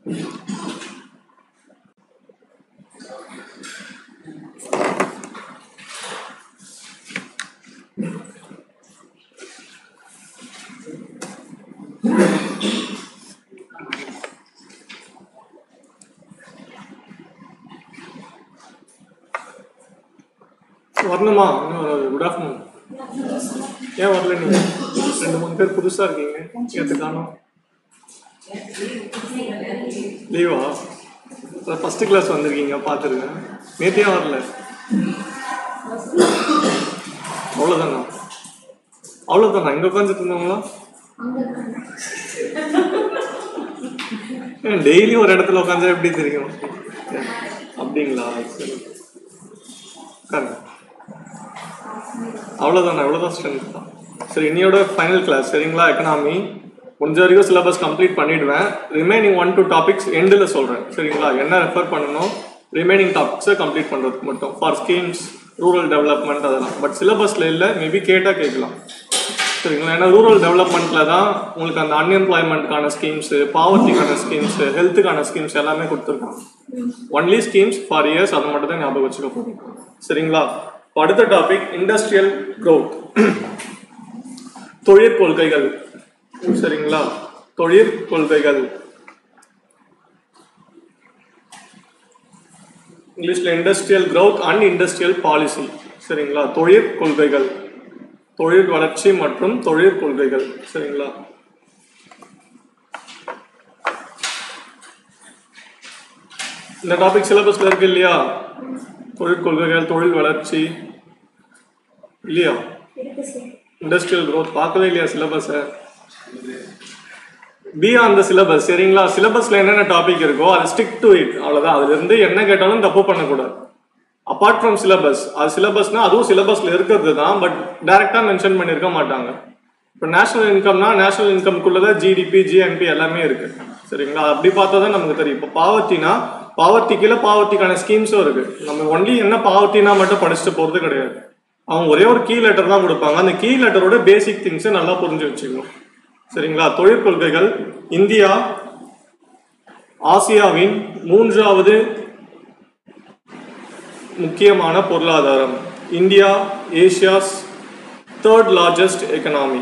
வரணுமா இன்னும் வராது குட் ஆஃப்டர்நூன் ஏன் வரல நீங்க ரெண்டு மூணு பேர் புதுசா இருக்கீங்க நேற்று காணோம் லீவா ஃபர்ஸ்ட் கிளாஸ் வந்திருக்கீங்க பார்த்துருக்கேன் நேற்று ஏன் வரல அவ்வளோதானா அவ்வளோதானா இங்கே உட்காந்துட்டு இருந்தவங்களா டெய்லி ஒரு இடத்துல உட்காந்தா எப்படி தெரியும் அப்படிங்களா சரி உட்காருங்க அவ்வளோதானே அவ்வளோதான் ஸ்ட்ரென்த் தான் சரி இன்னையோட ஃபைனல் கிளாஸ் சரிங்களா எக்கனாமி முடிஞ்ச வரைக்கும் சிலபஸ் கம்ப்ளீட் பண்ணிடுவேன் ரிமைனிங் ஒன் டூ டாபிக்ஸ் எண்டில் சொல்கிறேன் சரிங்களா என்ன ரெஃபர் பண்ணணும் ரிமைனிங் டாபிக்ஸை கம்ப்ளீட் பண்ணுறதுக்கு மட்டும் ஃபார் ஸ்கீம்ஸ் ரூரல் டெவலப்மெண்ட் அதெல்லாம் பட் சிலபஸில் இல்லை மேபி கேட்டால் கேட்கலாம் சரிங்களா ஏன்னா ரூரல் டெவலப்மெண்ட்டில் தான் உங்களுக்கு அந்த அன்எம்ப்ளாய்மெண்ட்கான ஸ்கீம்ஸு பாவர்ட்டிக்கான ஸ்கீம்ஸு ஹெல்த்துக்கான ஸ்கீம்ஸ் எல்லாமே கொடுத்துருக்காங்க ஒன்லி ஸ்கீம்ஸ் ஃபார் இயர்ஸ் அதை மட்டும் தான் ஞாபகம் வச்சுக்க போகிறோம் சரிங்களா இப்ப அடுத்த டாபிக் இண்டஸ்ட்ரியல் growth தொழிற்கொள்கைகள் சரிங்களா தொழிற்கொள்கைகள் இங்கிலீஷ்ல industrial growth and industrial policy சரிங்களா தொழிற்கொள்கைகள் தொழில் வளர்ச்சி மற்றும் தொழிற்கொள்கைகள் சரிங்களா இந்த டாபிக் சிலபஸ்ல இருக்கு இல்லையா தொழிற்கொள்கைகள் தொழில் வளர்ச்சி இல்லையா இருக்கு சார் இண்டஸ்ட்ரியல் growth பார்க்கவே இல்லையா சிலபஸை பி ஆன் த சிலபஸ் சரிங்களா சிலபஸ்ல என்னென்ன டாபிக் இருக்கோ அது ஸ்டிக் டு இட் அவ்வளவுதான் அதுல இருந்து என்ன கேட்டாலும் தப்பு பண்ணக்கூடாது அப்பார்ட் ஃப்ரம் சிலபஸ் அது சிலபஸ்னா அதுவும் சிலபஸ்ல இருக்கிறது தான் பட் டைரக்டா மென்ஷன் பண்ணியிருக்க மாட்டாங்க இப்போ நேஷனல் இன்கம்னா நேஷனல் இன்கம்குள்ளதான் ஜிடிபி ஜிஎன்பி எல்லாமே இருக்கு சரிங்களா அப்படி பார்த்தா தான் நமக்கு தெரியும் இப்போ பாவர்ட்டினா பாவர்ட்டி கீழே பாவர்ட்டிக்கான ஸ்கீம்ஸும் இருக்கு நம்ம ஒன்லி என்ன பாவர்ட்டினா மட்டும் படிச்சுட்டு போறது கிடையாது அவங்க ஒரே ஒரு கீ லெட்டர் தான் கொடுப்பாங்க அந்த கீ லெட்டரோட பேசிக் திங்ஸை நல்லா புரிஞ்சு வச்சுக்கணும் சரிங்களா தொழிற்கொள்கைகள் இந்தியா ஆசியாவின் மூன்றாவது முக்கியமான பொருளாதாரம் India Asia's third largest economy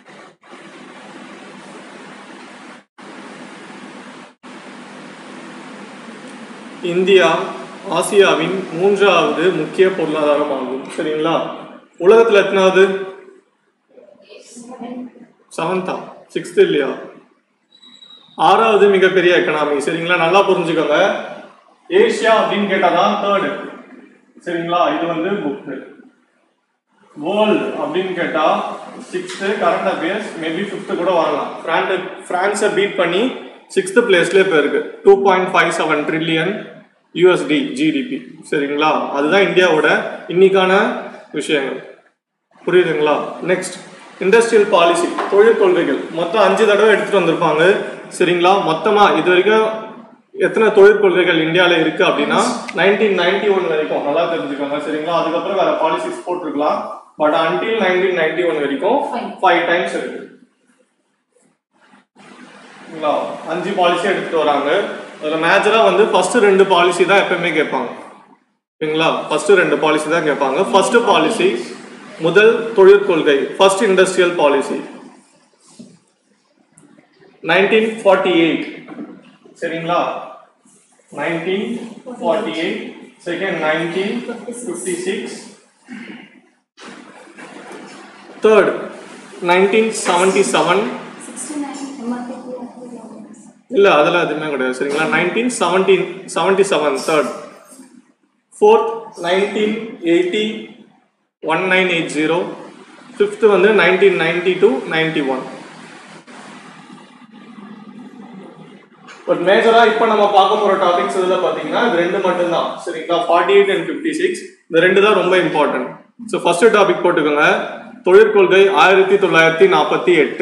India ஆசியாவின் மூன்றாவது முக்கிய பொருளாதாரம் ஆகும் சரிங்களா உலகத்துல எத்தனாவது செவன்த்தா சிக்ஸ்த் இல்லையா ஆறாவது மிகப்பெரிய எக்கனாமி சரிங்களா நல்லா புரிஞ்சுக்கோங்க ஏசியா அப்படின்னு கேட்டாதான் தேர்டு சரிங்களா இது வந்து புக்கு வேர்ல்டு அப்படின்னு கேட்டா sixth current affairs maybe fifth கூட வாங்கலாம் பிரான்ஸ் பிரான்ஸை பீட் பண்ணி சிக்ஸ்த் பிளேஸ்லேயே போயிருக்கு two point five seven trillion USD GDP சரிங்களா அதுதான் இந்தியாவோட இன்னைக்கான விஷயங்கள் புரியுதுங்களா நெக்ஸ்ட் இண்டஸ்ட்ரியல் பாலிசி தொழில் கொள்கைகள் மொத்தம் அஞ்சு தடவை எடுத்துட்டு வந்திருப்பாங்க சரிங்களா மொத்தமா இது வரைக்கும் எத்தனை தொழில் கொள்கைகள் இந்தியாவில் இருக்கு அப்படின்னா நைன்டீன் நைன்டி ஒன் வரைக்கும் நல்லா தெரிஞ்சுக்கோங்க சரிங்களா அதுக்கப்புறம் வேற பாலிசிஸ் போட்டிருக்கலாம் but until nineteen ninety one வரைக்கும் ஃபைவ் டைம்ஸ் இருக்கு சரிங்களா அஞ்சு பாலிசி எடுத்துட்டு வராங்க அதுல மேஜரா வந்து ஃபர்ஸ்ட் ரெண்டு பாலிசி தான் எப்பவுமே கேட்பாங்க சரிங்களா ஃபர்ஸ்ட் ரெண்டு பாலிசி தான் கேட்பாங்க ஃபர்ஸ்ட் பாலிசி முதல் தொழிற்கொள்கை first industrial policy nineteen forty eight சரிங்களா nineteen forty eight second nineteen fifty six third nineteen seventy seven sixty nine MRP இல்லை அதெல்லாம் எதுவுமே கிடையாது சரிங்களா nineteen seventeen seventy seven third fourth nineteen eighty one nine eight zero fifth வந்து nineteen ninety two ninety one but மேஜராக இப்போ நம்ம பார்க்க போகிற டாபிக்ஸ் இதில் பார்த்தீங்கன்னா இது ரெண்டு மட்டும்தான் சரிங்களா forty eight and fifty six இந்த ரெண்டு தான் ரொம்ப இம்பார்ட்டன்ட் ஸோ ஃபர்ஸ்ட் டாபிக் போட்டுக்கோங்க தொழிற்கொள்கை ஆயிரத்தி தொள்ளாயிரத்தி நாற்பத்தி எட்டு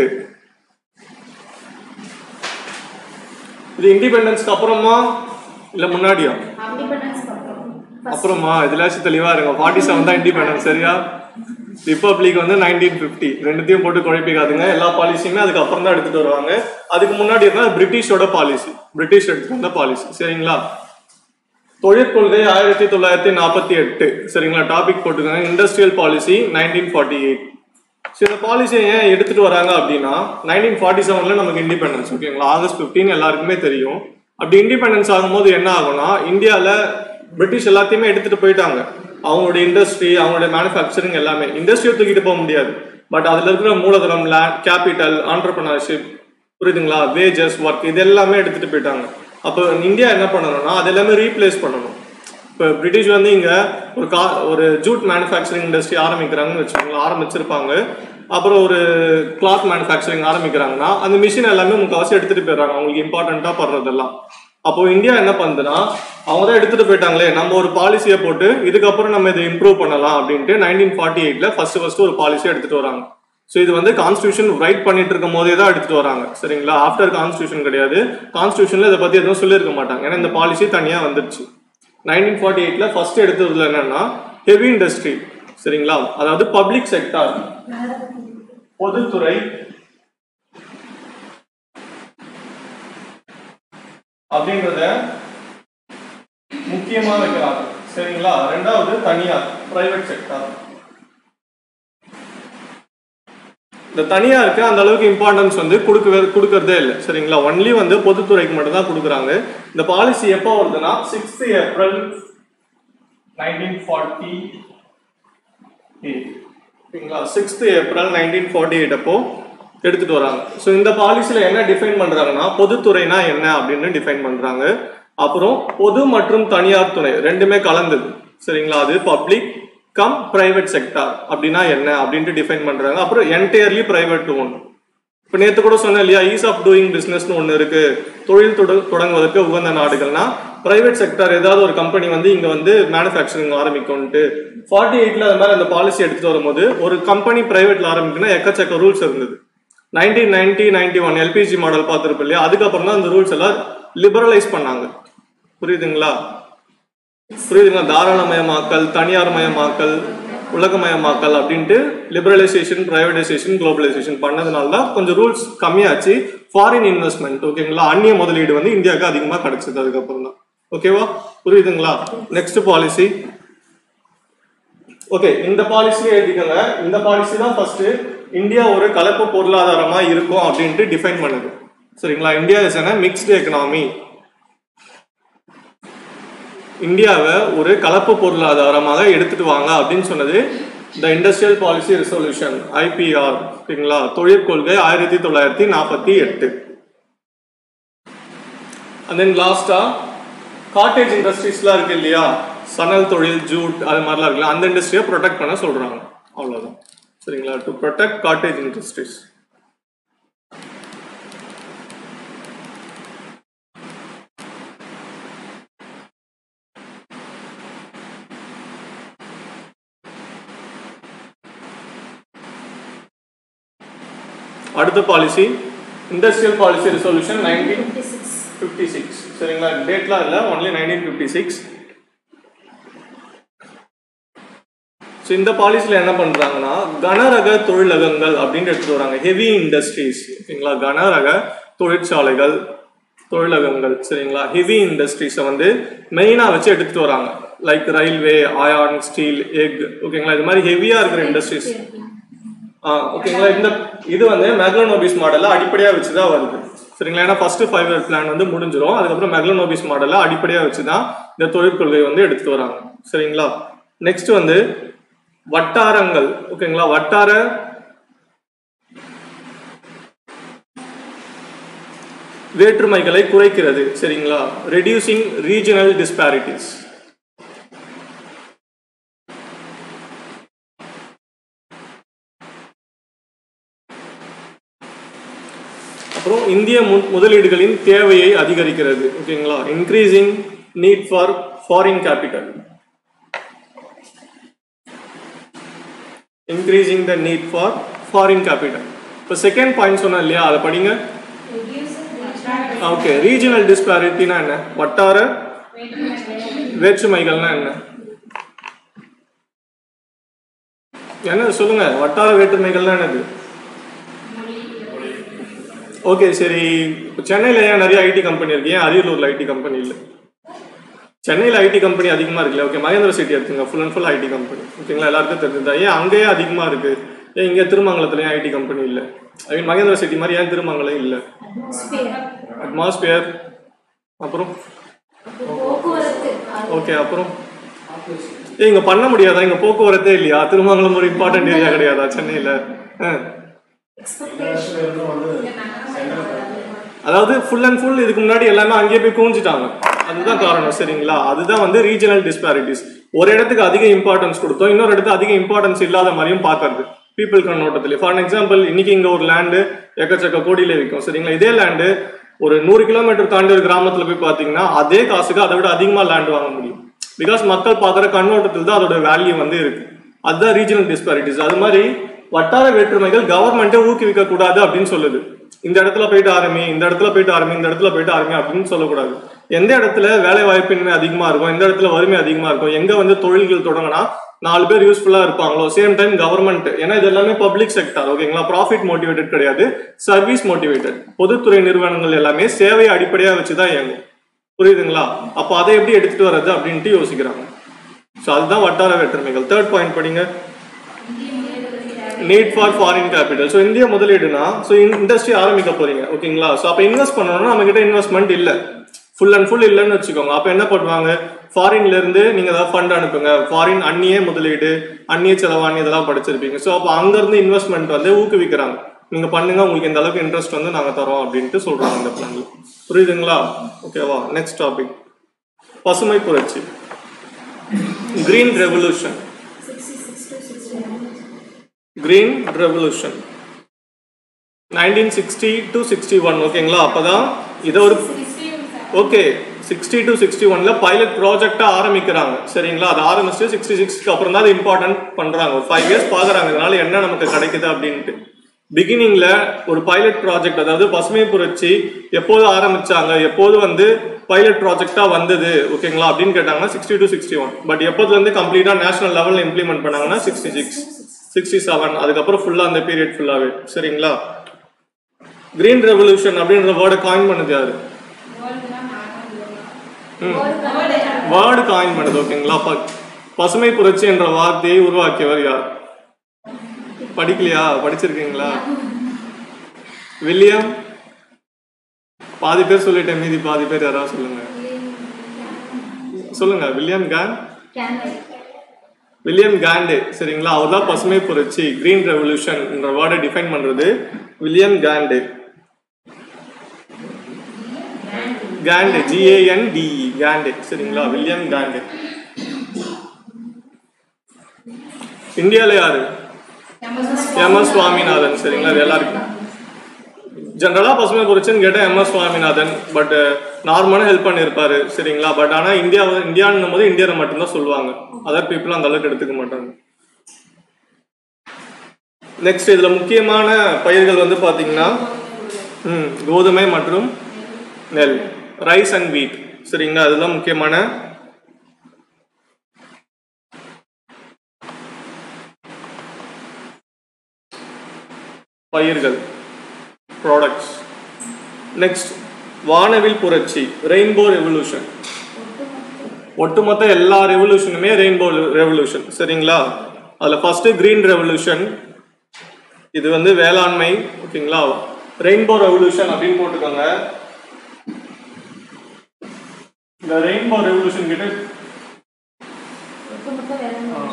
இது இண்டிபெண்டன்ஸ்க்கு அப்புறமா இல்லை முன்னாடியா இண்டிபெண்டன்ஸ் அப்புறம் அப்புறமா இதுலாச்சும் தெளிவா இருங்க ஃபார்ட்டி செவன் தான் இண்டிபெண்டன்ஸ் சரியா ரிப்பப்ளிக் வந்து நைன்டீன் ஃபிஃப்டி ரெண்டுத்தையும் போட்டு குழப்பிக்காதுங்க எல்லா பாலிசியுமே அதுக்கப்புறம் தான் எடுத்துட்டு வருவாங்க அதுக்கு முன்னாடி இருந்தால் பிரிட்டிஷோட பாலிசி பிரிட்டிஷ் எடுத்துட்டு வந்த பாலிசி சரிங்களா தொழிற்கொள்கை ஆயிரத்தி தொள்ளாயிரத்தி நாற்பத்தி எட்டு சரிங்களா டாபிக் போட்டுக்கோங்க industrial policy nineteen forty eight so இந்த பாலிசியை ஏன் எடுத்துட்டு வராங்க அப்படின்னா நைன்டீன் ஃபார்ட்டி செவன்ல நமக்கு இண்டிபெண்டன்ஸ் ஓகேங்களா ஆகஸ்ட் ஃபிஃப்டீன் எல்லாருக்குமே தெரியும் அப்படி இண்டிபெண்டன்ஸ் ஆகும்போது என்ன ஆகும்னா இந்தியாவில் பிரிட்டிஷ் எல்லாத்தையுமே எடுத்துட்டு போயிட்டாங்க அவங்களுடைய இண்டஸ்ட்ரி அவங்களுடைய மேனுஃபேக்சரிங் எல்லாமே இண்டஸ்ட்ரியை தூக்கிட்டு போக முடியாது பட் அதில் இருக்கிற மூலதனம் லேண்ட் கேபிட்டல் ஆண்டர்பிரினர்ஷிப் புரியுதுங்களா வேஜஸ் ஒர்க் இது எல்லாமே எடுத்துட்டு போயிட்டாங்க அப்போ இந்தியா என்ன பண்ணணும்னா அது எல்லாமே ரீப்ளேஸ் பண்ணணும் இப்போ பிரிட்டிஷ் வந்து இங்க ஒரு கா ஒரு ஜூட் மேனுஃபேக்சரிங் இண்டஸ்ட்ரி ஆரம்பிக்கிறாங்கன்னு வச்சுக்கோங்களேன் ஆரம்பிச்சிருப்பாங்க அப்புறம் ஒரு கிளாத் மேனுஃபேக்சரிங் ஆரம்பிக்கிறாங்கன்னா அந்த மிஷின் எல்லாமே முக்கால்வாசி எடுத்துட்டு போயிடுறாங்க அவங்களுக்கு இம்பார்ட்டண்ட்டாக படுறதெல்லாம் அப்போ இந்தியா என்ன பண்ணுதுன்னா அவங்க தான் எடுத்துட்டு போயிட்டாங்களே நம்ம ஒரு பாலிசியை போட்டு இதுக்கப்புறம் நம்ம இதை இம்ப்ரூவ் பண்ணலாம் அப்படின்ட்டு நைன்டீன் ஃபார்ட்டி எயிட்ல ஃபர்ஸ்ட் ஃபர்ஸ்ட் ஒரு பாலிசியை எடுத்துட்டு வராங்க ஸோ இது வந்து கான்ஸ்டியூஷன் ரைட் பண்ணிட்டு இருக்கும் போதே தான் எடுத்துட்டு வராங்க சரிங்களா ஆஃப்டர் கான்ஸ்டியூஷன் கிடையாது கான்ஸ்டியூஷன்ல இதை பத்தி எதுவும் சொல்லியிருக்க மாட்டாங்க ஏன்னா இந்த பாலிசி தனியா வந்துருச்சு நைன்டீன் ஃபார்ட்டி எயிட்ல ஃபர்ஸ்ட் எடுத்ததுல என்னன்னா ஹெவி இண்டஸ்ட்ரி சரிங்களா அதாவது பப்ளிக் செக்டார் பொதுத்துறை அப்படின்றத முக்கியமா வைக்கிறாங்க சரிங்களா ரெண்டாவது தனியார் பிரைவேட் செக்டார் இந்த தனியாருக்கு அந்த அளவுக்கு இம்பார்ட்டன்ஸ் வந்து கொடுக்கவே கொடுக்கறதே இல்லை சரிங்களா ஒன்லி வந்து பொதுத்துறைக்கு மட்டும் தான் கொடுக்குறாங்க இந்த பாலிசி எப்போ வருதுன்னா சிக்ஸ்த் ஏப்ரல் நைன்டீன் ஃபார்ட்டி ஓகேங்களா sixth April nineteen forty eight அப்போ எடுத்துட்டு வராங்க ஸோ இந்த பாலிசியில் என்ன டிஃபைன் பண்றாங்கன்னா பொதுத்துறைனா என்ன அப்படின்னு டிஃபைன் பண்றாங்க அப்புறம் பொது மற்றும் தனியார் துறை ரெண்டுமே கலந்தது சரிங்களா அது பப்ளிக் கம் பிரைவேட் செக்டார் அப்படின்னா என்ன அப்படின்ட்டு டிஃபைன் பண்றாங்க அப்புறம் என்டையர்லி பிரைவேட் ஒன் இப்போ நேற்று கூட சொன்னேன் இல்லையா ஈஸ் ஆஃப் டூயிங் பிஸ்னஸ்னு ஒன்று இருக்கு தொழில் தொட தொடங்குவதற்கு உகந்த நாடுகள்னா பிரைவேட் செக்டார் ஏதாவது ஒரு கம்பெனி வந்து இங்கே வந்து மேனுஃபேக்சரிங் ஆரம்பிக்கும்ட்டு ஃபார்ட்டி எயிட்ல அது மாதிரி அந்த பாலிசி எடுத்துட்டு வரும்போது ஒரு கம்பெனி பிரைவேட்ல ஆரம்பிக்குன்னா எக்கச்சக்க ரூல்ஸ் இருந்தது nineteen ninety ninety one LPG model பார்த்துருப்போம் இல்லையா அதுக்கப்புறம் தான் அந்த ரூல்ஸ் எல்லாம் லிபரலைஸ் பண்ணாங்க புரியுதுங்களா புரியுதுங்களா தாராளமயமாக்கல் தனியார் மயமாக்கல் உலகமயமாக்கல் அப்படின்ட்டு லிபரலைசேஷன் பிரைவேடைசேஷன் குளோபலைசேஷன் பண்ணதுனால தான் கொஞ்சம் ரூல்ஸ் கம்மியாச்சு ஃபாரின் இன்வெஸ்ட்மெண்ட் ஓகேங்களா அந்நிய முதலீடு வந்து இந்தியாவுக்கு அதிகமாக கிடைச்சது அதுக்கப்புறம் தான் ஓகேவா புரியுதுங்களா நெக்ஸ்ட் பாலிசி ஓகே இந்த பாலிசியை எழுதிக்கோங்க இந்த பாலிசி தான் ஃபர்ஸ்ட் இந்தியா ஒரு கலப்பு பொருளாதாரமா இருக்கும் அப்படின்ட்டு டிஃபைன் பண்ணுது சரிங்களா India is an mixed economy இந்தியாவை ஒரு கலப்பு பொருளாதாரமாக எடுத்துட்டு வாங்க அப்படின்னு சொன்னது the industrial policy resolution IPR ஓகேங்களா தொழிற்கொள்கை ஆயிரத்தி தொள்ளாயிரத்தி நாற்பத்தி எட்டு அண்ட் தென் லாஸ்டா காட்டேஜ் இண்டஸ்ட்ரீஸ்லாம் இருக்கு இல்லையா சணல் தொழில் ஜூட் அது மாதிரிலாம் இருக்குல்ல அந்த இண்டஸ்ட்ரியை ப்ரொடெக்ட் பண்ண சொல்றாங்க அவ்வளோதான் சரிங்களா டு ப்ரொடெக்ட் காட்டேஜ் இண்டஸ்ட்ரீஸ் அடுத்த policy industrial policy resolution nineteen fifty six fifty six சரிங்களா டேட்லாம் இல்லை only nineteen fifty six so இந்த பாலிசியில் என்ன பண்ணுறாங்கன்னா கனரக தொழிலகங்கள் அப்படின்னு எடுத்துட்டு வராங்க ஹெவி இண்டஸ்ட்ரீஸ் சரிங்களா கனரக தொழிற்சாலைகள் தொழிலகங்கள் சரிங்களா ஹெவி இண்டஸ்ட்ரீஸை வந்து மெயினாக வச்சு எடுத்துட்டு வராங்க like railway iron steel egg ஓகேங்களா இது மாதிரி ஹெவியாக இருக்கிற இண்டஸ்ட்ரீஸ் ஆ ஓகேங்களா இந்த இது வந்து மெக்லோனோபிஸ் மாடலில் அடிப்படையாக வச்சு தான் வருது சரிங்களா ஏன்னா ஃபர்ஸ்ட் ஃபைவ் இயர் பிளான் வந்து முடிஞ்சிடும் அதுக்கப்புறம் மெக்லோனோபிஸ் மாடலில் அடிப்படையாக வச்சு தான் இந்த தொழிற்கொள்கை வந்து எடுத்துட்டு வராங்க சரிங்களா நெக்ஸ்ட் வந்து வட்டாரங்கள் ஓகேங்களா வட்டார வேற்றுமைகளை குறைக்கிறது சரிங்களா ரெடியூசிங் ரீஜனல் டிஸ்பாரிட்டிஸ் அப்புறம் இந்திய மு- முதலீடுகளின் தேவையை அதிகரிக்கிறது ஓகேங்களா increasing need for foreign capital increasing the need for foreign capital இப்போ செகண்ட் பாயிண்ட் சொன்னேன் இல்லையா அதை படிங்க ஓகே ரீஜனல் டிஸ்பாரிட்டினா என்ன வட்டார வேற்றுமைகள்னா என்ன என்ன சொல்லுங்க வட்டார வேற்றுமைகள்னா என்னது ஓகே சரி இப்போ சென்னையில் ஏன் நிறைய ஐடி கம்பெனி இருக்கு ஏன் அரியலூர்ல ஐடி கம்பெனி இல்லை சென்னையில் ஐடி கம்பெனி அதிகமாக இருக்குல்ல ஓகே மகேந்திர சிட்டி எடுத்துங்க full and full IT company ஓகேங்களா எல்லாருக்கும் தெரிஞ்சதா ஏன் அங்கேயே அதிகமாக இருக்கு ஏன் இங்கே திருமங்கலத்துல ஏன் ஐடி கம்பெனி இல்லை ஐ மீன் மகேந்திர சிட்டி மாதிரி ஏன் திருமங்கலம் இல்லை அட்மாஸ்பியர் அட்மாஸ்பியர் அப்புறம் போக்குவரத்து அது ஓகே அப்புறம் ஏய் இங்க பண்ண முடியாதா இங்க போக்குவரத்தே இல்லையா திருமங்கலம் ஒரு இம்பார்ட்டன்ட் ஏரியா கிடையாதா சென்னையில ஆ. எக்ஸ்பெக்டேஷன் அதாவது ஃபுல் அண்ட் ஃபுல் இதுக்கு முன்னாடி எல்லாமே அங்கேயே போய் குவிஞ்சிட்டாங்க அதுதான் காரணம் சரிங்களா அதுதான் வந்து ரீஜனல் டிஸ்பாரிட்டிஸ் ஒரு இடத்துக்கு அதிக இம்பார்ட்டன்ஸ் கொடுத்தோம் இன்னொரு இடத்துக்கு அதிக இம்பார்ட்டன்ஸ் இல்லாத மாதிரியும் பார்க்கறது பீப்புள் கண்ணோட்டத்தில் ஃபார் எக்ஸாம்பிள் இன்னைக்கு இங்க ஒரு லேண்டு எக்கச்சக்க கோடியில விற்கும் சரிங்களா இதே லேண்டு ஒரு நூறு கிலோமீட்டர் தாண்டி ஒரு கிராமத்துல போய் பாத்தீங்கன்னா அதே காசுக்கு அதை விட அதிகமா லேண்ட் வாங்க முடியும் பிகாஸ் மக்கள் பார்க்குற கண்ணோட்டத்தில் தான் அதோட வேல்யூ வந்து இருக்கு அதுதான் ரீஜனல் டிஸ்பாரிட்டிஸ் அது மாதிரி வட்டார வேற்றுமைகள் கவர்மெண்ட்டை ஊக்குவிக்க கூடாது அப்படின்னு சொல்லுது இந்த இடத்துல போயிட்டு ஆரம்பி இந்த இடத்துல போயிட்டு ஆரம்பி இந்த இடத்துல போயிட்டு ஆரம்பி அப்படின்னு சொல்லக்கூடாது எந்த இடத்துல வேலை வாய்ப்பின்மை அதிகமா இருக்கும் எந்த இடத்துல வறுமை அதிகமா இருக்கும் எங்க வந்து தொழில்கள் தொடங்கினா நாலு பேர் யூஸ்ஃபுல்லா இருப்பாங்களோ சேம் டைம் கவர்மெண்ட் ஏன்னா இது எல்லாமே பப்ளிக் செக்டர் ஓகேங்களா ப்ராஃபிட் மோட்டிவேட்டட் கிடையாது சர்வீஸ் மோட்டிவேட்டட் பொதுத்துறை நிறுவனங்கள் எல்லாமே சேவையை அடிப்படையா வச்சுதான் இயங்கும் புரியுதுங்களா அப்போ அதை எப்படி எடுத்துட்டு வர்றது அப்படின்ட்டு யோசிக்கிறாங்க ஸோ அதுதான் வட்டார வேற்றுமைகள் தேர்ட் பாயிண்ட் படிங்க need for foreign capital so இந்திய முதலீடுனா ஸோ இண்டஸ்ட்ரி ஆரம்பிக்க போறீங்க ஓகேங்களா ஸோ அப்போ இன்வெஸ்ட் பண்ணணும்னா நம்ம கிட்ட இன்வெஸ்ட்மெண்ட் இல்லை ஃபுல் அண்ட் ஃபுல் இல்லைன்னு வச்சுக்கோங்க அப்போ என்ன பண்ணுவாங்க ஃபாரின்ல இருந்து நீங்க ஏதாவது ஃபண்ட் அனுப்புங்க ஃபாரின் அந்நிய முதலீடு அந்நிய செலவாணி இதெல்லாம் படிச்சிருப்பீங்க ஸோ அப்போ அங்கிருந்து இன்வெஸ்ட்மெண்ட் வந்து ஊக்குவிக்கிறாங்க நீங்க பண்ணுங்க உங்களுக்கு இந்த அளவுக்கு இன்ட்ரெஸ்ட் வந்து நாங்க தரோம் அப்படின்ட்டு சொல்றாங்க இந்த பிளான்ல புரியுதுங்களா ஓகேவா நெக்ஸ்ட் டாபிக் பசுமை புரட்சி green revolution sixty six to sixty green revolution nineteen sixty to sixty one ஓகேங்களா அப்பதான் இதை ஒரு ஓகே சிக்ஸ்டி டு சிக்ஸ்டி ஒன்ல பைலட் ப்ராஜெக்டா ஆரம்பிக்கிறாங்க சரிங்களா அது ஆரம்பிச்சு சிக்ஸ்டி சிக்ஸ்க்கு அப்புறம் தான் அது இம்பார்ட்டன்ட் பண்றாங்க ஒரு ஃபைவ் இயர்ஸ் பாக்குறாங்க இதனால என்ன நமக்கு கிடைக்குது அப்படின்ட்டு பிகினிங்ல ஒரு பைலட் ப்ராஜெக்ட் அதாவது பசுமை புரட்சி எப்போது ஆரம்பிச்சாங்க எப்போது வந்து பைலட் ப்ராஜெக்டா வந்தது ஓகேங்களா அப்படின்னு கேட்டாங்கன்னா sixty to sixty one but எப்போதுல இருந்து கம்ப்ளீட்டா நேஷனல் லெவல்ல இம்ப்ளிமெண்ட் பண்ணாங்கன்னா சிக்ஸ்டி சிக்ஸ் சிக்ஸ்டி செவன் அதுக்கப்புறம் ஃபுல்லா அந்த பீரியட் ஃபுல்லாவே சரிங்களா கிரீன் ரெவல்யூஷன் அப்படின்ற வேர்டை காயின் பண்ணது யாரு வேர்டு காயின் பண்ணது ஓகேங்களா ப- பசுமை புரட்சி என்ற வார்த்தையை உருவாக்கியவர் யார் படிக்கலையா படிச்சிருக்கீங்களா வில்லியம் பாதி பேர் சொல்லிட்டேன் மீதி பாதி பேர் யாராவது சொல்லுங்க சொல்லுங்க வில்லியம் கான் கேண்டல் வில்லியம் காண்டே சரிங்களா அவர் தான் பசுமை புரட்சி கிரீன் ரெவல்யூஷன் என்ற வேர்டை டிஃபைன் பண்றது வில்லியம் காண்டே காண்டே ஜிஏஎன்டிஇ காண்டே சரிங்களா வில்லியம் காண்டே இந்தியால யாரு எம் எஸ் சுவாமிநாதன் சரிங்களா இது எல்லாருக்கும் ஜென்ரலா பசுமை புரட்சின்னு கேட்டா எம் எஸ் சுவாமிநாதன் பட் நார்மலான ஹெல்ப் பண்ணியிருப்பாரு சரிங்களா பட் ஆனா இந்தியா இந்தியான்னும் போது இந்தியரை மட்டும்தான் சொல்லுவாங்க அதர் பீப்புள் அந்த அளவுக்கு எடுத்துக்க மாட்டாங்க நெக்ஸ்ட் இதுல முக்கியமான பயிர்கள் வந்து பாத்தீங்கன்னா ம், கோதுமை மற்றும் நெல் ரைஸ் அண்ட் வீட் சரிங்களா அதெல்லாம் முக்கியமான பயிர்கள் ப்ராடக்ட்ஸ் நெக்ஸ்ட் வானவில் புரட்சி ரெயின்போ ரெவல்யூஷன் ஒட்டுமொத்த எல்லா ரெவல்யூஷனுமே ரெயின்போ ரெவல்யூஷன் சரிங்களா அதுல ஃபர்ஸ்ட் கிரீன் ரெவல்யூஷன் இது வந்து வேளாண்மை ஓகேங்களா ரெயின்போ ரெவல்யூஷன் அப்படின்னு போட்டுக்கோங்க இந்த ரெயின்போ ரெவல்யூஷன் கிட்ட ஒட்டுமொத்த வேளாண்மை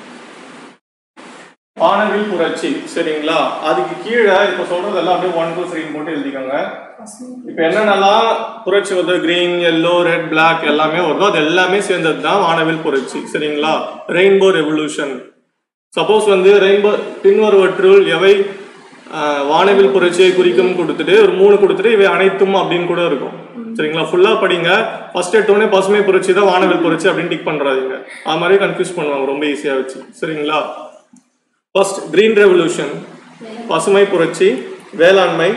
வானவில் புரட்சி சரிங்களா அதுக்கு கீழே இப்ப சொல்றதெல்லாம் அப்படியே ஒன் டூ த்ரீ போட்டு எழுதிக்கோங்க பசுமை இப்ப என்னென்னலாம் புரட்சி வருது கிரீன் எல்லோ ரெட் பிளாக் எல்லாமே வருதோ அது எல்லாமே சேர்ந்தது தான் வானவில் புரட்சி சரிங்களா ரெயின்போ ரெவல்யூஷன் சப்போஸ் வந்து ரெயின்போ பின்வருவற்றுள் எவை ஆஹ், வானவில் புரட்சியை குறிக்கும் கொடுத்துட்டு ஒரு மூணு கொடுத்துட்டு இவை அனைத்தும் அப்படின்னு கூட இருக்கும் சரிங்களா ஃபுல்லா படிங்க ஃபர்ஸ்ட் எடுத்தோடனே பசுமை புரட்சி தான் வானவில் புரட்சி அப்படின்னு டிக் பண்றாதீங்க அது மாதிரி கன்ஃபியூஸ் பண்ணுவாங்க ரொம்ப ஈஸியா வச்சு சரிங்களா ஃபர்ஸ்ட் கிரீன் ரெவல்யூஷன் பசுமை புரட்சி வேளாண்மை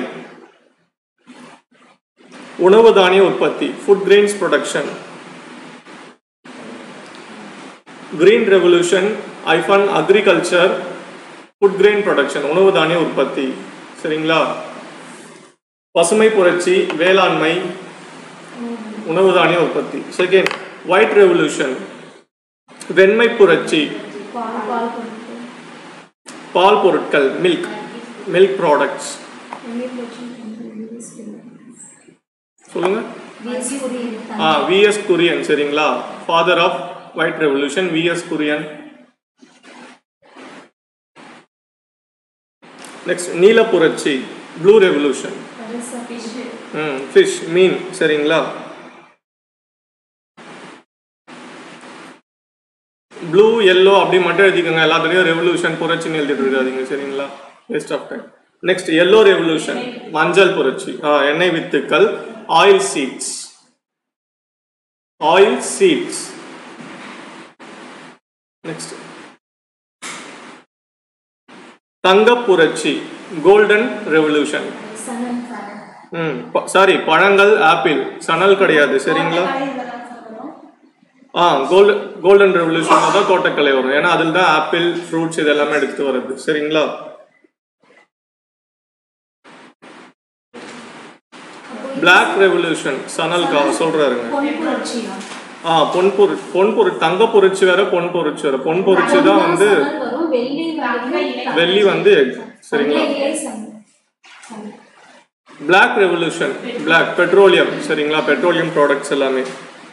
உணவு தானிய உற்பத்தி food grains production green revolution ஐஃபன் அக்ரிகல்ச்சர் ஃபுட் கிரெயின் ப்ரொடக்ஷன் உணவு தானிய உற்பத்தி சரிங்களா பசுமை புரட்சி வேளாண்மை உணவு தானிய உற்பத்தி செகண்ட் ஒயிட் ரெவல்யூஷன் வெண்மை புரட்சி பால் பால் கொடுத்து பால் பொருட்கள் மில்க் மில்க் ப்ராடக்ட்ஸ் எண்ணெய் போச்சு விஎஸ் சொல்லுங்க விஎஸ் புரியல் ஆ விஎஸ் குரியன் சரிங்களா father of white revolution VS Kurien next நீல புரட்சி ப்ளூ ரெவல்யூஷன் கரசா ஃபிஷ் ம் ஃபிஷ் மீன் சரிங்களா ப்ளூ எல்லோ அப்படி மட்டும் எழுதிக்கோங்க எல்லாத்துலேயும் ரெவல்யூஷன் புரட்சின்னு எழுதிட்டு இருக்காதீங்க சரிங்களா waste of time next yellow revolution மஞ்சள் புரட்சி ஆ எண்ணெய் வித்துக்கள் oil seeds oil seeds next தங்க புரட்சி கோல்டன் ரெவல்யூஷன் சனல் ம் சாரி பழங்கள் ஆப்பிள் சணல் கிடையாது சரிங்களா ஆ கோல்டு கோல்டன் ரெவல்யூஷன் தான் தோட்டக்கலை வரும் ஏன்னா அதில் தான் ஆப்பிள் ஃப்ரூட்ஸ் இது எல்லாமே எடுத்து வருது சரிங்களா பிளாக் ரெவல்யூஷன் சணல்கா சொல்றாருங்க பொன் புரட்சியா ஆ பொன் பொரு பொன் பொரு தங்க பொரிச்சு வேற பொன் பொரிச்சு வேற பொன் பொரிச்சு தான் வந்து சணல் வரும் வெள்ளி வந்து வெள்ளி வந்து egg. சரிங்களா வெள்ளியிலே சனல் சனல். பிளாக் ரெவல்யூஷன் பிளாக் பெட்ரோலியம் சரிங்களா பெட்ரோலியம் ப்ராடக்ட்ஸ் எல்லாமே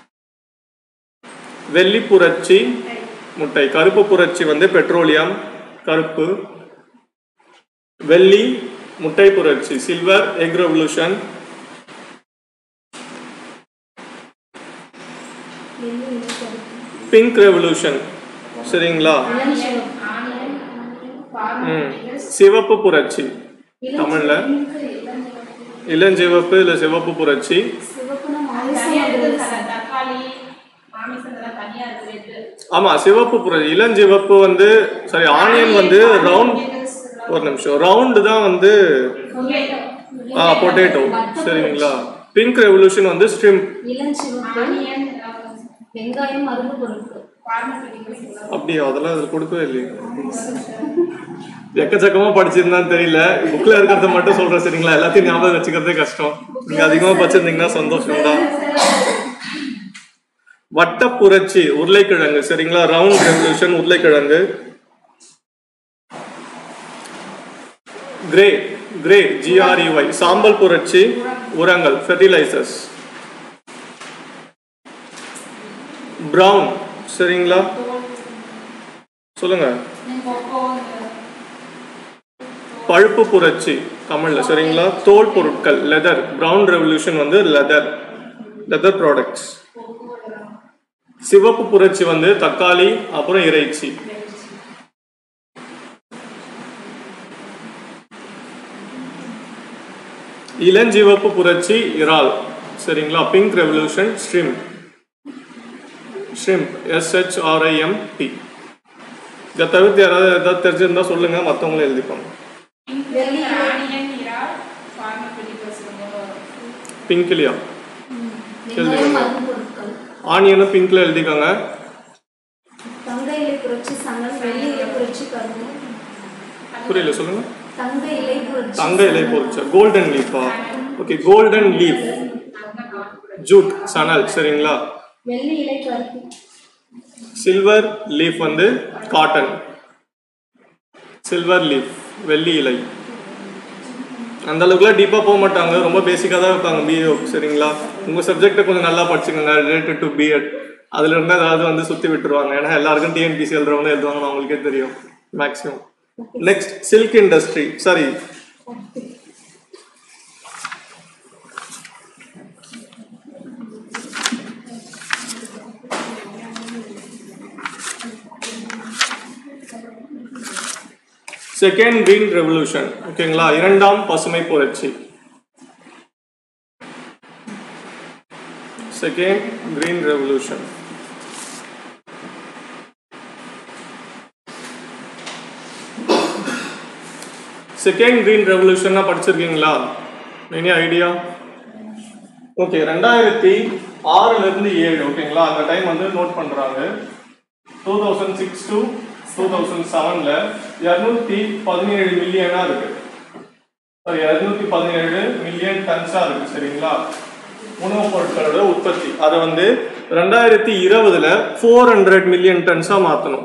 வெள்ளி புரட்சி முட்டை கருப்பு புரட்சி வந்து பெட்ரோலியம் கருப்பு வெள்ளி முட்டை புரட்சி சில்வர் எக் ரெவல்யூஷன் வெள்ளியிலே கருப்பு பிங்க் ரெவல்யூஷன் சரிங்களா இளம் சிவப்பு. ம் சிவப்பு புரட்சி தமிழ்ல இளஞ்சிவப்பு இல்ல சிவப்பு புரட்சி சிவப்புனா மாமிசம் தக்காளி மாமிசம் இதெல்லாம் தனியா இருக்கு ஆமா சிவப்பு புரட்சி இளஞ்சிவப்பு வந்து சாரி ஆனியன் வந்து ரவுண்ட் ஒரு நிமிஷம் ரவுண்டு தான் வந்து ஆ பொட்டேட்டோ சரிங்களா பிங்க் ரெவல்யூஷன் வந்து ஸ்ட்ரிம் இளம் சிவப்பு வெங்காயம் மருந்து பொருட்கள் அப்படியா அதெல்லாம் அதில் கொடுக்கவே இல்லையே எக்கச்சக்கமா படிச்சிருந்தான்னு தெரியல புக்ல இருக்கிறத மட்டும் சொல்றேன் சரிங்களா எல்லாத்தையும் ஞாபகம் வச்சுக்கிறதே கஷ்டம் நீங்க அதிகமா படிச்சிருந்தீங்கன்னா சந்தோஷம் தான் வட்ட புரட்சி உருளைக்கிழங்கு சரிங்களா ரவுண்ட் ரெவல்யூஷன் உருளைக்கிழங்கு கிரே கிரே ஜிஆர்இஒய் சாம்பல் புரட்சி உரங்கள் ஃபெர்டிலைசர்ஸ் பிரவுன் சரிங்களா சொல்லுங்க பழுப்பு புரட்சி தமிழ்ல சரிங்களா தோல் பொருட்கள் லெதர் பிரவுன் ரெவல்யூஷன் வந்து லெதர் லெதர் ப்ராடக்ட்ஸ் சிவப்பு புரட்சி வந்து தக்காளி அப்புறம் இறைச்சி இளஞ்சிவப்பு புரட்சி இறால் சரிங்களா பிங்க் ரெவல்யூஷன் ஸ்ட்ரிம் ஷ்ரிம்ப் எஸ்ஹெச்ஆர்ஐஎம்பி இதை தவிர்த்து யாராவது ஏதாவது தெரிஞ்சிருந்தா சொல்லுங்க மற்றவங்களும் எழுதிப்பாங்க ஆனியன் இறால் பார்மபிலிகல்ஸ் பிங்க் இல்லையா வெங்காயம் மருந்து பொருட்கள் ஆனியனும் பிங்க்ல எழுதிக்கோங்க தங்க இலை புரட்சி சணல் வெள்ளி இலை புரட்சி கரும்பு புரியல சொல்லுங்க தங்க இலை புரட்சி தங்க இலை பொரிச்ச கோல்டன் லீஃபா ஓகே கோல்டன் லீஃப் ஜூட் சணல் சரிங்களா வெள்ளி இலை கருப்பு சில்வர் லீஃப் வந்து காட்டன் சில்வர் லீஃப் வெள்ளி இலை அந்த அளவுக்குலாம் டீப்பாக போக மாட்டாங்க ரொம்ப பேசிக்காக தான் இருப்பாங்க பிஏ சரிங்களா உங்கள் சப்ஜெக்டை கொஞ்சம் நல்லா படிச்சுக்கோங்க ரிலேட்டட் டு பிஎட் அதுல இருந்து ஏதாவது வந்து சுற்றி விட்டுருவாங்க ஏன்னா எல்லாருக்கும் டிஎன்பிசி எழுதுறவங்க எழுதுவாங்கன்னு அவங்களுக்கே தெரியும் maximum next silk industry sorry second green revolution ஓகேங்களா இரண்டாம் பசுமை புரட்சி second green revolution second green ரெவல்யூஷன்னா படிச்சிருக்கீங்களா எனி ஐடியா ஓகே ரெண்டாயிரத்தி ஆறுல இருந்து ஏழு ஓகேங்களா அந்த டைம் வந்து நோட் பண்றாங்க two thousand six to two thousand செவன்ல இரநூத்தி பதினேழு மில்லியனா இருக்கு இரநூத்தி பதினேழு மில்லியன் டன்ஸா இருக்கு சரிங்களா உணவுப் பொருட்களோட உற்பத்தி அதை வந்து ரெண்டாயிரத்தி இருபதுல ஃபோர் ஹண்ட்ரட் மில்லியன் டன்ஸா மாத்தணும்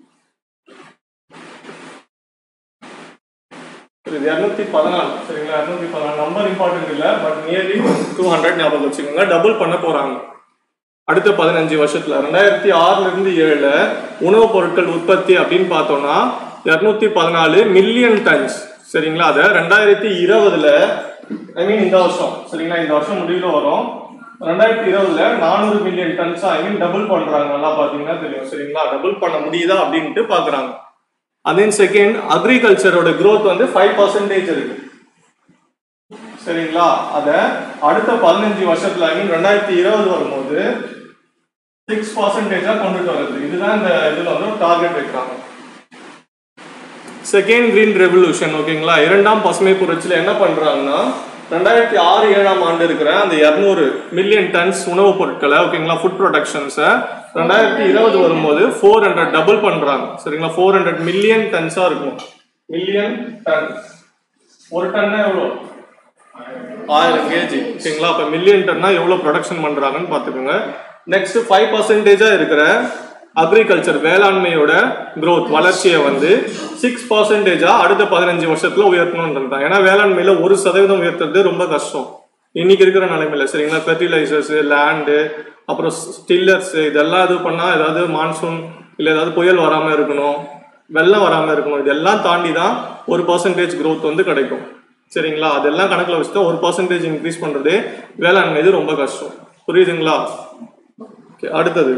இது இரநூத்தி பதினாலு சரிங்களா இரநூத்தி பதினாலு நம்பர் இம்பார்ட்டன்ட் இல்லை பட் நியர்லி டூ ஹண்ட்ரட் ஞாபகம் வச்சுக்கோங்க டபுள் பண்ண போறாங்க அடுத்த பதினஞ்சு வருஷத்துல ரெண்டாயிரத்தி ஆறுல இருந்து ஏழுல உணவுப் பொருட்கள் உற்பத்தி அப்படின்னு பார்த்தோம்னா இரநூத்தி பதினாலு மில்லியன் டன்ஸ் சரிங்களா அதை ரெண்டாயிரத்தி இருபதுல ஐ மீன் இந்த வருஷம் சரிங்களா இந்த வருஷம் முடிவுல வரும் ரெண்டாயிரத்தி இருபதுல நானூறு million tons I mean double பண்றாங்க நல்லா பாத்தீங்கன்னா தெரியும் சரிங்களா டபுள் பண்ண முடியுதா அப்படின்ட்டு பாக்குறாங்க அதன் செகண்ட் அக்ரிகல்ச்சரோட growth வந்து ஃபைவ் பர்சன்டேஜ் இருக்கு சரிங்களா அத அடுத்த பதினஞ்சு வருஷத்துல ஐ மீன் ரெண்டாயிரத்தி இருபது வரும்போது சிக்ஸ் பர்சன்டேஜா கொண்டுட்டு வருது இதுதான் இந்த இதுல வந்து ஒரு டார்கெட் வைக்கிறாங்க செகண்ட் கிரீன் ரெவல்யூஷன் ஓகேங்களா இரண்டாம் பசுமை புரட்சியில என்ன பண்றாங்கன்னா ரெண்டாயிரத்தி ஆறு ஏழாம் ஆண்டு இருக்கிற அந்த இரநூறு மில்லியன் டன்ஸ் உணவுப் பொருட்களை ஓகேங்களா ஃபுட் ப்ரொடக்ஷன்ஸை ரெண்டாயிரத்தி இருபது வரும்போது ஃபோர் ஹண்ட்ரட் டபுள் பண்றாங்க சரிங்களா ஃபோர் ஹண்ட்ரட் மில்லியன் டன்ஸா இருக்கும் மில்லியன் டன் ஒரு டன்னா எவ்வளோ ஆயிரம் கேஜி சரிங்களா அப்ப மில்லியன் டன்னா எவ்வளவு ப்ரொடக்ஷன் பண்றாங்கன்னு பாத்துக்கோங்க நெக்ஸ்ட் ஃபைவ் பர்சன்டேஜா இருக்கிற அக்ரிகல்ச்சர் வேளாண்மையோட growth வளர்ச்சியை வந்து சிக்ஸ் பர்சன்டேஜா அடுத்த பதினஞ்சு வருஷத்துல உயர்த்தணும்ன்றது தான் ஏன்னா வேளாண்மையில ஒரு சதவீதம் உயர்த்துறது ரொம்ப கஷ்டம் இன்னைக்கு இருக்கிற நிலைமையில சரிங்களா ஃபெர்டிலைசர்ஸ் லேண்டு அப்புறம் ஸ்டில்லர்ஸ் இதெல்லாம் இது பண்ணா ஏதாவது மான்சூன் இல்ல ஏதாவது புயல் வராம இருக்கணும் வெள்ளம் வராம இருக்கணும் இதெல்லாம் தாண்டி தான் ஒரு பர்சன்டேஜ் growth வந்து கிடைக்கும் சரிங்களா அதெல்லாம் கணக்குல வச்சு தான் ஒரு பர்சன்டேஜ் இன்க்ரீஸ் பண்றதே வேளாண்மை இது ரொம்ப கஷ்டம் புரியுதுங்களா Okay, அடுத்தது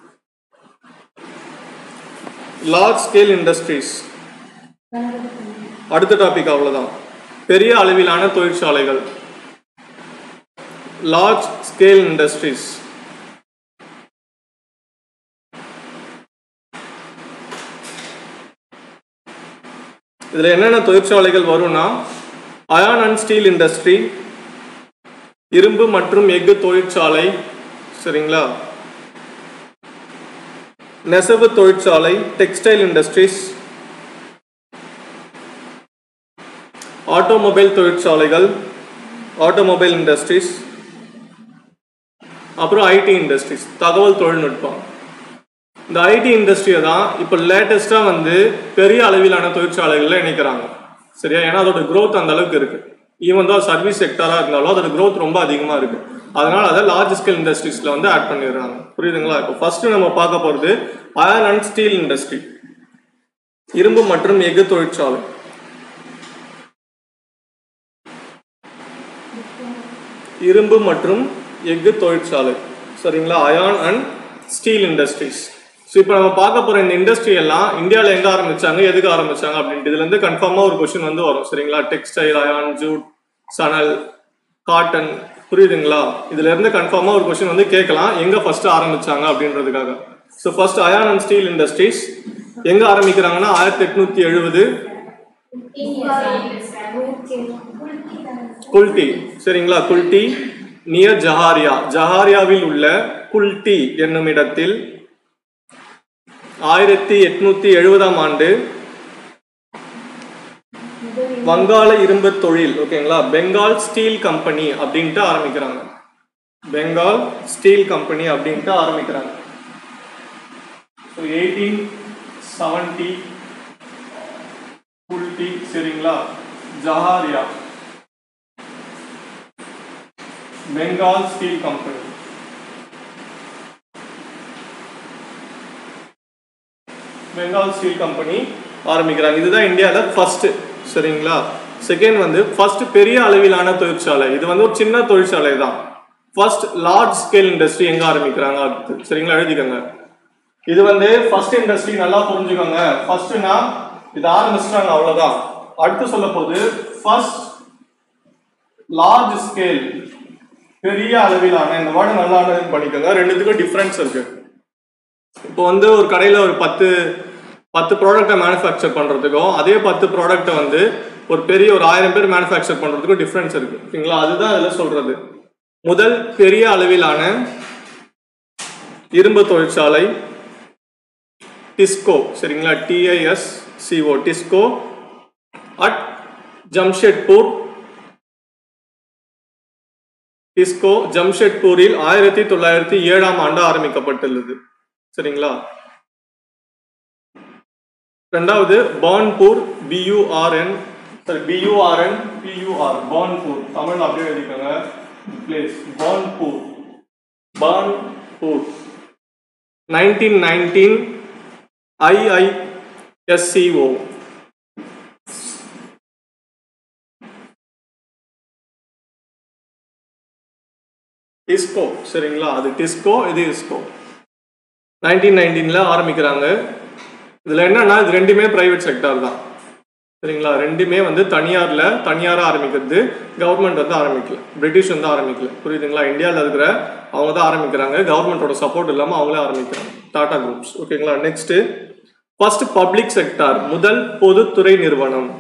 லார்ஜ் ஸ்கேல் இண்டஸ்ட்ரீஸ் அடுத்த டாபிக் அவ்வளவுதான் பெரிய அளவிலான தொழிற்சாலைகள் லார்ஜ் ஸ்கேல் இண்டஸ்ட்ரீஸ் இதுல என்னென்ன தொழிற்சாலைகள் வரும்னா அயான் அண்ட் ஸ்டீல் இண்டஸ்ட்ரி இரும்பு மற்றும் எஃகு தொழிற்சாலை சரிங்களா நெசவு தொழிற்சாலை டெக்ஸ்டைல் இண்டஸ்ட்ரீஸ் ஆட்டோமொபைல் தொழிற்சாலைகள் ஆட்டோமொபைல் இண்டஸ்ட்ரீஸ் அப்புறம் ஐடி இண்டஸ்ட்ரீஸ் தகவல் தொழில்நுட்பம் இந்த ஐடி இண்டஸ்ட்ரியை தான் இப்போ லேட்டஸ்ட்டாக வந்து பெரிய அளவிலான தொழிற்சாலைகளில் இணைக்கிறாங்க சரியா ஏன்னா அதோட growth அந்த அளவுக்கு இருக்கு ஈவன் தான் சர்வீஸ் செக்டராக இருந்தாலும் அதோட growth ரொம்ப அதிகமாக இருக்கு அதனால அதை லார்ஜ் ஸ்கேல் இண்டஸ்ட்ரீஸில் வந்து ஆட் பண்ணிடுறாங்க புரியுதுங்களா இப்போ ஃபர்ஸ்ட் நம்ம பார்க்க போகிறது அயர்ன் அண்ட் ஸ்டீல் இண்டஸ்ட்ரி இரும்பு மற்றும் எஃகு தொழிற்சாலை இரும்பு மற்றும் எஃகு தொழிற்சாலை சரிங்களா iron and steel industries so இப்போ நம்ம பார்க்க போற இந்த இண்டஸ்ட்ரி எல்லாம் இந்தியாவில் எங்க ஆரம்பிச்சாங்க எதுக்கு ஆரம்பிச்சாங்க அப்படின்ட்டு இதுல இருந்து கன்ஃபார்மா ஒரு கொஸ்டின் வந்து வரும் சரிங்களா டெக்ஸ்டைல் அயான் ஜூட் சணல் காட்டன் புரியுதுங்களா இதுல இருந்து கன்ஃபார்மா ஒரு கொஸ்டின் வந்து கேட்கலாம் எங்க ஃபர்ஸ்ட் ஆரம்பிச்சாங்க அப்படின்றதுக்காக so first iron and steel industries எங்க ஆரம்பிக்கிறாங்கன்னா ஆயிரத்தி எட்நூத்தி எழுபது குல்டி சரிங்களா குல்டி நியர் ஜஹாரியா ஜஹாரியாவில் உள்ள குல்டி என்னும் இடத்தில் ஆயிரத்தி எட்நூத்தி எழுபதாம் ஆண்டு வங்காள இரும்பு தொழில் ஓகேங்களா பெங்கால் ஸ்டீல் கம்பெனி அப்படின்ட்டு ஆரம்பிக்கிறாங்க பெங்கால் ஸ்டீல் கம்பெனி அப்படின்ட்டு ஆரம்பிக்கிறாங்க ஸோ எயிட்டீன் செவன்டி குல்டி சரிங்களா Jharia Bengal steel company Bengal steel company ஆரம்பிக்கிறாங்க இதுதான் இந்தியாவில் ஃபர்ஸ்ட் சரிங்களா செகண்ட் வந்து ஃபர்ஸ்ட் பெரிய அளவிலான தொழிற்சாலை இது வந்து ஒரு சின்ன தொழிற்சாலை தான் ஃபர்ஸ்ட் லார்ஜ் ஸ்கேல் இண்டஸ்ட்ரி எங்க ஆரம்பிக்கிறாங்க அடுத்து சரிங்களா எழுதிக்கோங்க இது வந்து ஃபர்ஸ்ட் இண்டஸ்ட்ரி நல்லா புரிஞ்சுக்கோங்க ஃபர்ஸ்ட்னா இது ஆரம்பிச்சிட்டாங்க அவ்வளவுதான் அடுத்து சொல்ல போது ஃபர்ஸ்ட் லார்ஜ் ஸ்கேல் பெரிய அளவிலான இந்த வேர்டு நல்லா underline பண்ணிக்கோங்க ரெண்டுத்துக்கும் டிஃபரன்ஸ் இருக்கு இப்போ வந்து ஒரு கடையில் ஒரு பத்து பத்து ப்ராடக்டை மேனுஃபேக்சர் பண்ணுறதுக்கும் அதே பத்து ப்ராடக்ட்டை வந்து ஒரு பெரிய ஒரு ஆயிரம் பேர் மேனுஃபேக்சர் பண்ணுறதுக்கும் டிஃப்ரென்ஸ் இருக்கு ஓகேங்களா அதுதான் அதில் சொல்றது முதல் பெரிய அளவிலான இரும்பு தொழிற்சாலை டிஸ்கோ சரிங்களா T I S CO TISCO at Jamshedpur TISCO ஜம்ஷெட்பூரில் ஆயிரத்தி தொள்ளாயிரத்தி ஏழாம் ஆண்டு ஆரம்பிக்கப்பட்டுள்ளது சரிங்களா ரெண்டாவது Burnpur B U R N sorry B U R N B U R Burnpur Tamil அப்படியே எழுதிக்கோங்க place Burnpur Burnpur nineteen nineteen IISCO TISCO சரிங்களா அது டிஸ்கோ இது இஸ்கோ நைன்டீன் நைன்டீனில் ஆரம்பிக்கிறாங்க இதில் என்னன்னா இது ரெண்டுமே பிரைவேட் செக்டார் தான் சரிங்களா ரெண்டுமே வந்து தனியாரில் தனியாராக ஆரம்பிக்கிறது கவர்மெண்ட் வந்து ஆரம்பிக்கல பிரிட்டிஷ் வந்து ஆரம்பிக்கல புரியுதுங்களா இந்தியாவில் இருக்கிற அவங்க தான் ஆரம்பிக்கிறாங்க கவர்மெண்ட்டோட சப்போர்ட் இல்லாமல் அவங்களே ஆரம்பிக்கிறாங்க டாடா குரூப்ஸ் ஓகேங்களா நெக்ஸ்ட் ஃபர்ஸ்ட் பப்ளிக் செக்டார் முதல் பொதுத்துறை நிறுவனம்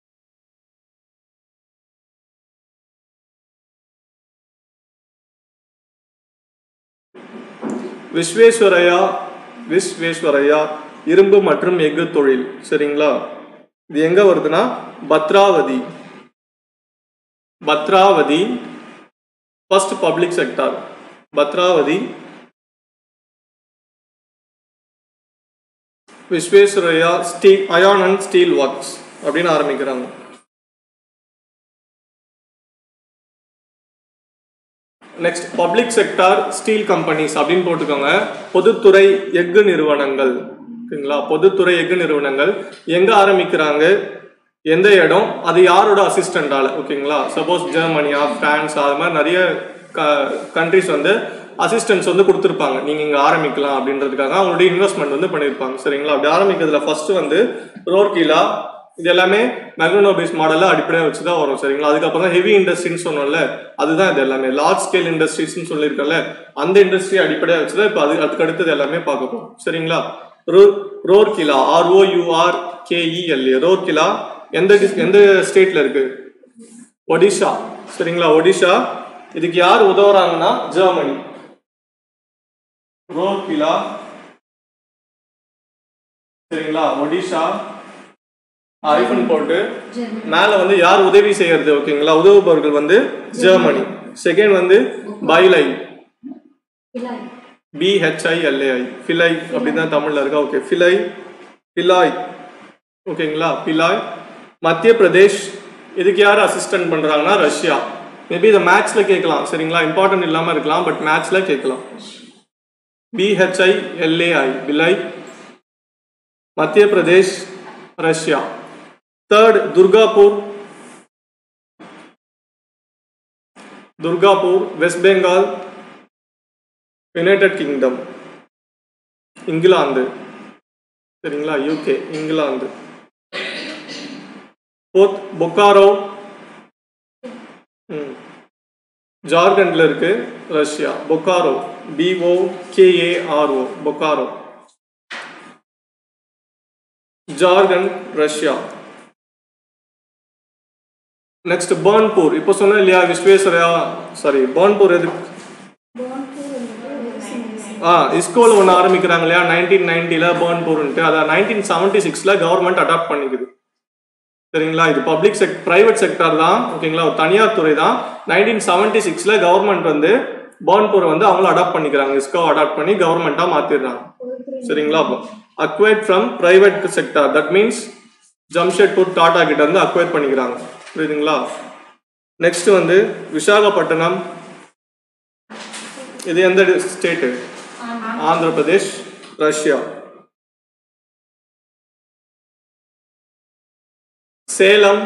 விஸ்வேஸ்வரையா விஸ்வேஸ்வரையா இரும்பு மற்றும் எஃகு தொழில் சரிங்களா இது எங்க வருதுன்னா Bhadravati Bhadravati first public sector Bhadravati Visvesvaraya steel iron and steel works அப்படின்னு ஆரம்பிக்கிறாங்க next public sector steel companies அப்படின்னு போட்டுக்கோங்க பொதுத்துறை எஃகு நிறுவனங்கள் ஓகேங்களா பொதுத்துறை எஃகு நிறுவனங்கள் எங்க ஆரம்பிக்கிறாங்க எந்த இடம் அது யாரோட அசிஸ்டண்டால ஓகேங்களா சப்போஸ் ஜெர்மனியா பிரான்ஸ் அது மாதிரி நிறைய கண்ட்ரிஸ் வந்து அசிஸ்டன்ஸ் வந்து கொடுத்துருப்பாங்க நீங்க இங்க ஆரம்பிக்கலாம் அப்படின்றதுக்காக அவங்களுடைய இன்வெஸ்ட்மெண்ட் வந்து பண்ணியிருப்பாங்க சரிங்களா அப்படி ஆரம்பிக்கிறதுல ஃபர்ஸ்ட் வந்து ரோர்கிலா இது எல்லாமே மேக்னோபேஸ் மாடலை அடிப்படையாக வச்சு தான் வரும் சரிங்களா அதுக்கப்புறம் தான் ஹெவி இண்டஸ்ட்ரின்னு சொன்னோம்ல அதுதான் இது எல்லாமே லார்ஜ் ஸ்கேல் இண்டஸ்ட்ரீஸ்னு சொல்லியிருக்கல அந்த இண்டஸ்ட்ரி அடிப்படையாக வச்சு தான் இப்போ அது அதுக்கு அடுத்தது எல்லாமே பார்க்க போறோம் சரிங்களா ரோ ரோர்கிலா ஆர்ஓயூஆர் கேஇஎல்ஏ ரோர்கிலா எந்த dis- எந்த ஸ்டேட்ல இருக்கு ஒடிஷா சரிங்களா ஒடிஷா இதுக்கு யார் உதவுறாங்கன்னா ஜெர்மனி ரோர்கிலா சரிங்களா ஒடிஷா ஐஃபன் போட்டு ஜெர்மனி மேல வந்து யார் உதவி செய்யறது ஓகேங்களா உதவுபவர்கள் வந்து ஜெர்மனி செகண்ட் வந்து பைலை பிலாய் பிஹெச்ஐஎல்ஏஐ ஃபிலை அப்படின்னு தான் தமிழ்ல இருக்கா ஓகே ஃபிலை பிலாய் ஓகேங்களா பிலாய் மத்திய பிரதேஷ் இதுக்கு யார் அசிஸ்டன்ட் பண்றாங்கன்னா ரஷ்யா மேபி இதை மேட்ச்ல கேட்கலாம் சரிங்களா இம்பார்ட்டன்ட் இல்லாம இருக்கலாம் பட் மேட்ச்ல கேட்கலாம் B H I L A I Bhilai Madhya Pradesh Russia third Durgapur Durgapur west Bengal United Kingdom England சரிங்களா யூகே இங்கிலாந்து போத் பொக்காரோ ம். ஜார்க்கண்ட்ல இருக்கு Russia Bokaro B O K A R O Bokaro Jharkhand Russia next Burnpur இப்போ சொன்னேன் இல்லையா விஸ்வேஸ்வரையா சாரி பர்ன்பூர் எது போன்பூர் வந்து ஆ இஸ்கோல ஒன்று ஆரம்பிக்கிறாங்க இல்லையா நைன்டீன் நைன்டியில் பர்ன்பூர்ன்ட்டு அதை நைன்டீன் செவன்டி சிக்ஸில் கவர்மெண்ட் அடாப்ட் பண்ணிக்குது சரிங்களா இது பப்ளிக் செக் பிரைவேட் செக்டார் தான் ஓகேங்களா ஒரு தனியார் துறை தான் நைன்டீன் செவன்டி சிக்ஸில் கவர்மெண்ட் வந்து பர்ன்பூரை வந்து அவங்களும் அடாப்ட் பண்ணிக்கிறாங்க இஸ்கோ அடாப்ட் பண்ணி கவர்மெண்ட்டாக மாற்றிடுறாங்க சரிங்களா acquired from private sector that means Jamshedpur Tata கிட்ட இருந்து அக்வைர் பண்ணிக்கிறாங்க புரியுதுங்களா நெக்ஸ்ட் வந்து விசாகப்பட்டினம் இது எந்த ஸ்டேட்டு ஆந்திர பிரதேஷ் ரஷ்யா சேலம்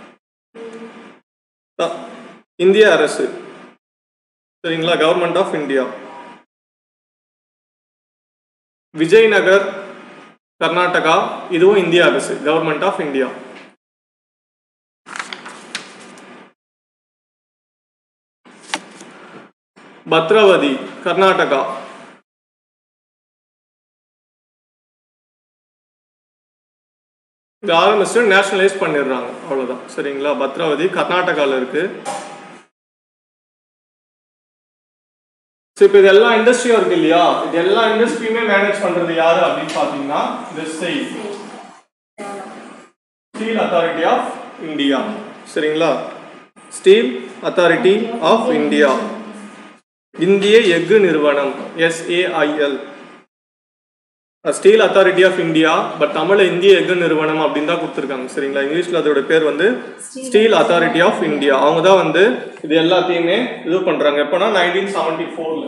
த- இந்திய அரசு சரிங்களா government of India Vijayanagar Karnataka இதுவும் இந்திய அரசு government of India Bhadravati Karnataka இது ஆரம்பிச்சு நேஷனலைஸ் பண்ணிடுறாங்க அவ்வளவுதான் சரிங்களா பத்ராவதி கர்நாடகால இருக்கு ஸோ இப்போ இது எல்லா இண்டஸ்ட்ரியும் இருக்கு இல்லையா இது எல்லா இண்டஸ்ட்ரியுமே மேனேஜ் பண்றது யாரு அப்படின்னு பாத்தீங்கன்னா this steel authority of India சரிங்களா ஸ்டீல் அத்தாரிட்டி ஆஃப் இந்தியா இந்திய எஃகு நிறுவனம் SAIL steel authority of India but தமிழ்ல இந்திய எஃகு நிறுவனம் அப்படின்னு தான் கொடுத்துருக்காங்க சரிங்களா இங்கிலீஷ்ல அதோட பேர் வந்து ஸ்டீல் அத்தாரிட்டி ஆஃப் இந்தியா அவங்க தான் வந்து இது எல்லாத்தையுமே இது பண்றாங்க எப்போனா நைன்டீன் செவன்டி ஃபோர்ல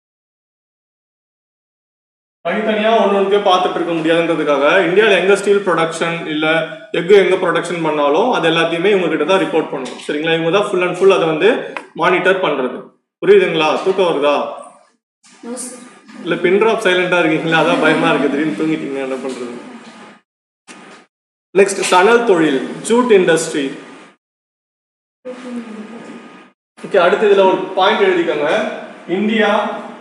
தனித்தனியா ஒன்று ஒன்று பார்த்துட்டு இருக்க முடியாதுன்றதுக்காக இந்தியாவில் எங்க ஸ்டீல் ப்ரொடக்ஷன் இல்ல எஃகு எங்க ப்ரொடக்ஷன் பண்ணாலும் அது எல்லாத்தையுமே இவங்க கிட்ட தான் ரிப்போர்ட் பண்ணணும் சரிங்களா இவங்க தான் ஃபுல் அண்ட் ஃபுல் அதை வந்து மானிட்டர் பண்றது புரியுதுங்களா தூக்கம் வருதா நோ சார் இல்ல பின் ட்ராப் சைலண்டா இருக்கீங்களா அதான் பயமா இருக்கு திடீர்னு தூங்கிட்டீங்க என்ன பண்றது நெக்ஸ்ட் சணல் தொழில் ஜூட் இண்டஸ்ட்ரி ஓகே அடுத்து இதுல ஒரு பாயிண்ட் எழுதிக்கோங்க இந்தியா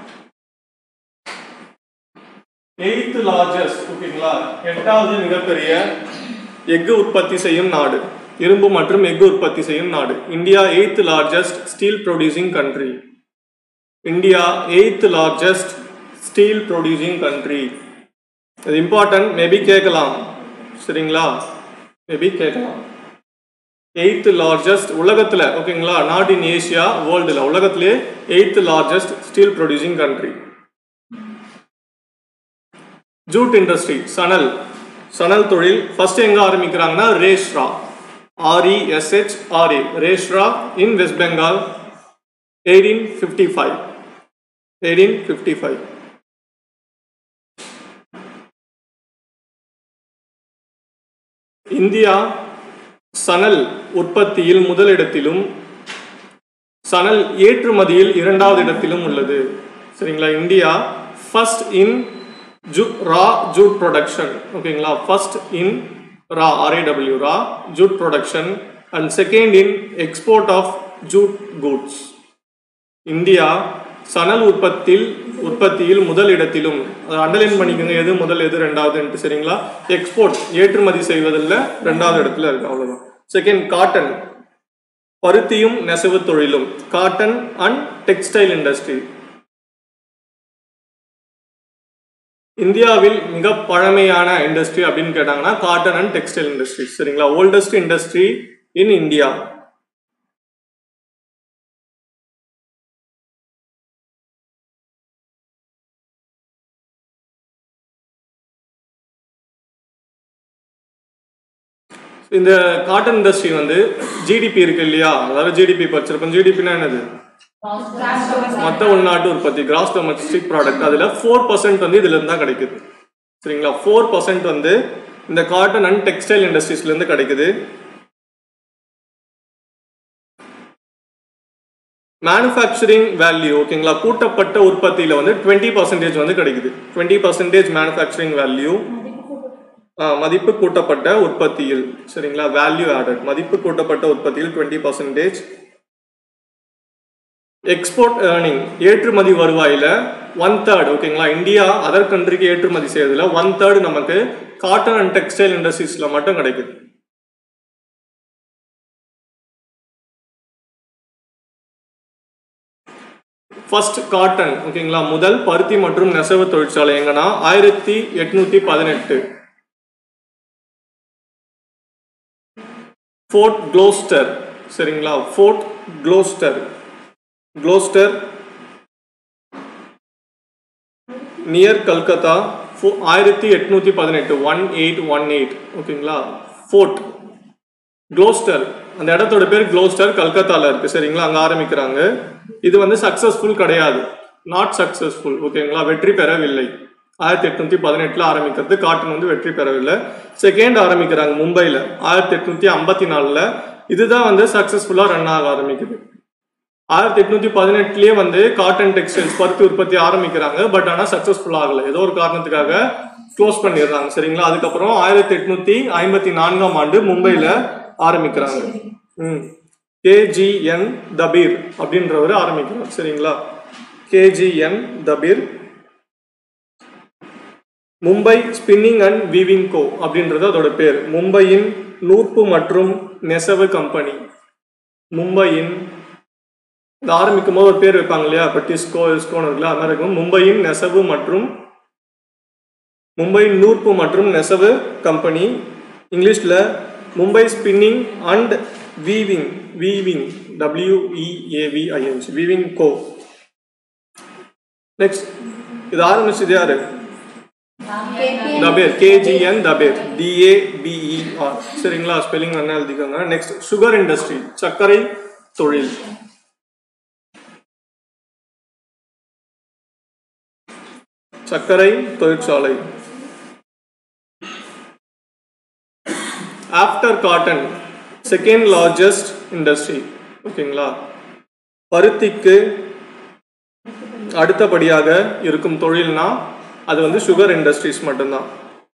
எய்த் லார்ஜஸ்ட் ஓகேங்களா எட்டாவது மிகப்பெரிய எஃகு உற்பத்தி செய்யும் நாடு இரும்பு மற்றும் எஃகு உற்பத்தி செய்யும் நாடு India eighth largest steel producing country India eighth largest steel producing country இது இம்பார்ட்டன்ட் மேபி கேட்கலாம் சரிங்களா மேபி கேட்கலாம் எய்த் லார்ஜஸ்ட் உலகத்துல ஓகேங்களா நாட் இன் ஏசியா வேர்ல்டுல உலகத்திலே eighth largest steel producing country jute industry சணல் சணல் தொழில் ஃபர்ஸ்ட் எங்க ஆரம்பிக்கிறாங்கன்னா Rishra R E S H R A Rishra in west Bengal eighteen fifty five eighteen fifty five India சணல் உற்பத்தியில் முதலிடத்திலும் சணல் ஏற்றுமதியில் இரண்டாவது இடத்திலும் உள்ளது சரிங்களா India first in jute raw jute production ஓகேங்களா first in raw R A W raw jute production and second in export of jute goods India சணல் உற்பத்தியில் உற்பத்தியில் முதல் இடத்திலும் அதை அண்டர்லைன் பண்ணிக்கோங்க எது முதல் எது ரெண்டாவதுன்ட்டு சரிங்களா எக்ஸ்போர்ட் ஏற்றுமதி செய்வதில் ரெண்டாவது இடத்துல இருக்கு அவ்வளவுதான் செகண்ட் காட்டன் பருத்தியும் நெசவு தொழிலும் காட்டன் அண்ட் டெக்ஸ்டைல் இண்டஸ்ட்ரி இந்தியாவில் மிக பழமையான இண்டஸ்ட்ரி அப்படின்னு கேட்டாங்கன்னா காட்டன் அண்ட் டெக்ஸ்டைல் இண்டஸ்ட்ரி சரிங்களா ஓல்டஸ்ட் இண்டஸ்ட்ரி இன் இந்தியா இந்த காட்டன் இண்டஸ்ட்ரி வந்து ஜிடிபி இருக்கு இல்லையா அதாவது ஜிடிபி படிச்சிருப்போம் ஜிடிபினா என்னது மொத்த உள்நாட்டு உற்பத்தி கிராஸ் டொமஸ்டிக் ப்ராடக்ட் அதுல ஃபோர் பர்சன்ட் வந்து இதுல இருந்து தான் கிடைக்குது சரிங்களா ஃபோர் பர்சன்ட் வந்து இந்த காட்டன் அண்ட் டெக்ஸ்டைல் இண்டஸ்ட்ரீஸ்ல இருந்து கிடைக்குது மேனுஃபேக்சரிங் வேல்யூ ஓகேங்களா கூட்டப்பட்ட உற்பத்தியில வந்து டுவெண்ட்டி பர்சன்டேஜ் வந்து கிடைக்குது டுவெண்ட்டி பர்சன்டேஜ் மேனுஃபேக்சரிங் வேல்யூ மதிப்பு கூட்டப்பட்ட உற்பத்தியில் சரிங்களா வேல்யூ ஆடட் மதிப்பு கூட்டப்பட்ட உற்பத்தியில் டுவெண்ட்டி பர்சன்டேஜ் எக்ஸ்போர்ட் ஏர்னிங் ஏற்றுமதி வருவாயில ஒன் தேர்ட் ஓகேங்களா இந்தியா அதர் கண்ட்ரிக்கு ஏற்றுமதி செய்யறதுல ஒன் தேர்ட் நமக்கு காட்டன் அண்ட் டெக்ஸ்டைல் இண்டஸ்ட்ரீஸ்ல மட்டும் கிடைக்குது ஃபர்ஸ்ட் காட்டன் ஓகேங்களா முதல் பருத்தி மற்றும் நெசவு தொழிற்சாலை எங்கன்னா ஆயிரத்தி எட்நூத்தி பதினெட்டு ஃபோர்ட் க்ளோஸ்டர் சரிங்களா Fort Gloster Gloster near Calcutta ஆயிரத்தி எட்நூத்தி பதினெட்டு ஒன் எயிட் ஒன் எயிட் ஓகேங்களா ஃபோர்ட் க்ளோஸ்டர் அந்த இடத்தோட பேர் க்ளோஸ்டர் கல்கத்தால இருக்கு சரிங்களா அங்க ஆரம்பிக்கிறாங்க இது வந்து சக்சஸ்ஃபுல் கிடையாது நாட் சக்சஸ்ஃபுல் ஓகேங்களா வெற்றி பெறவில்லை ஆயிரத்தி எட்நூத்தி பதினெட்டுல ஆரம்பிக்கிறது காட்டன் வந்து வெற்றி பெறவில்லை செகண்ட் ஆரம்பிக்கிறாங்க மும்பைல ஆயிரத்தி எட்நூத்தி ஐம்பத்தி நாலுல இதுதான் வந்து சக்சஸ்ஃபுல்லா ரன் ஆக ஆரம்பிக்குது ஆயிரத்தி எட்நூத்தி பதினெட்டுலயே வந்து காட்டன் டெக்ஸ்டைல்ஸ் பருத்தி உற்பத்தி ஆரம்பிக்கிறாங்க பட் ஆனா சக்சஸ்ஃபுல் ஆகல ஏதோ ஒரு காரணத்துக்காக க்ளோஸ் பண்ணிடுறாங்க சரிங்களா அதுக்கப்புறம் ஆயிரத்தி எட்நூத்தி ஐம்பத்தி நான்காம் ஆண்டு மும்பைல ஆரம்பிக்கிறாங்க ம் கேஜிஎன் தபீர் அப்படின்றவர் ஆரம்பிக்கிறார் சரிங்களா KGN Davar Mumbai spinning and weaving co அப்படின்றது அதோட பேர் மும்பையின் நூற்பு மற்றும் நெசவு கம்பெனி மும்பையின் இது ஆரம்பிக்கும் போது ஒரு பேர் வைப்பாங்க இல்லையா இப்போ டிஸ்கோ இஸ்கோன்னு இருக்குல்ல அது மாதிரி இருக்கும் மும்பையின் நெசவு மற்றும் மும்பையின் நூற்பு மற்றும் நெசவு கம்பெனி இங்கிலீஷில் Mumbai spinning and weaving weaving WEAVING weaving co next இது ஆரம்பிச்சது யாரு தபேர் கேஜிஎன் தபேர் டிஏபிஇஆர் சரிங்களா ஸ்பெல்லிங் என்ன எழுதிக்கோங்க நெக்ஸ்ட் சுகர் இண்டஸ்ட்ரி சர்க்கரை தொழில் சர்க்கரை தொழிற்சாலை after cotton second largest industry ஓகேங்களா பருத்திக்கு அடுத்தபடியாக இருக்கும் தொழில்னா அது வந்து சுகர் இண்டஸ்ட்ரீஸ் மட்டும்தான்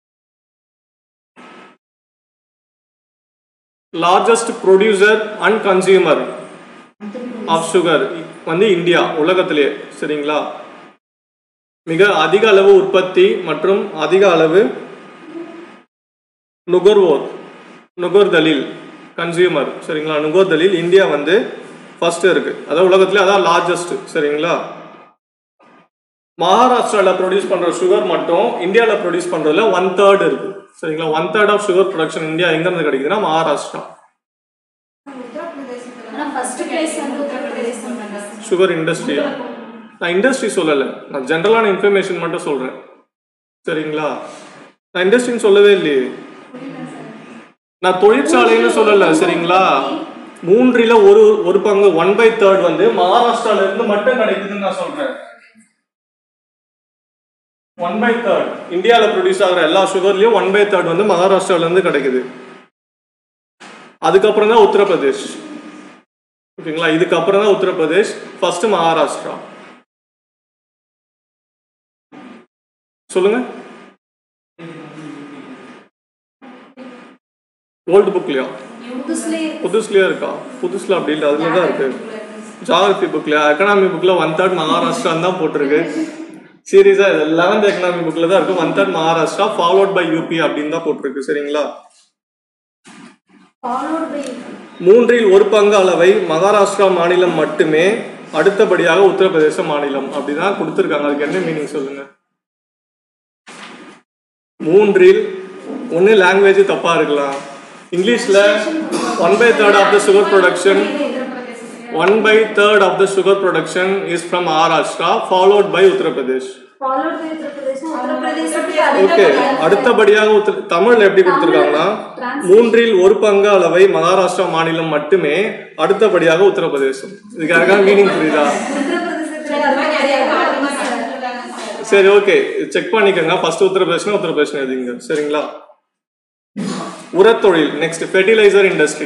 largest producer and consumer of sugar வந்து இந்தியா உலகத்திலேயே சரிங்களா மிக அதிக அளவு உற்பத்தி மற்றும் அதிக அளவு நுகர்வோர் நுகர்தலில் கன்சியூமர் சரிங்களா நுகர்தலில் இந்தியா வந்து ஃபர்ஸ்ட் இருக்கு அதாவது உலகத்திலே அதான் லார்ஜஸ்ட் சரிங்களா மகாராஷ்டிரால ப்ரொடியூஸ் பண்ற சுகர் மட்டும் இந்தியால ப்ரொடியூஸ் பண்றதுல ஒன் தேர்ட் இருக்கு சரிங்களா one third of sugar production India எங்க இருந்து கிடைக்குதுன்னா மகாராஷ்டிரா ஆனா ஃபர்ஸ்ட் பிளேஸ் வந்து உத்தரப்பிரதேசம் தான் சுகர் இண்டஸ்ட்ரி நான் இண்டஸ்ட்ரி சொல்லலை நான் ஜென்ரலான இன்ஃபர்மேஷன் மட்டும் சொல்றேன் சரிங்களா நான் இண்டஸ்ட்ரின்னு சொல்லவே இல்லையே நான் தொழிற்சாலைன்னு சொல்லல சரிங்களா மூன்றில ஒரு ஒரு பங்கு ஒன் பை தேர்ட் வந்து மகாராஷ்டிரால இருந்து மட்டும் கிடைக்குதுன்னு நான் சொல்றேன் ஒன் பை தேர்ட் இந்தியால ப்ரொடியூஸ் ஆகிற எல்லா சுகர்லயும் ஒன் பை தேர்ட் வந்து மகாராஷ்டிரால இருந்து கிடைக்குது அதுக்கப்புறம் தான் உத்தரப்பிரதேஷ் ஓகேங்களா இதுக்கப்புறம் தான் உத்தரப்பிரதேஷ் ஃபர்ஸ்ட் மகாராஷ்டிரா சொல்லுங்க ஓல்டு புக்லயா புதுசுலயே புதுசுலயா இருக்கா புதுசுல அப்படி இல்லை அதுல தான் இருக்கு ஜாகிரபி புக்ல எக்கனாமி புக்ல ஒன் தேர்ட் மகாராஷ்டிரான்னு தான் போட்டிருக்கு சீரியஸா இது லெவன்த் எக்கனாமி புக்ல தான் இருக்கு one third Maharashtra followed by UP அப்படின்னு தான் போட்டிருக்கு சரிங்களா ஃபாலோட் பை மூன்றில் ஒரு பங்கு அளவை மகாராஷ்டிரா மாநிலம் மட்டுமே அடுத்தபடியாக உத்தரப்பிரதேச மாநிலம் அப்படிதான் கொடுத்துருக்காங்க அதுக்கு என்ன மீனிங் சொல்லுங்க மூன்றில் ஒன்று லாங்குவேஜ் தப்பா இருக்கலாம் இங்கிலீஷ்ல one by third of the sugar production one by third of the sugar production is from Maharashtra followed by Uttar Pradesh followed by Uttar Pradesh உத்தரப்பிரதேசத்துக்கு ஓகே அடுத்தபடியாக அடுத்தபடியாக உத்தர தமிழ்ல எப்படி கொடுத்துருக்காங்கன்னா மூன்றில் ஒரு பங்கு அளவை மகாராஷ்டிரா மாநிலம் மட்டுமே அடுத்தபடியாக உத்தரப்பிரதேசம் இதுக்கு யாருக்கான மீனிங் புரியுதா உத்தரப்பிரதேசத்துக்கு அடுத்தபடியாக சரி ஓகே செக் பண்ணிக்கோங்க ஃபர்ஸ்ட் உத்தரப்பிரதேசம் உத்தரப்பிரதேசம் எழுதிங்க சரிங்களா உரத்தொழில் நெக்ஸ்ட் ஃபெர்டிலைசர் இண்டஸ்ட்ரி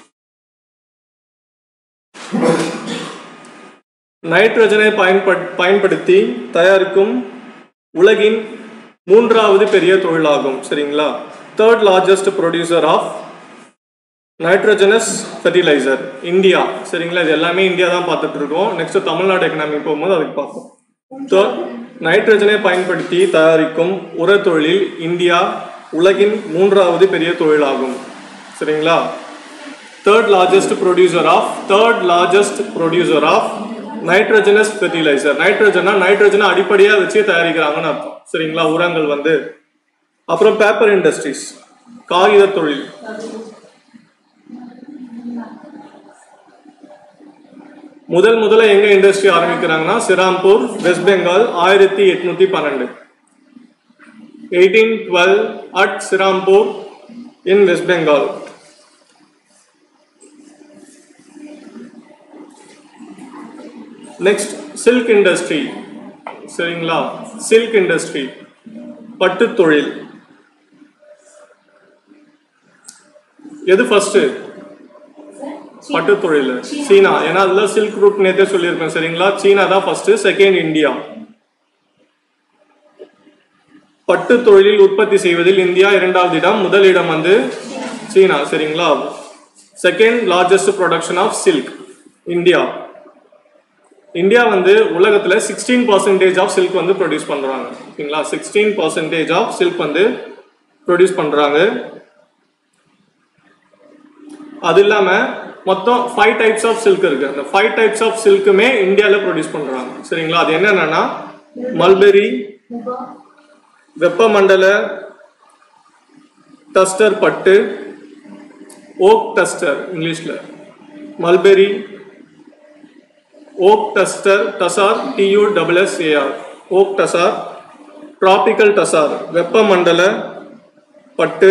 நைட்ரஜனை பயன்பட் பயன்படுத்தி தயாரிக்கும் உலகின் மூன்றாவது பெரிய தொழிலாகும் சரிங்களா third largest producer of nitrogenous fertiliser India சரிங்களா இது எல்லாமே இந்தியா தான் பார்த்துட்டு இருக்கோம் நெக்ஸ்ட் தமிழ்நாடு எக்கனாமி போகும்போது அதுக்கு பார்ப்போம் Third, நைட்ரஜனை பயன்படுத்தி தயாரிக்கும் உரத் தொழிலில் இந்தியா உலகின் மூன்றாவது பெரிய தொழிலாகும் சரிங்களா third largest producer of third largest producer of nitrogenous fertiliser நைட்ரஜனா நைட்ரஜனை அடிப்படையாக வச்சு தயாரிக்கிறாங்கன்னு அர்த்தம் சரிங்களா உரங்கள் வந்து அப்புறம் பேப்பர் இண்டஸ்ட்ரீஸ் காகித தொழில் முதல் முதல்ல எங்க இண்டஸ்ட்ரி ஆரம்பிக்கிறாங்கன்னா சிராம்பூர் வெஸ்ட் பெங்கால் ஆயிரத்தி எட்நூத்தி பன்னெண்டு eighteen twelve at Serampore in west Bengal next silk industry silk சில்க் இண்டஸ்ட்ரி பட்டு தொழில் எது ஃபர்ஸ்ட் பட்டு தொழில் சீனா ஏன்னா அதுல சில்க் ரூட் நேத்தே சொல்லியிருக்கேன் சரிங்களா சீனா தான் ஃபர்ஸ்ட் செகண்ட் இந்தியா பட்டு தொழிலில் உற்பத்தி செய்வதில் இந்தியா இரண்டாவது இடம் முதல் இடம் வந்து சீனா சரிங்களா second largest production of silk India India வந்து உலகத்துல சிக்ஸ்டீன் பர்சன்டேஜ் ஆஃப் சில்க் வந்து ப்ரொடியூஸ் பண்றாங்க ஓகேங்களா சிக்ஸ்டீன் பர்சன்டேஜ் ஆஃப் சில்க் வந்து ப்ரொடியூஸ் பண்றாங்க அது இல்லாம மொத்தம் ஃபைவ் டைப்ஸ் ஆஃப் சில்க் இருக்கு அந்த ஃபைவ் டைப்ஸ் ஆஃப் சில்க்குமே இந்தியாவில் ப்ரொடியூஸ் பண்றாங்க சரிங்களா அது என்னென்னா மல்பெரி வெப்பமண்டல டஸ்டர் பட்டு ஓக் டஸ்டர் இங்கிலீஷில் mulberry oak tussar tussar T U double S A R oak tussar tropical tussar வெப்பமண்டல பட்டு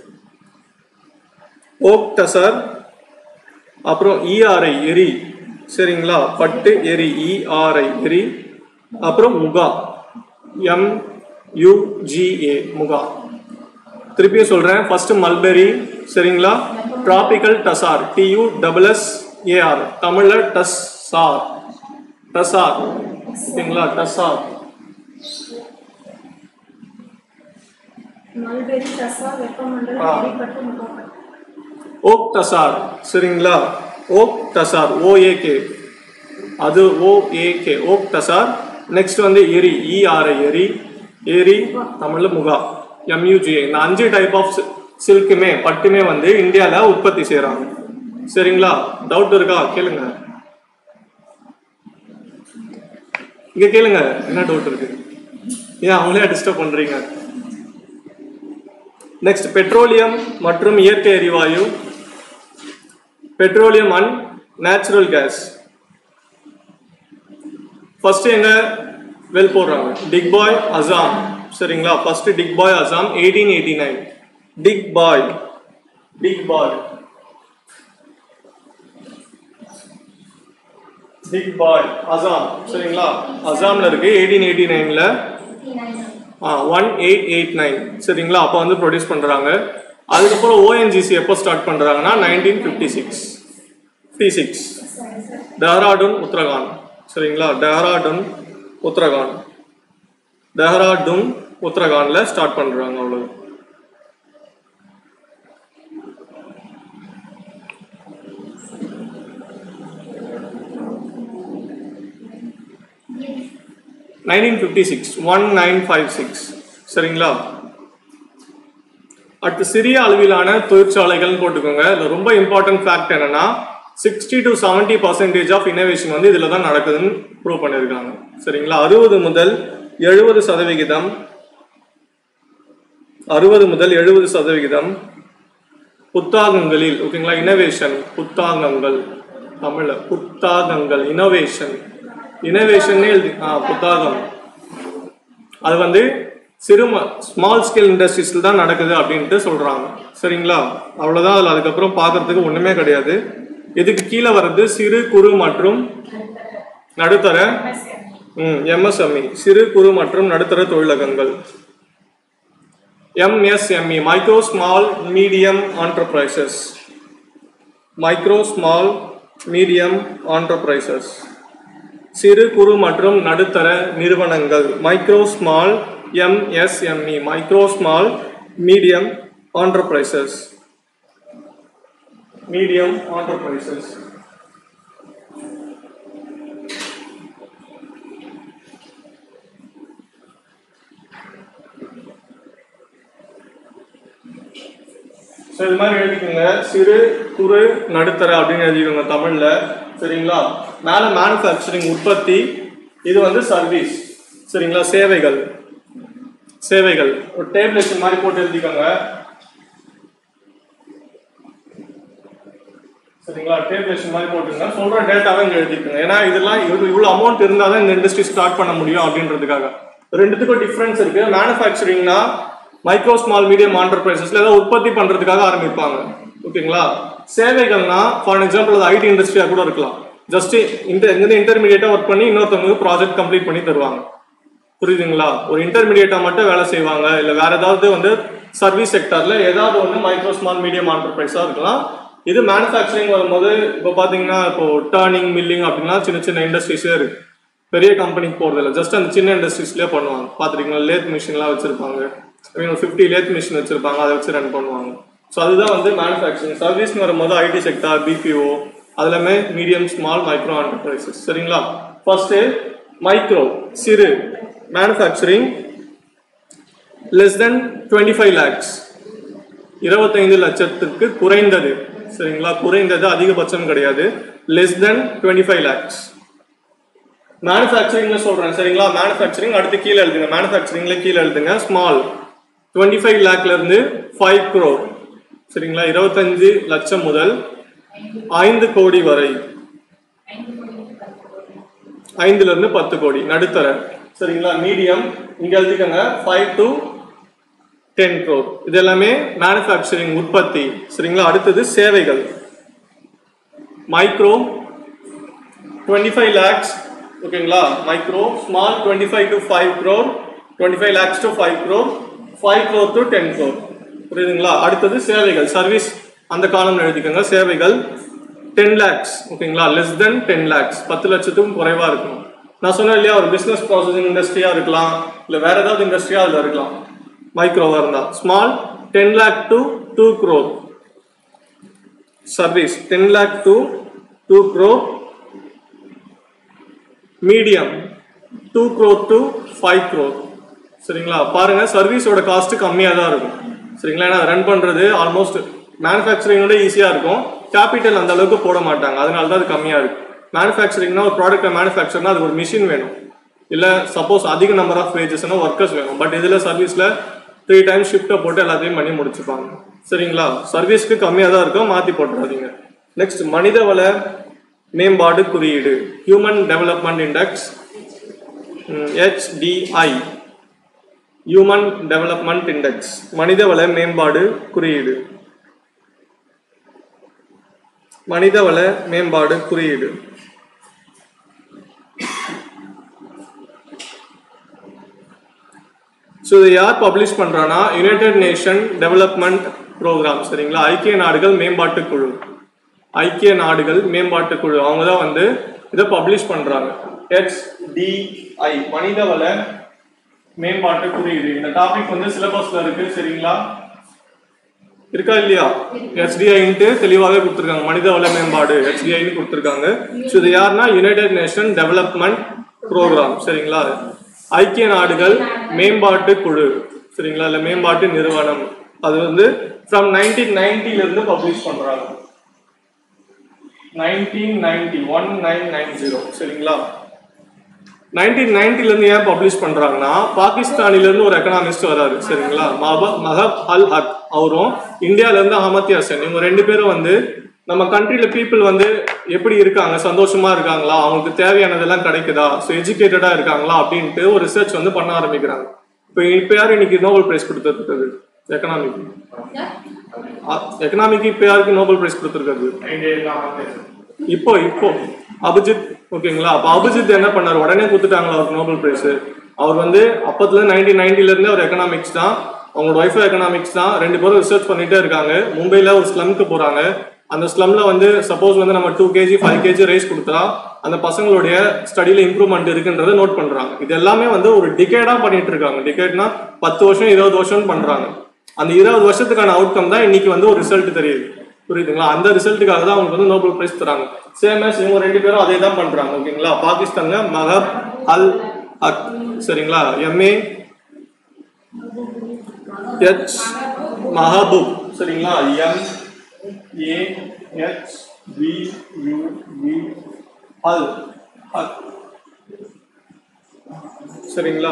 ஓக் டசார் அப்புறம் இஆர்ஐ எரி சரிங்களா பட்டு எரி இஆர்ஐ எரி அப்புறம் முகா எம் யுஜிஏ முகா திருப்பியும் சொல்றேன் ஃபர்ஸ்ட் மல்பெரி சரிங்களா tropical tussar T U double S A R தமிழ்ல டஸ் சார் டசார் சரிங்களா டசார் மல்பெரி தசா வெப்பமண்டல ஆ. எரிப்பட்டு முகாம் ஓக் டசார் சரிங்களா ஓக் டசார் ஓஏகே அது ஓஏகே ஓக் டசார் நெக்ஸ்ட் வந்து எரி இஆர்ஐ எரி எரி தமிழ்ல முகா எம்யூஜிஏ இந்த அஞ்சு டைப் ஆஃப் சில்க்குமே பட்டுமே வந்து இந்தியாவில் உற்பத்தி செய்கிறாங்க சரிங்களா டவுட் இருக்கா கேளுங்க இங்க கேளுங்க என்ன டவுட் இருக்கு ஏன் அவங்களே டிஸ்டர்ப் பண்றீங்க நெக்ஸ்ட் பெட்ரோலியம் மற்றும் இயற்கை எரிவாயு petroleum and natural gas first எங்க வெல் போடுறாங்க டிக் பாய் அசாம் சரிங்களா first Digboi Assam eighteen eighty nine Digboi Digboi Digboi Assam சரிங்களா அசாம்ல இருக்கு எயிட்டீன் எயிட்டி நைன்ல ஒன் எயிட் எயிட் நைன் சரிங்களா அப்போ வந்து ப்ரொடியூஸ் பண்ணுறாங்க அதுக்கப்புறம் ஓஎன்ஜிசி எப்போ ஸ்டார்ட் பண்ணுறாங்கன்னா nineteen fifty six fifty six Dehradun Uttarakhand சரிங்களா டெஹ்ராடூன் உத்தரகாண்ட் டெஹ்ராடூன் உத்தரகாண்டில் ஸ்டார்ட் பண்ணுறாங்க அவ்வளோ nineteen fifty six one nine five six சரிங்களா அடுத்து சிறிய அளவிலான தொழிற்சாலைகள்னு போட்டுக்கோங்க இதில் ரொம்ப இம்பார்ட்டன்ட் ஃபேக்ட் என்னன்னா sixty to seventy percentage of innovation வந்து இதில் தான் நடக்குதுன்னு ப்ரூவ் பண்ணியிருக்காங்க சரிங்களா அறுபது முதல் எழுபது சதவிகிதம் அறுபது முதல் எழுபது சதவிகிதம் புத்தாக்கங்களில் ஓகேங்களா இனோவேஷன் புத்தாக்கங்கள் தமிழ்ல புத்தாக்கங்கள் இனோவேஷன் இனோவேஷன் எழுதி ஆ புத்தாகம் அது வந்து சிறு ஸ்மால் ஸ்கேல் இண்டஸ்ட்ரீஸ்ல தான் நடக்குது அப்படின்ட்டு சொல்றாங்க சரிங்களா அவ்வளவுதான் அதுல அதுக்கப்புறம் பார்க்கறதுக்கு ஒண்ணுமே கிடையாது இதுக்கு கீழே வர்றது சிறு குறு மற்றும் நடுத்தர ம் எம்எஸ்எம்இ சிறு குறு மற்றும் நடுத்தர தொழிலகங்கள் MSME micro small medium enterprises micro small medium enterprises சிறு குறு மற்றும் நடுத்தர நிறுவனங்கள் micro small MSME micro small medium enterprises medium enterprises so இது மாதிரி எழுதிக்கோங்க சிறு குறு நடுத்தர அப்படின்னு எழுதிக்கோங்க தமிழ்ல சரிங்களா மேல மேனுஃபேக்சரிங் உற்பத்தி இது வந்து சர்வீஸ் சரிங்களா சேவைகள் சேவைகள் ஒரு டேபிளேஷன் மாதிரி போட்டு எழுதிக்கோங்க சரிங்களா டேபிளேஷன் மாதிரி போட்டுங்க சொல்ற டேட்டாவை இங்க எழுதிக்கோங்க ஏன்னா இதெல்லாம் இவ்வளவு இவ்வளவு அமௌண்ட் இருந்தால் தான் இந்த இண்டஸ்ட்ரி ஸ்டார்ட் பண்ண முடியும் அப்படின்றதுக்காக ரெண்டுத்துக்கும் டிஃபரன்ஸ் இருக்கு மேனுஃபேக்சரிங்னா மைக்ரோ ஸ்மால் மீடியம் ஆண்டர்பிரைசஸ்ல ஏதாவது உற்பத்தி பண்றதுக்காக ஆரம்பிப்பாங்க ஓகேங்களா சேவைகள்னா ஃபார் எக்ஸாம்பிள் அது ஐடி இண்டஸ்ட்ரியா கூட இருக்கலாம் ஜஸ்ட் இந்த இங்கிருந்து இன்டர்மீடியட்டா ஒர்க் பண்ணி இன்னொருத்தவங்களுக்கு ப்ராஜெக்ட் கம்ப்ளீட் பண்ணி தருவாங்க புரியுதுங்களா ஒரு இன்டர்மீடியட்டா மட்டும் வேலை செய்வாங்க இல்ல வேற ஏதாவது வந்து சர்வீஸ் செக்டர்ல ஏதாவது ஒன்று மைக்ரோ ஸ்மால் மீடியம் ஆண்டர்பிரைஸா இருக்கலாம் இது மேனுஃபேக்சரிங் வரும்போது இப்போ பாத்தீங்கன்னா இப்போ டர்னிங் மில்லிங் அப்படின்னா சின்ன சின்ன இண்டஸ்ட்ரீஸே இருக்கு பெரிய கம்பெனிக்கு போறது இல்லை ஜஸ்ட் அந்த சின்ன இண்டஸ்ட்ரீஸ்லேயே பண்ணுவாங்க பார்த்துருக்கீங்களா லேத் மிஷின்லாம் வச்சிருப்பாங்க ஐ ஃபிஃப்டி லேத் மிஷின் வச்சிருப்பாங்க அதை வச்சு ரன் பண்ணுவாங்க ஸோ அதுதான் வந்து மேனுஃபேக்சரிங் சர்வீஸ்னு வரும்போது ஐடி செக்டார் பிபிஓ அதுலமே மீடியம் ஸ்மால் மைக்ரோ ஆண்டர்பிரைசஸ் சரிங்களா ஃபர்ஸ்ட் மைக்ரோ சிறு manufacturing less than twenty five lakhs இருபத்தைந்து லட்சத்துக்கு குறைந்தது சரிங்களா குறைந்தது அதிகபட்சம் கிடையாது less than twenty five lakhs மேனுஃபேக்சரிங்ல சொல்றேன் சரிங்களா மேனுஃபேக்சரிங் அடுத்து கீழே எழுதுங்க மேனுஃபேக்சரிங்ல கீழே எழுதுங்க ஸ்மால் டுவெண்ட்டி ஃபைவ் லேக்ல இருந்து ஃபைவ் க்ரோர் சரிங்களா இருபத்தஞ்சு லட்சம் முதல் ஐந்து கோடி வரை ஐந்துல இருந்து பத்து கோடி நடுத்தர சரிங்களா மீடியம் இங்க எழுதிக்கங்க ஃபைவ் டு டென் க்ரோர் இது எல்லாமே மேனுஃபேக்சரிங் உற்பத்தி சரிங்களா அடுத்தது சேவைகள் மைக்ரோ டுவெண்ட்டி ஃபைவ் லேக்ஸ் ஓகேங்களா micro small twenty five to five crore twenty five lakhs to five crore five crore to ten crore புரியுதுங்களா அடுத்தது சேவைகள் சர்வீஸ் அந்த காலம் எழுதிக்கோங்க சேவைகள் டென் லேக்ஸ் ஓகேங்களா லெஸ் தென் டென் லேக்ஸ் பத்து லட்சத்துக்கும் குறைவா இருக்கணும் நான் சொன்னேன் இல்லையா ஒரு பிசினஸ் ப்ராசஸிங் இண்டஸ்ட்ரியா இருக்கலாம் இல்லை வேற ஏதாவது இண்டஸ்ட்ரியா அதில் இருக்கலாம் மைக்ரோவா இருந்தா small ten lakh to two crore service ten lakh to two crore medium two crore to five crore சரிங்களா பாருங்க சர்வீஸோட காஸ்ட் கம்மியாக தான் இருக்கும் சரிங்களா ஏன்னா ரன் பண்றது ஆல்மோஸ்ட் மேனுஃபேக்சரிங்கோட ஈஸியாக இருக்கும் கேபிட்டல் அந்த அளவுக்கு போட மாட்டாங்க அதனால தான் அது கம்மியாக இருக்கு மேனுஃபேக்சரிங்னா ஒரு ப்ராடக்ட்டை மேனுஃபேக்சர்னா அதுக்கு ஒரு மிஷின் வேணும் இல்லை சப்போஸ் அதிக நம்பர் ஆஃப் வேஜஸ்னா ஒர்க்கர்ஸ் வேணும் பட் இதில் சர்வீஸில் த்ரீ டைம்ஸ் ஷிஃப்ட்டை போட்டு எல்லாத்தையும் பண்ணி முடிச்சுப்பாங்க சரிங்களா சர்வீஸ்க்கு கம்மியாக தான் இருக்கும் மாற்றி போட்டுறாதீங்க நெக்ஸ்ட் மனிதவள மேம்பாடு குறியீடு human development index HDI human development index மனிதவள மேம்பாடு குறியீடு மனிதவள மேம்பாடு குறியீடு ஸோ இதை யார் பப்ளிஷ் பண்றானா யுனைடெட் நேஷன் டெவலப்மெண்ட் ப்ரோக்ராம் சரிங்களா ஐக்கிய நாடுகள் மேம்பாட்டு குழு ஐக்கிய நாடுகள் மேம்பாட்டு குழு அவங்க தான் வந்து இதை பப்ளிஷ் பண்றாங்க HDI மனிதவள மேம்பாட்டு குறியீடு இந்த டாபிக் வந்து சிலபஸ்ல இருக்கு சரிங்களா இருக்கா இல்லையா எஸ்டிஐன்ட்டு தெளிவாகவே கொடுத்துருக்காங்க மனிதவள மேம்பாடு எஸ்டிஐன்னு கொடுத்துருக்காங்க ஸோ இது யாருன்னா யுனைடெட் நேஷன் டெவலப்மெண்ட் ப்ரோக்ராம் சரிங்களா ஐக்கிய நாடுகள் மேம்பாட்டு குழு சரிங்களா இல்ல மேம்பாட்டு நிறுவனம் அது வந்து ஃப்ரம் நைன்டீன் நைன்டில இருந்து பப்ளிஷ் பண்றாங்க nineteen ninety one nine nine zero சரிங்களா நைன்டீன் நைன்டில இருந்து ஏன் பப்ளிஷ் பண்றாங்கன்னா பாகிஸ்தானில இருந்து ஒரு எக்கனாமிஸ்ட் வராரு சரிங்களா மஹ- மஹப் அல் ஹக் அவரும் இந்தியால இருந்து அமர்த்தியா சென் இவங்க ரெண்டு பேரும் வந்து நம்ம கண்ட்ரில பீப்புள் வந்து எப்படி இருக்காங்க சந்தோஷமா இருக்காங்களா அவங்களுக்கு தேவையானதெல்லாம் கிடைக்குதா ஸோ எஜுகேட்டடா இருக்காங்களா அப்படின்ட்டு ஒரு ரிசர்ச் வந்து பண்ண ஆரம்பிக்கிறாங்க இப்போ இப்போ யார் இன்னைக்கு நோபல் பிரைஸ் கொடுத்துருக்குது எக்கனாமிக் எக்கனாமிக் இப்போ யாருக்கு நோபல் பிரைஸ் கொடுத்துருக்காரு இப்போ இப்போ அபிஜித் ஓகேங்களா அப்ப அபிஜித் என்ன பண்ணாரு உடனே கொடுத்துட்டாங்களா அவருக்கு நோபல் பிரைஸ் அவர் வந்து அப்பத்துல நைன்டீன் நைன்டில இருந்தே அவர் எக்கனாமிக்ஸ் தான் அவங்களோட ஒய்ஃபும் எக்கனாமிக்ஸ் தான் ரெண்டு பேரும் ரிசர்ச் பண்ணிட்டே இருக்காங்க மும்பைல ஒரு ஸ்லம்க்கு போறாங்க அந்த ஸ்லம்ல வந்து சப்போஸ் வந்து நம்ம two KG five KG rice கொடுத்தா அந்த பசங்களுடைய ஸ்டடியில இம்ப்ரூவ்மெண்ட் இருக்குன்றத நோட் பண்றாங்க இது எல்லாமே வந்து ஒரு டிகேடா பண்ணிட்டு இருக்காங்க டிகேட்னா பத்து வருஷம் இருபது வருஷம் பண்றாங்க அந்த இருபது வருஷத்துக்கான அவுட்கம் தான் இன்னைக்கு வந்து ஒரு ரிசல்ட் தெரியுது புரியுதுங்களா அந்த ரிசல்ட்டுக்காக தான் அவங்களுக்கு வந்து நோபல் பிரைஸ் தராங்க சேம் as இவங்க ரெண்டு பேரும் அதே தான் பண்றாங்க ஓகேங்களா பாகிஸ்தான்ல மஹப் அல் ஹக் சரிங்களா எம்ஏ எச் மஹபூப் சரிங்களா M A H B U B ul Haq சரிங்களா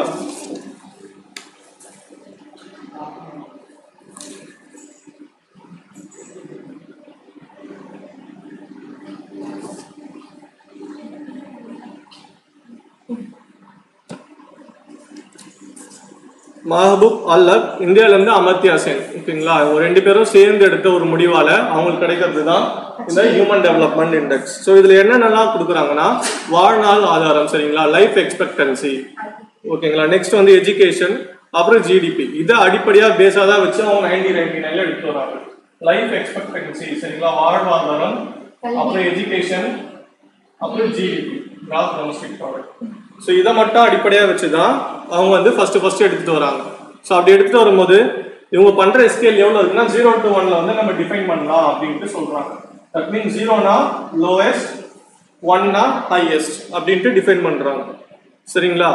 மஹபூப் அல்லக் இந்தியால இருந்து அமர்த்தியா சென் ஓகேங்களா இவங்க ரெண்டு பேரும் சேர்ந்து எடுத்த ஒரு முடிவால அவங்களுக்கு கிடைக்கிறது தான் இந்த ஹியூமன் டெவலப்மெண்ட் இண்டெக்ஸ் ஸோ இதுல என்னென்னலாம் கொடுக்குறாங்கன்னா வாழ்நாள் ஆதாரம் சரிங்களா லைஃப் எக்ஸ்பெக்டன்சி ஓகேங்களா நெக்ஸ்ட் வந்து எஜுகேஷன் அப்புறம் ஜிடிபி இதை அடிப்படையா பேஸா தான் வச்சு அவங்க நைன்டீன் நைன்டி நைன்ல எடுத்து வராங்க லைஃப் எக்ஸ்பெக்டன்சி சரிங்களா வாழ்வாதாரம் அப்புறம் எஜுகேஷன் அப்புறம் GDP gross domestic product so இதை மட்டும் அடிப்படையாக வச்சு தான் அவங்க வந்து ஃபர்ஸ்ட் ஃபர்ஸ்ட் எடுத்துட்டு வராங்க ஸோ அப்படி எடுத்துட்டு வரும்போது இவங்க பண்ற ஸ்கேல் எவ்வளோ இருக்குன்னா ஜீரோ டு ஒன்ல வந்து நம்ம டிஃபைன் பண்ணலாம் அப்படின்ட்டு சொல்றாங்க தட் மீன் ஜீரோனா லோவஸ்ட் ஒன்னா ஹையஸ்ட் அப்படின்ட்டு டிஃபைன் பண்றாங்க சரிங்களா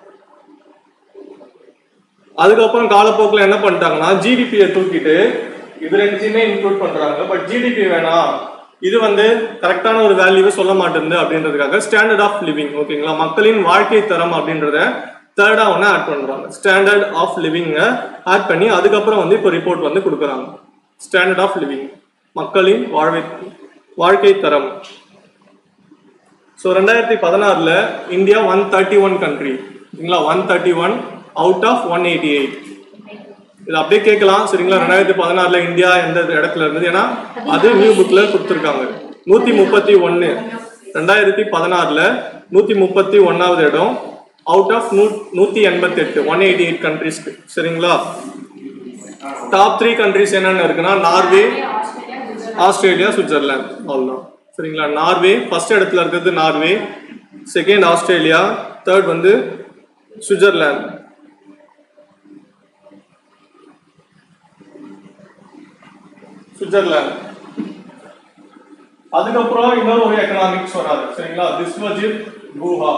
அதுக்கப்புறம் காலப்போக்கில் என்ன பண்ணிட்டாங்கன்னா ஜிடிபியை தூக்கிட்டு இது ரெண்டுத்தையுமே இன்க்ளூட் பண்றாங்க பட் ஜிடிபி வேணாம் இது வந்து கரெக்டான ஒரு வேல்யூவை சொல்ல மாட்டேங்குது அப்படின்றதுக்காக ஸ்டாண்டர்ட் ஆஃப் லிவிங் ஓகேங்களா மக்களின் வாழ்க்கை தரம் அப்படின்றத தேர்டா ஒன்று ஆட் பண்றாங்க ஸ்டாண்டர்ட் ஆஃப் லிவிங்கை ஆட் பண்ணி அதுக்கப்புறம் வந்து இப்போ ரிப்போர்ட் வந்து கொடுக்குறாங்க ஸ்டாண்டர்ட் ஆஃப் லிவிங் மக்களின் வாழ்வை வாழ்க்கை தரம் ஸோ ரெண்டாயிரத்தி பதினாறுல India one thirty one country சரிங்களா one thirty one out of one eighty eight இது அப்படியே கேட்கலாம் சரிங்களா ரெண்டாயிரத்தி பதினாறுல இந்தியா எந்த இடத்துல இருந்தது ஏன்னா அது நியூ புக்ல கொடுத்துருக்காங்க நூத்தி முப்பத்தி ஒன்னு ரெண்டாயிரத்தி பதினாறுல நூத்தி முப்பத்தி ஒன்னாவது இடம் அவுட் ஆஃப் நூ நூத்தி எண்பத்தி எட்டு ஒன் எயிட்டி எயிட் கண்ட்ரிஸ்க்கு சரிங்களா டாப் த்ரீ கண்ட்ரிஸ் என்னென்ன இருக்குன்னா நார்வே ஆஸ்திரேலியா சுவிட்சர்லாந்து அவ்வளோதான் சரிங்களா நார்வே ஃபர்ஸ்ட் இடத்துல இருக்கிறது நார்வே செகண்ட் ஆஸ்திரேலியா தேர்ட் வந்து சுவிட்சர்லாந்து சுவிட்சர்லாந்து அதுக்கப்புறம் இன்னொரு ஒரு எக்கனாமிக்ஸ் வராது சரிங்களா விஸ்வஜித் குஹா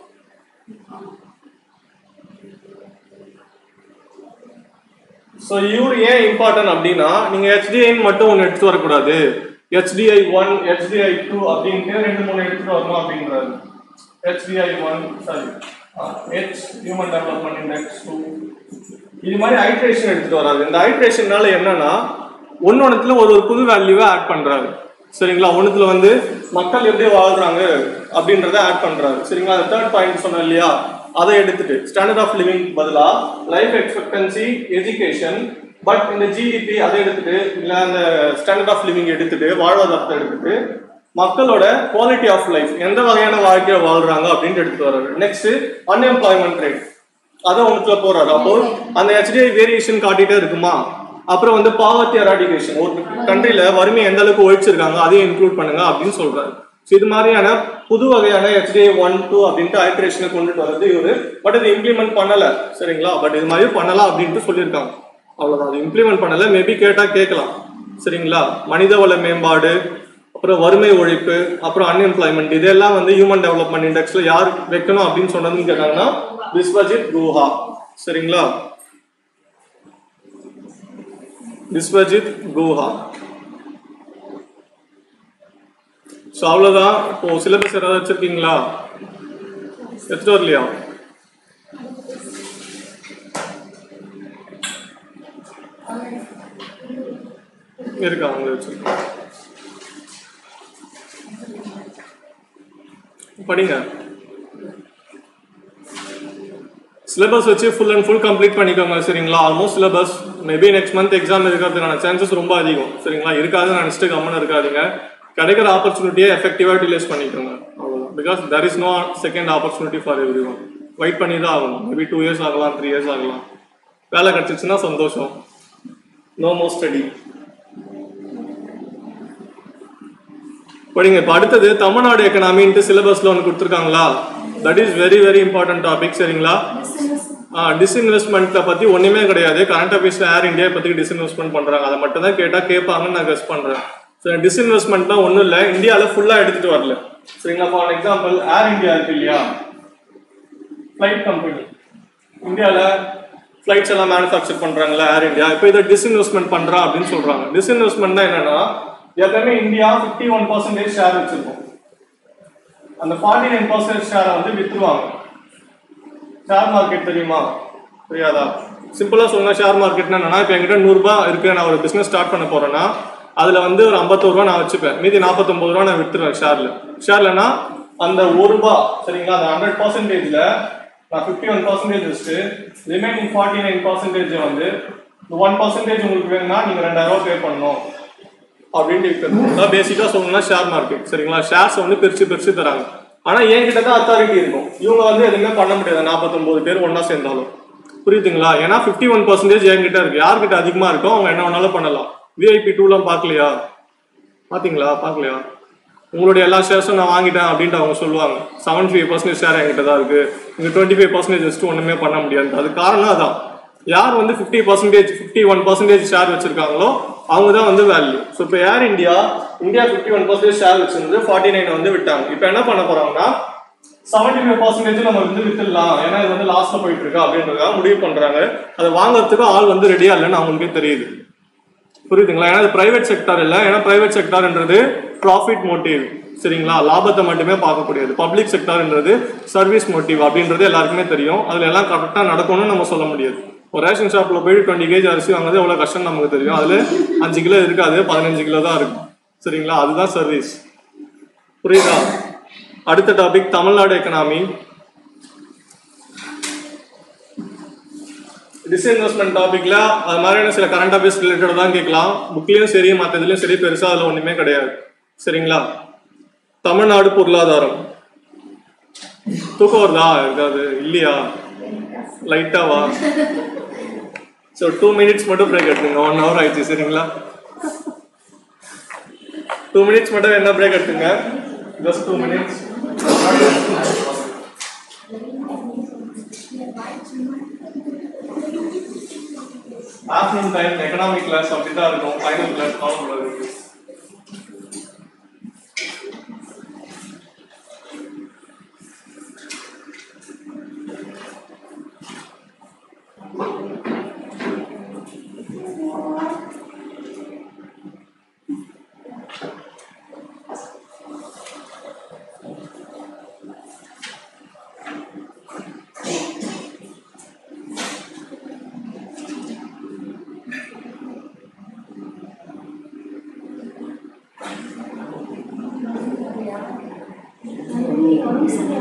ஸோ இவர் ஏன் இம்பார்ட்டன்ட் அப்படின்னா நீங்க ஹெச்டிஐன்னு மட்டும் ஒன்று எடுத்து வரக்கூடாது ஹெச்டிஐ ஒன் ஹெச்டிஐ டூ அப்படின்ட்டு ரெண்டு மூணு எடுத்துட்டு வரணும் அப்படின்றாரு HDI one sorry H human development index two இது மாதிரி ஹைட்ரேஷன் எடுத்துட்டு வராது இந்த ஹைட்ரேஷன்னால என்னன்னா ஒன்னொன்னுத்துல ஒரு ஒரு புது வேல்யூவை ஆட் பண்றாரு சரிங்களா ஒண்ணுத்துல வந்து மக்கள் எப்படி வாழ்றாங்க அப்படின்றத ஆட் பண்றாரு சரிங்களா அந்த தேர்ட் பாயிண்ட் சொன்னேன் இல்லையா அதை எடுத்துட்டு ஸ்டாண்டர்ட் ஆஃப் லிவிங் பதிலா லைஃப் எக்ஸ்பெக்டன்சி எஜுகேஷன் பட் இந்த ஜிடிபி அதை எடுத்துட்டு இல்ல அந்த ஸ்டாண்டர்ட் ஆஃப் லிவிங் எடுத்துட்டு வாழ்வாதாரத்தை எடுத்துட்டு மக்களோட குவாலிட்டி ஆஃப் லைஃப் எந்த வகையான வாழ்க்கையை வாழ்றாங்க அப்படின்ட்டு எடுத்துட்டு வர்றாரு நெக்ஸ்ட் அன்எம்ப்ளாய்மெண்ட் ரேட் அதை ஒன்றுல போறாரு அப்போ அந்த ஹெச்டிஐ வேரியேஷன் காட்டிட்டே இருக்குமா அப்புறம் வந்து பாவர்ட்டி எராடிகேஷன் ஒரு கண்ட்ரில வறுமை எந்த அளவுக்கு ஒழிச்சிருக்காங்க அதையும் இன்க்ளூட் பண்ணுங்க அப்படின்னு சொல்றாரு ஸோ இது மாதிரியான புது வகையான ஹெச்டிஐ ஒன் டூ அப்படின்ட்டு ஹைட்ரேஷனை கொண்டுட்டு வர்றது இவரு பட் இது இம்ப்ளிமெண்ட் பண்ணல சரிங்களா பட் இது மாதிரி பண்ணலாம் அப்படின்ட்டு சொல்லியிருக்காங்க அவ்வளவுதான் அது இம்ப்ளிமெண்ட் பண்ணல மேபி கேட்டா கேட்கலாம் சரிங்களா மனிதவள மேம்பாடு அப்புறம் வறுமை ஒழிப்பு அப்புறம் அன்எம்ப்ளாய்மெண்ட் இதெல்லாம் வந்து ஹியூமன் டெவலப்மெண்ட் இண்டெக்ஸ்ல யார் வைக்கணும் அப்படின்னு சொன்னதுன்னு கேட்டாங்கன்னா விஸ்வஜித் குஹா சரிங்களா விஸ்வஜித் குஹா ஸோ அவ்வளோதான் இப்போ சிலபஸ் ஏதாவது வச்சிருக்கீங்களா எடுத்துட்டு வரலையா இருக்கா அவங்க வச்சிருக்கேன் படிங்க சிலபஸ் வச்சு ஃபுல் அண்ட் ஃபுல் கம்ப்ளீட் பண்ணிக்கோங்க சரிங்களா almost syllabus maybe next month exam இருக்கிறதுக்கான சான்சஸ் ரொம்ப அதிகம் சரிங்களா இருக்காதுன்னு நினச்சிட்டு கம்மன் இருக்காதீங்க கிடைக்கிற ஆப்பர்ச்சுனிட்டியை எஃபெக்டிவாக யூட்டிலைஸ் பண்ணிக்கோங்க அவ்வளோதான் because there is no second opportunity for everyone wait பண்ணி தான் ஆகணும் மேபி டூ இயர்ஸ் ஆகலாம் த்ரீ இயர்ஸ் ஆகலாம் வேலை கிடச்சிச்சுன்னா சந்தோஷம் நோ மோ ஸ்டடி படிங்க இப்போ அடுத்தது தமிழ்நாடு எக்கனாமின்ட்டு சிலபஸ்ல ஒன்று கொடுத்துருக்காங்களா that is very very important topic சரிங்களா டிஸ்இன்வெஸ்ட்மெண்ட்டை பற்றி ஒன்றுமே கிடையாது கரண்ட் அஃபேர்ஸில் ஏர் இந்தியா பற்றி டிஸ்இன்வெஸ்ட்மெண்ட் பண்ணுறாங்க அதை மட்டும் தான் கேட்டால் கேட்பாங்கன்னு நான் கெஸ் பண்ணுறேன் ஸோ டிஸ்இன்வெஸ்ட்மெண்ட்னா ஒன்றும் இல்லை இந்தியாவில் ஃபுல்லாக எடுத்துகிட்டு வரல சரிங்களா ஃபார் எக்ஸாம்பிள் ஏர் இந்தியா இருக்கு இல்லையா ஃப்ளைட் கம்பெனி இந்தியாவில் ஃப்ளைட்ஸ் எல்லாம் மேனுஃபேக்சர் பண்ணுறாங்களா ஏர் இந்தியா இப்போ இதை டிஸ்இன்வெஸ்ட்மெண்ட் பண்ணுறான் அப்படின்னு சொல்கிறாங்க டிஸ்இன்வெஸ்ட்மெண்ட் என்னன்னா எப்பவுமே India fifty one percentage share வச்சிருக்கோம் அந்த ஃபார்ட்டி நைன் பர்சன்டேஜ் ஷேரை வந்து வித்துருவாங்க ஷேர் மார்க்கெட் தெரியுமா தெரியாதா சிம்பிளா சொல்லுங்க ஷேர் மார்க்கெட்னா என்னன்னா இப்போ என்கிட்ட நூறுரூபா இருக்கு நான் ஒரு பிசினஸ் ஸ்டார்ட் பண்ண போறேன்னா அதுல வந்து ஒரு ஐம்பத்தோரு ரூபா நான் வச்சுப்பேன் மீதி நாற்பத்தொம்பது ரூபா நான் வித்துருவேன் ஷேர்ல ஷேர்லனா அந்த ஒரு ரூபா சரிங்களா அந்த ஹண்ட்ரட் பர்சன்டேஜ்ல நான் ஃபிஃப்டி ஒன் பர்சன்டேஜ் வச்சுட்டு ரிமைனிங் ஃபார்ட்டி நைன் பர்சன்டேஜ் வந்து ஒன் பர்சன்டேஜ் உங்களுக்கு வேணும்னா நீங்க ரெண்டாயிரம் ரூபா பே பண்ணணும் அப்படின்ட்டு இருக்கிறது பேசிக்கா சொல்லணும்னா ஷேர் மார்க்கெட் சரிங்களா ஷேர்ஸ் வந்து பிரிச்சு பிரிச்சு தராங்க ஆனா என்கிட்ட தான் அத்தாரிட்டி இருக்கும் இவங்க வந்து எதுவுமே பண்ண முடியாது நாற்பத்தொன்பது பேர் ஒண்ணா சேர்ந்தாலும் புரியுதுங்களா ஏன்னா ஃபிஃப்டி ஒன் பர்சன்டேஜ் என்கிட்ட இருக்கு யார்கிட்ட அதிகமா இருக்கோ அவங்க என்ன வேணாலும் பண்ணலாம் விஐபி டூலாம் பார்க்கலையா பாத்தீங்களா பார்க்கலையா உங்களுடைய எல்லா ஷேர்ஸும் நான் வாங்கிட்டேன் அப்படின்ட்டு அவங்க சொல்லுவாங்க செவன்டி ஃபைவ் பர்சன்டேஜ் ஷேர் என்கிட்ட தான் இருக்கு இங்க டுவெண்ட்டி ஃபைவ் பர்சன்டேஜ் வச்சுட்டு ஒண்ணுமே பண்ண முடியாது அது காரணம் அதான் யார் வந்து fifty percentage fifty one percentage share வச்சிருக்காங்களோ அவங்க தான் வந்து வேல்யூ ஸோ இப்போ Air India India fifty one percentage share வச்சிருந்து ஃபார்ட்டி நைன் வந்து விட்டாங்க இப்போ என்ன பண்ண போறாங்கன்னா செவன்டி ஃபைவ் பர்சன்டேஜ் நம்ம வந்து வித்துடலாம் ஏன்னா இது வந்து லாஸ்ட்ல போயிட்டு இருக்கா அப்படின்றதுக்காக முடிவு பண்றாங்க அதை வாங்குறதுக்கு ஆள் வந்து ரெடியா இல்லைன்னு அவங்களுக்கே தெரியுது புரியுதுங்களா ஏன்னா இது பிரைவேட் செக்டார் இல்லை ஏன்னா பிரைவேட் செக்டார்ன்றது ப்ராஃபிட் மோட்டிவ் சரிங்களா லாபத்தை மட்டுமே பார்க்கக்கூடியது பப்ளிக் செக்டார்ன்றது சர்வீஸ் மோட்டிவ் அப்படின்றது எல்லாருக்குமே தெரியும் அதுல எல்லாம் கரெக்டாக நடக்கணும்னு நம்ம சொல்ல முடியாது ஒரு ரேஷன் ஷாப்பில் போயிட்டு டுவெண்ட்டி கேஜி அரிசி வாங்குறது எவ்வளோ கஷ்டம் நமக்கு தெரியும் அதில் அஞ்சு கிலோ இருக்காது பதினஞ்சு கிலோ தான் இருக்கும் சரிங்களா அதுதான் சர்வீஸ் புரியுதா அடுத்த டாபிக் தமிழ்நாடு எக்கனாமி டிஸ்இன்வெஸ்ட்மெண்ட் டாபிக்ல அது மாதிரியான சில கரண்ட் அஃபேர்ஸ் ரிலேட்டட் தான் கேட்கலாம் புக்லயும் சரி மற்ற இதுலயும் சரி பெருசா அதுல ஒண்ணுமே கிடையாது சரிங்களா தமிழ்நாடு பொருளாதாரம் தூக்கம் வருதா இருக்காது இல்லையா லைட்டாவா ஸோ டூ மினிட்ஸ் மட்டும் பிரேக் எடுத்துங்க ஒன் ஹவர் ஆயிடுச்சு சரிங்களா டூ மினிட்ஸ் மட்டும் என்ன பிரேக் எடுத்துங்க just two minutes afternoon time economic class அப்படி தான் இருக்கும் ஃபைனல் கிளாஸ் ஃபாலோ பண்ணுறது உடம்பு சரியா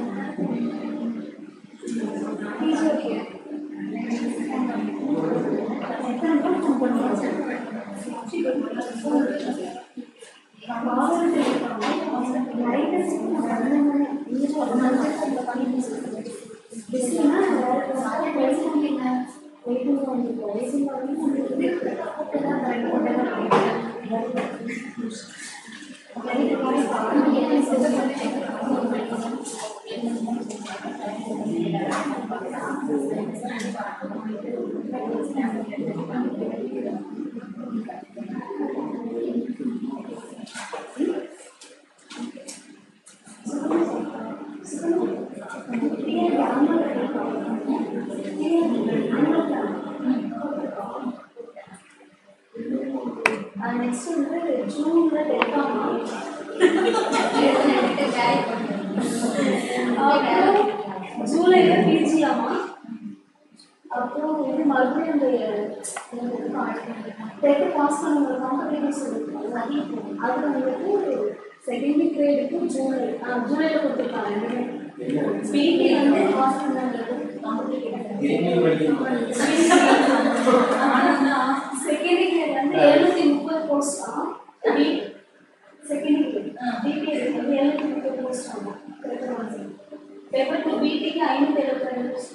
நெக்ஸ்ட் வந்து ஜூன்ல டெல்டாமா ஜூலைல பிஜியாமா அப்புறம் இது மறுபடியும் அந்த டெட்டு பாஸ் பண்ண காம்படிஷன்ஸ் இருக்கு அது வந்துட்டு செகண்ட் கிரேடுக்கு ஜூலை ஜூலைல கொடுத்துருக்காங்க பிடி வந்து பாஸ் பண்ணது செகண்ட் கிரேட் வந்து எழுநூத்தி முப்பது போஸ்ட் தான் செகண்ட் கிரேட் பிடி வந்து எழுநூத்தி முப்பது போஸ்ட் ஆகும் பேப்பர் டூ பிடிக்கு ஐநூத்தி எழுபத்தி ரெண்டு post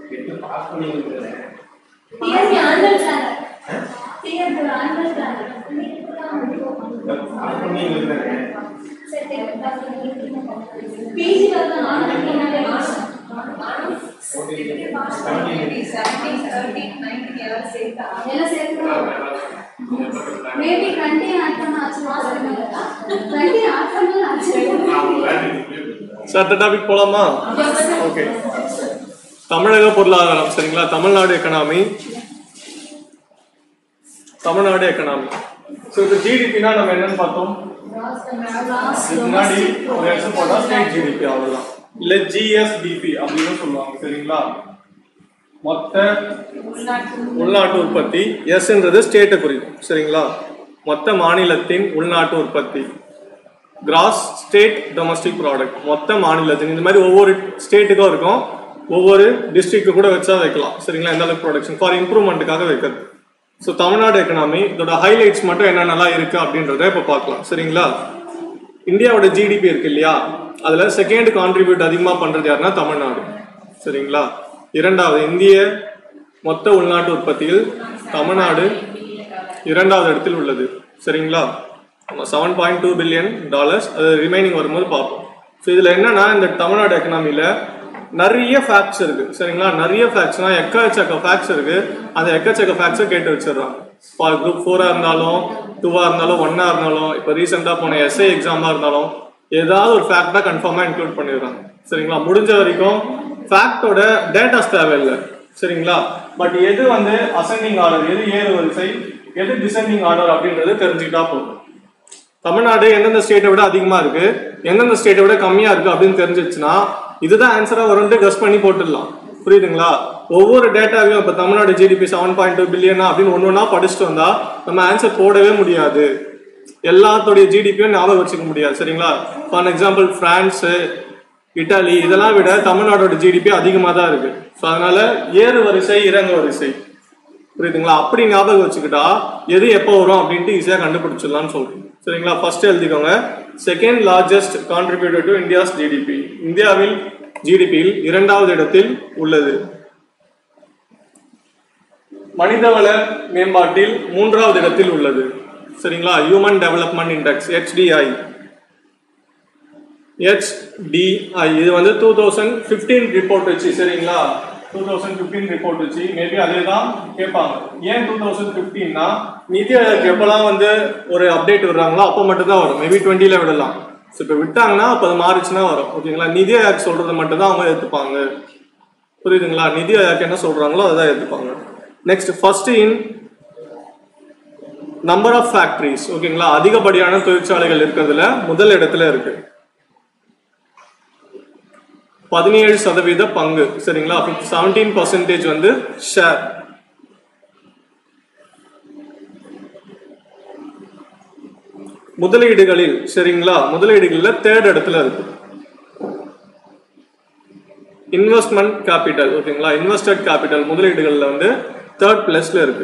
TRB annual planner TRB annual planner PG வந்து ஆனுவல் எல்லாம் சேர்க்கணும் மேபி டுவெண்ட்டி ஆட் பண்ண ஆச்சு டுவெண்ட்டி ஆட் பண்ண ஆச்சு சார் அடுத்த டாபிக் போலாமா ஓகே தமிழக பொருளாதாரம் சரிங்களா Tamil Nadu economy Tamil Nadu economy so இப்போ ஜிடிபினா நம்ம என்னன்னு பார்த்தோம் இதுக்கு முன்னாடி ஒரு எக்ஸம் போட்டா ஸ்டேட் ஜிடிபி அவ்வளவுதான் இல்ல ஜிஎஸ்டிபி அப்படின்னு சொல்லுவாங்க சரிங்களா மொத்த உள்நாட்டு உற்பத்தி எஸ்ன்றது ஸ்டேட்டை குறிக்கும் சரிங்களா மொத்த மாநிலத்தின் உள்நாட்டு உற்பத்தி கிராஸ் ஸ்டேட் டொமஸ்டிக் ப்ராடக்ட் மொத்த மாநிலத்தின் இந்த மாதிரி ஒவ்வொரு ஸ்டேட்டுக்கும் இருக்கும் ஒவ்வொரு டிஸ்ட்ரிக்ட் கூட வச்சா வைக்கலாம் சரிங்களா எந்த அளவுக்கு ப்ரொடக்ஷன் ஃபார் இம்ப்ரூவ்மெண்ட்டுக்காக வைக்கிறது ஸோ தமிழ்நாடு எக்கனாமி இதோட ஹைலைட்ஸ் மட்டும் என்னென்னலாம் இருக்கு அப்படின்றத இப்போ பார்க்கலாம் சரிங்களா இந்தியாவோட ஜிடிபி இருக்கு இல்லையா அதுல செகண்ட் கான்ட்ரிபியூட் அதிகமா பண்றது யாருன்னா தமிழ்நாடு சரிங்களா இரண்டாவது இந்திய மொத்த உள்நாட்டு உற்பத்தியில் தமிழ்நாடு இரண்டாவது இடத்தில் உள்ளது சரிங்களா seven point two billion dollars அது ரிமைனிங் வரும்போது பார்ப்போம் ஸோ இதில் என்னன்னா இந்த தமிழ்நாடு எக்கனாமியில் நிறைய ஃபேக்ட்ஸ் இருக்கு சரிங்களா நிறைய ஃபேக்ட்ஸ்னா எக்கச்சக்க ஃபேக்ட்ஸ் இருக்கு அந்த எக்கச்சக்க ஃபேக்ட்ஸை கேட்டு வச்சிடுறான் ஃபார் குரூப் ஃபோராக இருந்தாலும் டூவாக இருந்தாலும் ஒன்னாக இருந்தாலும் இப்போ ரீசெண்டாக போன எஸ்ஐ எக்ஸாமாக இருந்தாலும் ஏதாவது ஒரு ஃபேக்டாக கன்ஃபார்மாக இன்க்ளூட் பண்ணிடுறாங்க சரிங்களா முடிஞ்ச வரைக்கும் ஃபேக்டோட டேட்டாஸ் தேவையில்லை சரிங்களா பட் எது வந்து அசெண்டிங் ஆர்டர் எது ஏறு வரிசை எது டிசெண்டிங் ஆர்டர் அப்படின்றது தெரிஞ்சுக்கிட்டா போதும் தமிழ்நாடு எந்தெந்த ஸ்டேட்டை விட அதிகமா இருக்கு எந்தெந்த ஸ்டேட்டை விட கம்மியா இருக்கு அப்படின்னு தெரிஞ்சிச்சுன்னா இதுதான் ஆன்சரா வரும்னு கஸ் பண்ணி போட்டுடலாம் புரியுதுங்களா ஒவ்வொரு டேட்டாவையும் இப்போ Tamil Nadu GDP seven point two பில்லியனா அப்படின்னு ஒன்று ஒன்றா படிச்சுட்டு வந்தா நம்ம ஆன்சர் போடவே முடியாது எல்லாத்துடைய ஜிடிபியும் ஞாபகம் வச்சுக்க முடியாது சரிங்களா ஃபார் எக்ஸாம்பிள் பிரான்ஸு இட்டாலி இதெல்லாம் விட தமிழ்நாடோட ஜிடிபி அதிகமாக தான் இருக்கு ஸோ அதனால ஏறு வரிசை இறங்கு வரிசை புரியுதுங்களா அப்படி ஞாபகம் வச்சுக்கிட்டா எது எப்போ வரும் அப்படின்ட்டு ஈஸியாக கண்டுபிடிச்சிடலாம்னு சொல்றேன் சரிங்களா ஃபர்ஸ்ட் எழுதிக்கோங்க second largest contributor to India's GDP இந்தியாவில் ஜிடிபியில் இரண்டாவது இடத்தில் உள்ளது மனிதவள மேம்பாட்டில் மூன்றாவது இடத்தில் உள்ளது சரிங்களா human development index HDI HDI இது வந்து டூ தௌசண்ட் ஃபிஃப்டீன் ரிப்போர்ட் வச்சு சரிங்களா டூ தௌசண்ட் ஃபிஃப்டீன் ரிப்போர்ட் வச்சு மேபி அதே தான் கேட்பாங்க ஏன் டூ தௌசண்ட் ஃபிஃப்டீன்னா நிதி ஆயோக் எப்போல்லாம் வந்து ஒரு அப்டேட் விடுறாங்களோ அப்போ மட்டும் தான் வரும் மேபி டுவெண்ட்டியில் விடலாம் ஸோ இப்போ விட்டாங்கன்னா அப்போ அது மாறிச்சுன்னா வரும் ஓகேங்களா நிதி ஆயோக் சொல்றது மட்டும் தான் அவங்க ஏற்றுப்பாங்க புரியுதுங்களா நிதி ஆயோக் என்ன சொல்றாங்களோ அதான் ஏற்றுப்பாங்க next first in number of factories ஓகேங்களா அதிகப்படியான தொழிற்சாலைகள் இருக்கிறதுல முதல் இடத்துல இருக்கு பதினேழு சதவீத பங்கு சரிங்களா செவன்டீன் பர்சன்டேஜ் வந்து ஷேர் முதலீடுகளில் சரிங்களா முதலீடுகளில் தேர்ட் இடத்துல இருக்கு இன்வெஸ்ட்மெண்ட் கேபிட்டல் ஓகேங்களா இன்வெஸ்டட் கேபிட்டல் முதலீடுகள்ல வந்து தேர்ட் பிளேஸ்ல இருக்கு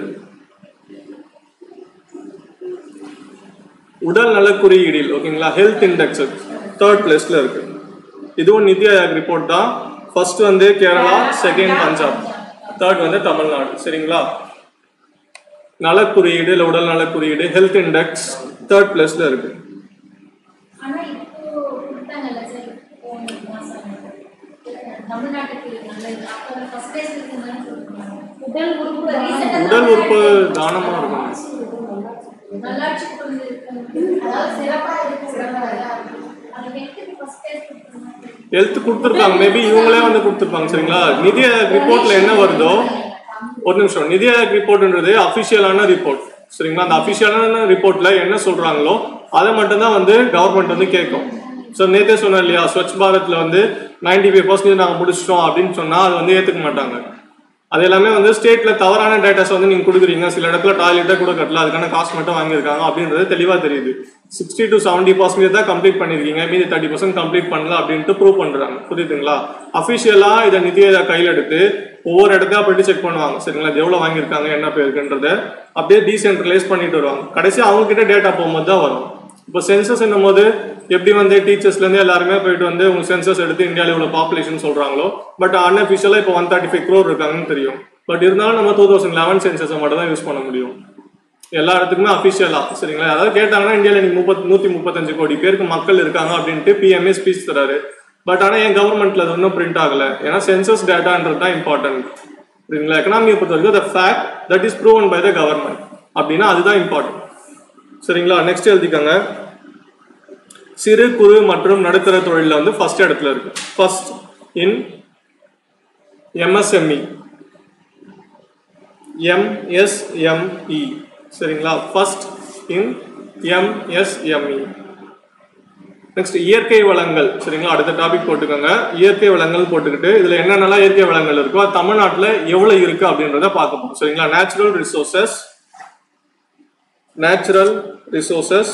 உடல் நல குறியீடில் ஓகேங்களா ஹெல்த் இண்டெக்ஸ் தேர்ட் பிளேஸ்ல இருக்கு இதுவும் நிதி ஆயோக் ரிப்போர்ட் தான் ஃபர்ஸ்ட் வந்து கேரளா செகண்ட் பஞ்சாப் தேர்ட் வந்து தமிழ்நாடு சரிங்களா நலக்குறியீடு இல்லை உடல் நலக்குறியீடு ஹெல்த் இண்டெக்ஸ் தேர்ட் பிளேஸ்ல இருக்கு ஆனா இப்போ கொடுத்தாங்கல்ல சார் போன மாசம் தமிழ்நாட்டுக்கு நல்லது அப்போ ஃபர்ஸ்ட் பிளேஸ் இருக்குன்னு சொல்றாங்க உடல் உறுப்பு recent ஆ உடல் உறுப்பு தானமா இருக்கும் நல்லாட்சி கொண்டு இருக்கிறது அதாவது சிறப்பா இருக்கு சிறப்பா இருக்கு அது ஹெல்த்துக்கு ஃபர்ஸ்ட் பிளேஸ் கொடுத்தாங்க ஹெல்த் கொடுத்துருக்காங்க மேபி இவங்களே வந்து கொடுத்துருப்பாங்க சரிங்களா நிதி ஆயோக் ரிப்போர்ட்ல என்ன வருதோ ஒரு நிமிஷம் நிதி ஆயோக் ரிப்போர்ட்ன்றது அஃபிஷியலான ரிப்போர்ட் சரிங்களா அந்த அஃபிஷியலான ரிப்போர்ட்ல என்ன சொல்றாங்களோ அதை மட்டும்தான் வந்து கவர்மெண்ட் வந்து கேட்கும் ஸோ நேத்தே சொன்னேன் இல்லையா ஸ்வச் பாரத்ல வந்து நைன்டி ஃபைவ் பர்சன்டேஜ் நாங்கள் முடிச்சிட்டோம் அப்படின்னு சொன்னா அது வந்து ஏத்துக்க மாட்டாங்க அது எல்லாமே வந்து ஸ்டேட்ல தவறான டேட்டாஸ் வந்து நீங்க கொடுக்குறீங்க சில இடத்துல டாய்லெட்டே கூட கட்டல அதுக்கான காசு மட்டும் வாங்கியிருக்காங்க அப்படின்றது தெளிவா தெரியுது சிக்ஸ்டி டு செவன்டி பர்சன்டேஜ் தான் கம்ப்ளீட் பண்ணிருக்கீங்க மீதி தேர்ட்டி பர்சன்ட் கம்ப்ளீட் பண்ணல அப்படின்ட்டு ப்ரூவ் பண்றாங்க புரியுதுங்களா அஃபிஷியலா இதை நிதி ஆயோக் கையில் எடுத்து ஒவ்வொரு இடத்தையா போயிட்டு செக் பண்ணுவாங்க சரிங்களா இது எவ்வளவு வாங்கியிருக்காங்க என்ன பேருக்குன்றத அப்படியே டீசென்ட்ரலைஸ் பண்ணிட்டு வருவாங்க கடைசி அவங்க கிட்ட டேட்டா போகும்போது தான் வரும் இப்போ சென்சஸ் என்னும் போது எப்படி வந்து டீச்சர்ஸ்ல இருந்து எல்லாருமே போயிட்டு வந்து உங்க சென்சஸ் எடுத்து இந்தியாவில் இவ்வளவு பாப்புலேஷன் சொல்றாங்களோ பட் அன்அஃபிஷியலா இப்போ ஒன் தேர்ட்டி ஃபைவ் க்ரோர் இருக்காங்கன்னு தெரியும் பட் இருந்தாலும் நம்ம டூ தௌசண்ட் லெவன் சென்சஸை மட்டும் தான் யூஸ் பண்ண முடியும் எல்லா இடத்துக்குமே அஃபிஷியலா சரிங்களா யாராவது கேட்டாங்கன்னா இந்தியாவில் இன்னைக்கு முப்பத் நூத்தி முப்பத்தஞ்சு கோடி பேருக்கு மக்கள் இருக்காங்க அப்படின்ட்டு பிஎம்ஏ ஸ்பீச் தராரு பட் ஆனால் என் கவர்மெண்ட்ல அது இன்னும் பிரிண்ட் ஆகல ஏன்னா சென்சஸ் டேட்டான்றது தான் இம்பார்ட்டன்ட் சரிங்களா எக்கனாமியை பொறுத்த வரைக்கும் the fact that is proven by the government அப்படின்னா அதுதான் இம்பார்ட்டன்ட் சரிங்களா நெக்ஸ்ட் எழுதிக்கோங்க சிறு குறு மற்றும் நடுத்தர தொழிலில் வந்து ஃபர்ஸ்ட் இடத்துல இருக்கு ஃபர்ஸ்ட் இன் எம்எஸ்எம்இ எம்எஸ்எம்இ சரிங்களா ஃபர்ஸ்ட் இன் எம்எஸ்எம்இ நெக்ஸ்ட் இயற்கை வளங்கள் சரிங்களா அடுத்த டாபிக் போட்டுக்கோங்க இயற்கை வளங்கள் போட்டுக்கிட்டு இதுல என்னென்னலாம் இயற்கை வளங்கள் இருக்கோ அது தமிழ்நாட்டுல எவ்வளவு இருக்கு அப்படின்றத பார்க்க போறோம் சரிங்களா natural resources natural resources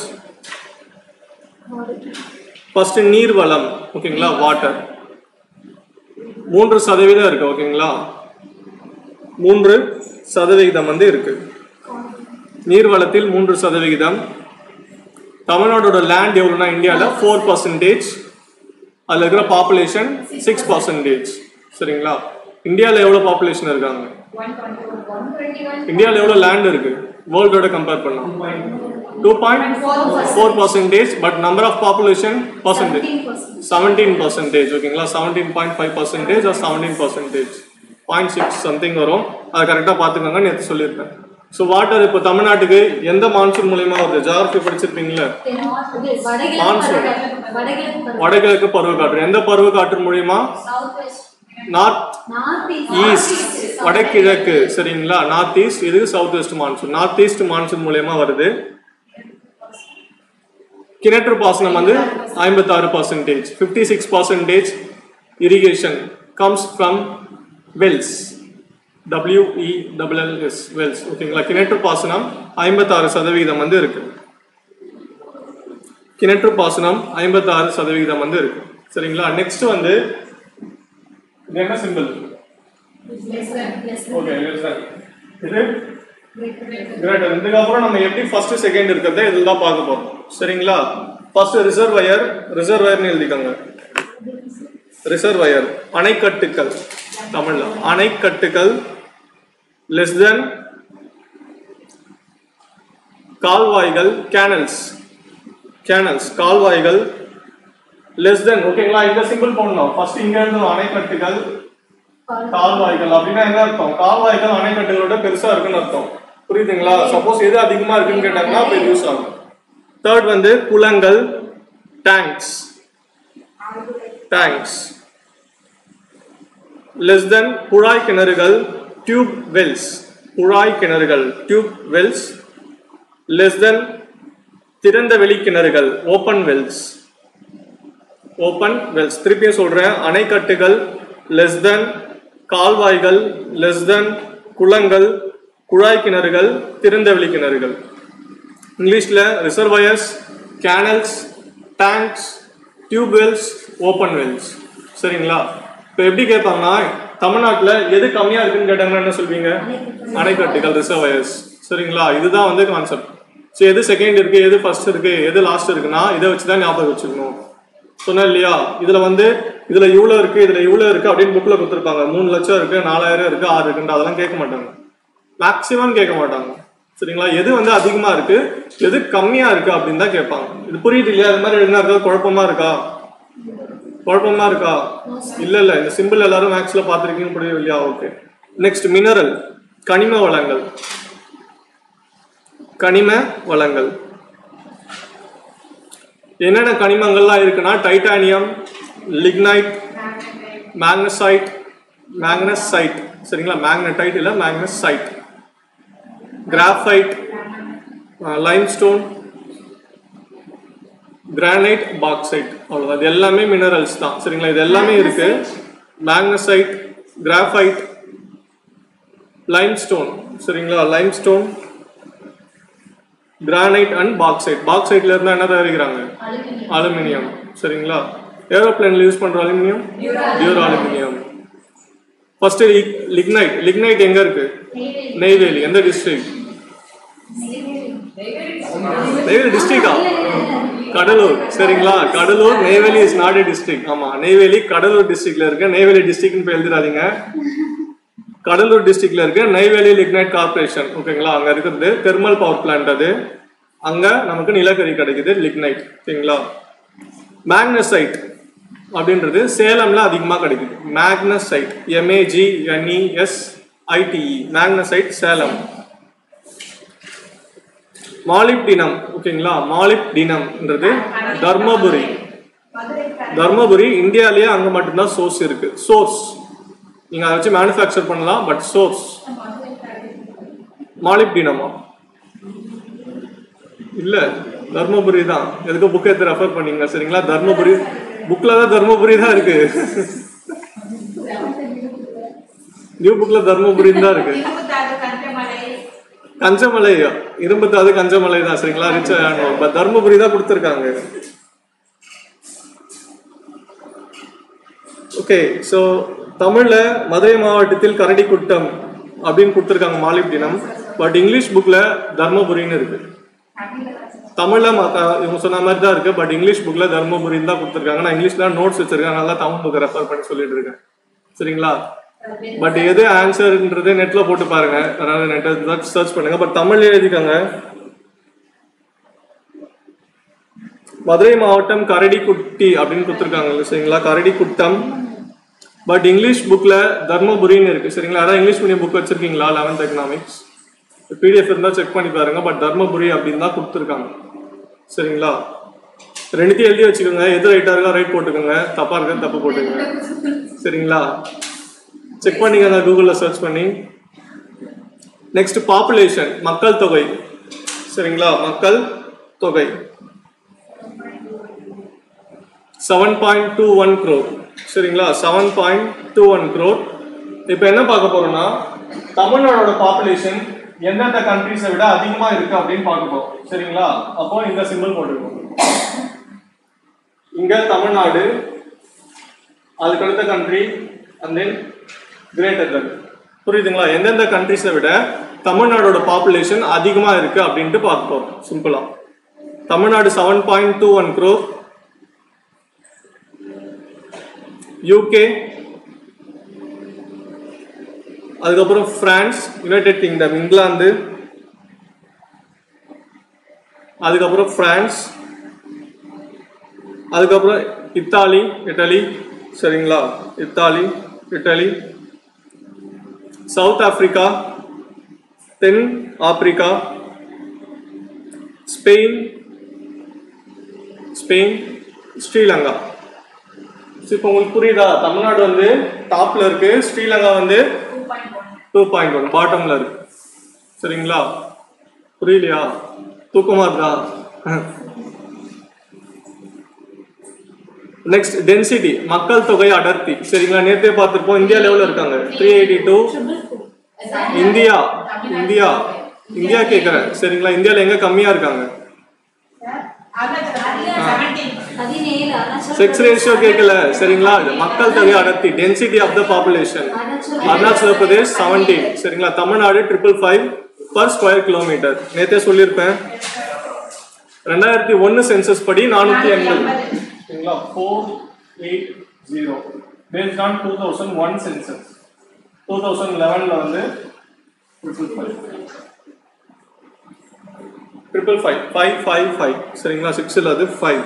first நீர் வளம் ஓகேங்களா வாட்டர் மூன்று சதவீதம் இருக்கு ஓகேங்களா மூன்று சதவிகிதம் வந்து இருக்கு நீர் வளத்தில் மூன்று சதவிகிதம் தமிழ்நாடோட லேண்ட் எவ்வளோனா இந்தியாவில் ஃபோர் பர்சன்டேஜ் அதில் இருக்கிற பாப்புலேஷன் சிக்ஸ் பர்சன்டேஜ் சரிங்களா இந்தியாவில் எவ்வளோ பாப்புலேஷன் இருக்காங்க இந்தியாவில் எவ்வளோ லேண்ட் இருக்கு வேர்ல்டோட கம்பேர் பண்ணலாம் two point four percentage but number of population percentage seventeen percentage ஓகேங்களா seventeen point five percentage or seventeen percentage point six something வரும் அதை கரெக்டாக பார்த்துக்கோங்க நேற்று சொல்லியிருக்கேன் ஸோ வாட்டர் இப்போ தமிழ்நாட்டுக்கு எந்த மான்சூன் மூலியமா வருது ஜாகிரபி படிச்சிருப்பீங்களா மான்சூன் வடகிழக்கு பருவக்காற்று எந்த பருவக்காற்று மூலியமா நார்த் ஈஸ்ட் வடகிழக்கு சரிங்களா நார்த் ஈஸ்ட் இது south west monsoon north east monsoon மூலியமா வருது கிணற்று பாசனம் வந்து ஐம்பத்தாறு percentage fifty six percentage irrigation comes from wells W E double L S wells ஓகேங்களா கிணற்று பாசனம் ஐம்பத்தாறு சதவீதம் வந்து இருக்கு கிணற்று பாசனம் ஐம்பத்தாறு சதவீதம் வந்து இருக்கு சரிங்களா நெக்ஸ்ட் வந்து இது என்ன சிம்பிள் ஓகே இது கிரேட்டர் இதுக்கப்புறம் நம்ம எப்படி ஃபர்ஸ்ட் செகண்ட் இருக்கிறத இதில் தான் பார்க்க போறோம் சரிங்களா ஃபர்ஸ்ட் ரிசர்வயர் ரிசர்வயர்னு எழுதிக்கோங்க ரிசர்வயர் அணைக்கட்டுகள் தமிழ்ல அணைக்கட்டுகள் லெஸ் தென் கால்வாய்கள் கேனல்ஸ் கேனல்ஸ் கால்வாய்கள் லெஸ் தென் ஓகேங்களா இந்த சிம்பிள் போடணும் ஃபர்ஸ்ட் இங்க இருந்து அணைக்கட்டுகள் கால்வாய்கள் அப்படின்னா என்ன அர்த்தம் கால்வாய்கள் அணைக்கட்டுகளோட பெருசா இருக்குன்னு அர்த்தம் புரியுதுங்களா சப்போஸ் எது அதிகமா இருக்குன்னு கேட்டாங்கன்னா அப்ப யூஸ் ஆகும் தேர்ட் வந்து குளங்கள் டேங்க்ஸ் டேங்க்ஸ் லெஸ் தென் குழாய் கிணறுகள் டியூப் வெல்ஸ் குழாய் கிணறுகள் டியூப் வெல்ஸ் லெஸ் தென் திறந்த வெளி கிணறுகள் ஓப்பன் வெல்ஸ் ஓப்பன் வெல்ஸ் திருப்பியும் சொல்றேன் அணைக்கட்டுகள் லெஸ் தென் கால்வாய்கள் லெஸ் தென் குளங்கள் குழாய் கிணறுகள் திறந்த வெளி கிணறுகள் இங்கிலீஷ்ல reservoirs canals tanks tube wells open wells சரிங்களா இப்போ எப்படி கேட்பாங்கன்னா தமிழ்நாட்டில் எது கம்மியாக இருக்குன்னு கேட்டாங்கன்னா என்ன சொல்வீங்க அணைக்கட்டுகள் ரிசர்வயர்ஸ் சரிங்களா இதுதான் வந்து கான்செப்ட் ஸோ எது செகண்ட் இருக்கு எது ஃபர்ஸ்ட் இருக்கு எது லாஸ்ட் இருக்குன்னா இதை வச்சு தான் ஞாபகம் வச்சுக்கணும் சொன்னேன் இல்லையா இதுல வந்து இதுல இவ்வளோ இருக்கு இதுல இவ்வளோ இருக்கு அப்படின்னு புக்ல கொடுத்துருப்பாங்க மூணு லட்சம் இருக்கு நாலாயிரம் இருக்கு ஆறு இருக்குன்ற அதெல்லாம் கேட்க மாட்டாங்க மேக்சிமம் கேட்க மாட்டாங்க சரிங்களா எது வந்து அதிகமா இருக்கு எது கம்மியா இருக்கு அப்படின்னு தான் கேட்பாங்க இது புரியுது இல்லையா இது மாதிரி எழுதினா இருக்கா குழப்பமா இருக்கா குழப்பமா இருக்கா இல்ல இல்ல இந்த சிம்பிள் எல்லாரும் மேக்ஸ்ல பாத்திருக்கீங்க புரியும் இல்லையா ஓகே நெக்ஸ்ட் மினரல் கனிம வளங்கள் கனிம வளங்கள் என்னென்ன கனிமங்கள்லாம் இருக்குன்னா டைட்டானியம் லிக்னைட் மேக்னசைட் மேக்னசைட் சரிங்களா மேக்னடைட் இல்ல magnesite graphite limestone granite bauxite அவ்வளவுதான் இது எல்லாமே மினரல்ஸ் தான் சரிங்களா இது எல்லாமே இருக்கு மேக்னசைட் கிராஃபைட் லைம்ஸ்டோன் சரிங்களா லைம்ஸ்டோன் கிரானைட் அண்ட் பாக்சைட் பாக்சைட்ல இருந்தா என்ன தயாரிக்கிறாங்க அலுமினியம் சரிங்களா ஏரோப்ளேன்ல யூஸ் பண்ற aluminium pure aluminium first lignite lignite எங்க இருக்கு நெய்வேலி எந்த டிஸ்ட்ரிக்ட் நெய்வேலி டிஸ்ட்ரிக்டா கடலூர் சரிங்களா Cuddalore Neyveli is not a district ஆமா நெய்வேலி கடலூர் டிஸ்ட்ரிக்ட்ல இருக்கு நெய்வேலி டிஸ்ட்ரிக்ட்னு போய் எழுதிடாதீங்க கடலூர் டிஸ்ட்ரிக்ட்ல இருக்கு நெய்வேலி லிக்னைட் கார்பரேஷன் ஓகேங்களா அங்க இருக்கிறது தெர்மல் பவர் பிளான்ட் அது அங்க நமக்கு நிலக்கரி கிடைக்குது லிக்னைட் ஓகேங்களா மேக்னசைட் அப்படின்றது சேலம்ல அதிகமா கிடைக்குது magnesite MAG NES ITE magnesite Salem molybdenum ஓகேங்களா மாலிப்டினம்ன்றது தர்மபுரி தர்மபுரி இந்தியாலயே அங்க மட்டும்தான் சோர்ஸ் இருக்கு சோர்ஸ் நீங்க அதை வச்சு மேனுஃபேக்சர் பண்ணலாம் பட் சோர்ஸ் மாலிப்டினமா இல்ல தர்மபுரி தான் எதுக்கு புக் எடுத்து ரெஃபர் பண்ணீங்க சரிங்களா தர்மபுரி புக்ல தான் தர்மபுரி தான் இருக்கு நியூ புக்ல தர்மபுரி தான் இருக்கு இருபத்தாறு கஞ்சமலை கஞ்சமலை இரும்பத்தாது கஞ்சமலை தான் சரிங்களா ரிச் பட் தர்மபுரி தான் கொடுத்துருக்காங்க ஓகே ஸோ தமிழ்ல மதுரை மாவட்டத்தில் கரடிக்குட்டம் அப்படின்னு கொடுத்துருக்காங்க மாலிப்டினம் பட் இங்கிலீஷ் புக்ல தர்மபுரின்னு இருக்கு தமிழ்ல மத்த இவங்க சொன்ன மாதிரி தான் இருக்கு பட் இங்கிலீஷ் புக்ல தர்மபுரின்னு தான் கொடுத்துருக்காங்க நான் இங்கிலீஷ்ல நோட்ஸ் வச்சிருக்கேன் நல்லா தமிழ் புக்கை ரெஃபர் பண்ணி சொல்லிட்டு இருக்கேன் சரிங்களா பட் எது ஆன்சர்ன்றது நெட்ல போட்டு பாருங்க அதாவது நெட்டை சர்ச் பண்ணுங்க பட் தமிழ்ல எழுதிக்கோங்க மதுரை மாவட்டம் கரடிக்குட்டி அப்படின்னு கொடுத்துருக்காங்க சரிங்களா கரடிக்குட்டம் பட் இங்கிலீஷ் புக்ல தர்மபுரின்னு இருக்கு சரிங்களா அதான் இங்கிலீஷ் மீடியம் புக் வச்சிருக்கீங்களா லெவன்த் எக்கனாமிக்ஸ் பிடிஎஃப் இருந்தால் செக் பண்ணி பாருங்க பட் தர்மபுரி அப்படின்னு தான் கொடுத்துருக்காங்க சரிங்களா ரெண்டுத்தையும் எழுதி வச்சுக்கோங்க எது ரைட்டா இருக்கா ரைட் போட்டுக்கோங்க தப்பா இருக்கா தப்பு போட்டுக்கோங்க சரிங்களா செக் பண்ணிக்கோங்க கூகுளில் சர்ச் பண்ணி நெக்ஸ்ட் பாப்புலேஷன் மக்கள் தொகை சரிங்களா மக்கள் தொகை seven point two one crore சரிங்களா seven point two one crore இப்போ என்ன பார்க்க போறோம்னா தமிழ்நாடோட பாப்புலேஷன் எந்தெந்த கண்ட்ரீஸை விட அதிகமா இருக்கு அப்படின்னு பார்க்க போறோம் சரிங்களா அப்போ இந்த சிம்பிள் போட்டுருக்கோம் இங்க தமிழ்நாடு அதுக்கு அடுத்த country and then greater than புரியுதுங்களா எந்தெந்த கண்ட்ரீஸை விட தமிழ்நாடோட பாப்புலேஷன் அதிகமா இருக்கு அப்படின்ட்டு பார்க்க போறோம் சிம்பிளா Tamil Nadu seven point two one crore UK அதுக்கப்புறம் பிரான்ஸ் யுனைடெட் கிங்டம் இங்கிலாந்து அதுக்கப்புறம் பிரான்ஸ் அதுக்கப்புறம் இத்தாலி இட்டலி சரிங்களா இத்தாலி இட்டலி சவுத் ஆப்பிரிக்கா தென் ஆப்பிரிக்கா ஸ்பெயின் ஸ்பெயின் ஸ்ரீலங்கா இப்போ உங்களுக்கு புரியுதா தமிழ்நாடு வந்து டாப்ல இருக்கு ஸ்ரீலங்கா வந்து two point one two point one பாட்டம்ல இருக்கு சரிங்களா புரியலையா தூக்கமா இருக்கா நெக்ஸ்ட் டென்சிட்டி மக்கள் தொகை அடர்த்தி சரிங்களா நேத்தே பார்த்திருப்போம் இந்தியா லெவல்ல இருக்காங்க three eighty two India India India கேக்குறேன் சரிங்களா இந்தியால எங்க கம்மியா இருக்காங்க செவன்டீன் பதினேழு அருணாச்சல செக்ஸ் ரேஷியோ கேட்கல சரிங்களா மக்கள் தொகை அடர்த்தி density of the population Arunachal Pradesh seventeen சரிங்களா Tamil Nadu triple five per square kilometre நேத்தே சொல்லியிருப்பேன் ரெண்டாயிரத்தி ஒன்னு சென்சஸ் படி நானூத்தி எண்பது சரிங்களா four eight zero based on two thousand one census two thousand லெவனில் வந்து triple five triple five five five five சரிங்களா சிக்ஸில் அது ஃபைவ்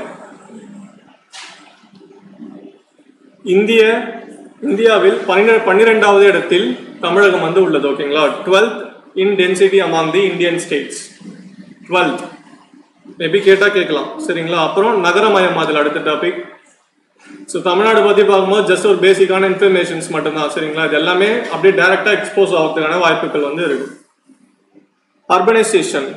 இந்திய இந்தியாவில் பன்னிரெண்டு பன்னிரெண்டாவது இடத்தில் தமிழகம் வந்து உள்ளது ஓகேங்களா twelfth in density among the Indian states twelfth maybe கேட்டா கேட்கலாம் சரிங்களா அப்புறம் நகரமயமாதல் அடுத்த டாபிக் ஸோ தமிழ்நாடு பத்தி பார்க்கும்போது ஜஸ்ட் ஒரு பேசிக்கான இன்ஃபர்மேஷன்ஸ் மட்டும்தான் சரிங்களா இது எல்லாமே அப்படியே டைரக்டா எக்ஸ்போஸ் ஆகிறதுக்கான வாய்ப்புகள் வந்து இருக்கு அர்பனைசேஷன்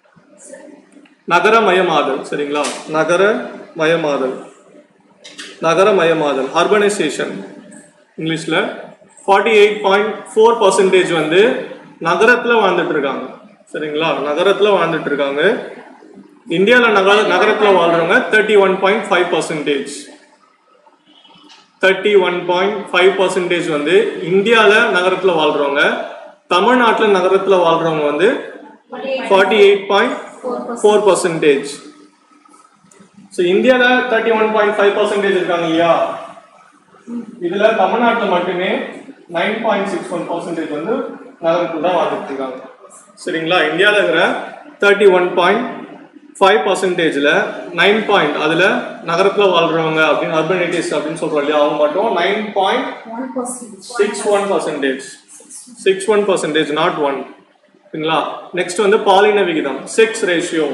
நகரமயமாதல் சரிங்களா நகரமயமாதல் நகரமயமாதல் அர்பனைசேஷன் இங்கிலீஷ்ல forty eight point four percentage வந்து நகரத்துல வாழ்ந்துட்டு இருக்காங்க சரிங்களா நகரத்துல வாழ்ந்துட்டு இருக்காங்க இந்தியாவில் நகர நகரத்துல வாழ்றவங்க thirty one point five percentage thirty one point five percentage வந்து இந்தியாவில் நகரத்துல வாழ்றவங்க தமிழ்நாட்டில் நகரத்துல வாழ்றவங்க வந்து forty eight point four percentage so இந்தியாவில் thirty one point five percentage இருக்காங்க இல்லையா இதுல தமிழ்நாட்டில் மட்டுமே nine point six one percentage வந்து நகரத்தில் தான் வாழ்ந்துட்டு இருக்காங்க சரிங்களா இந்தியாவில் இருக்கிற தேர்ட்டி ஒன் பாயிண்ட் ஃபைவ் பர்சன்டேஜில் நைன் பாயிண்ட் அதில் நகரத்தில் வாழ்றவங்க அப்படின்னு அர்பனைட்டிஸ் அப்படின்னு சொல்கிறோம் இல்லையா அவங்க மட்டும் nine point one percent six one percentage six one percentage not one சரிங்களா நெக்ஸ்ட் வந்து பாலின விகிதம் sex ratio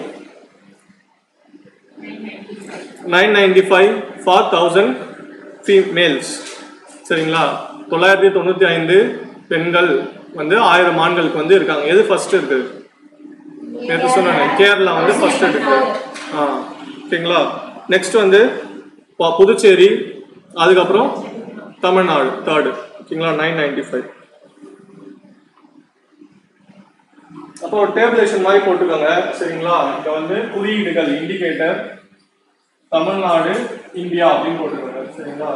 nine ninety five for thousand females சரிங்களா தொள்ளாயிரத்தி தொண்ணூற்றி ஐந்து பெண்கள் வந்து ஆயிரம் ஆண்களுக்கு வந்து இருக்காங்க எது ஃபர்ஸ்ட் இருக்கு நேற்று சொன்னாங்க கேரளா வந்து ஃபர்ஸ்ட் இருக்கு ஆ ஓகேங்களா நெக்ஸ்ட் வந்து ப- புதுச்சேரி அதுக்கப்புறம் தமிழ்நாடு தேர்டு ஓகேங்களா நைன் நைன்டி ஃபைவ் அப்போ ஒரு டேபிளேஷன் மாதிரி போட்டுக்கோங்க சரிங்களா இங்க வந்து குறியீடுகள் இண்டிகேட்டர் தமிழ்நாடு இந்தியா அப்படின்னு போட்டுக்கோங்க சரிங்களா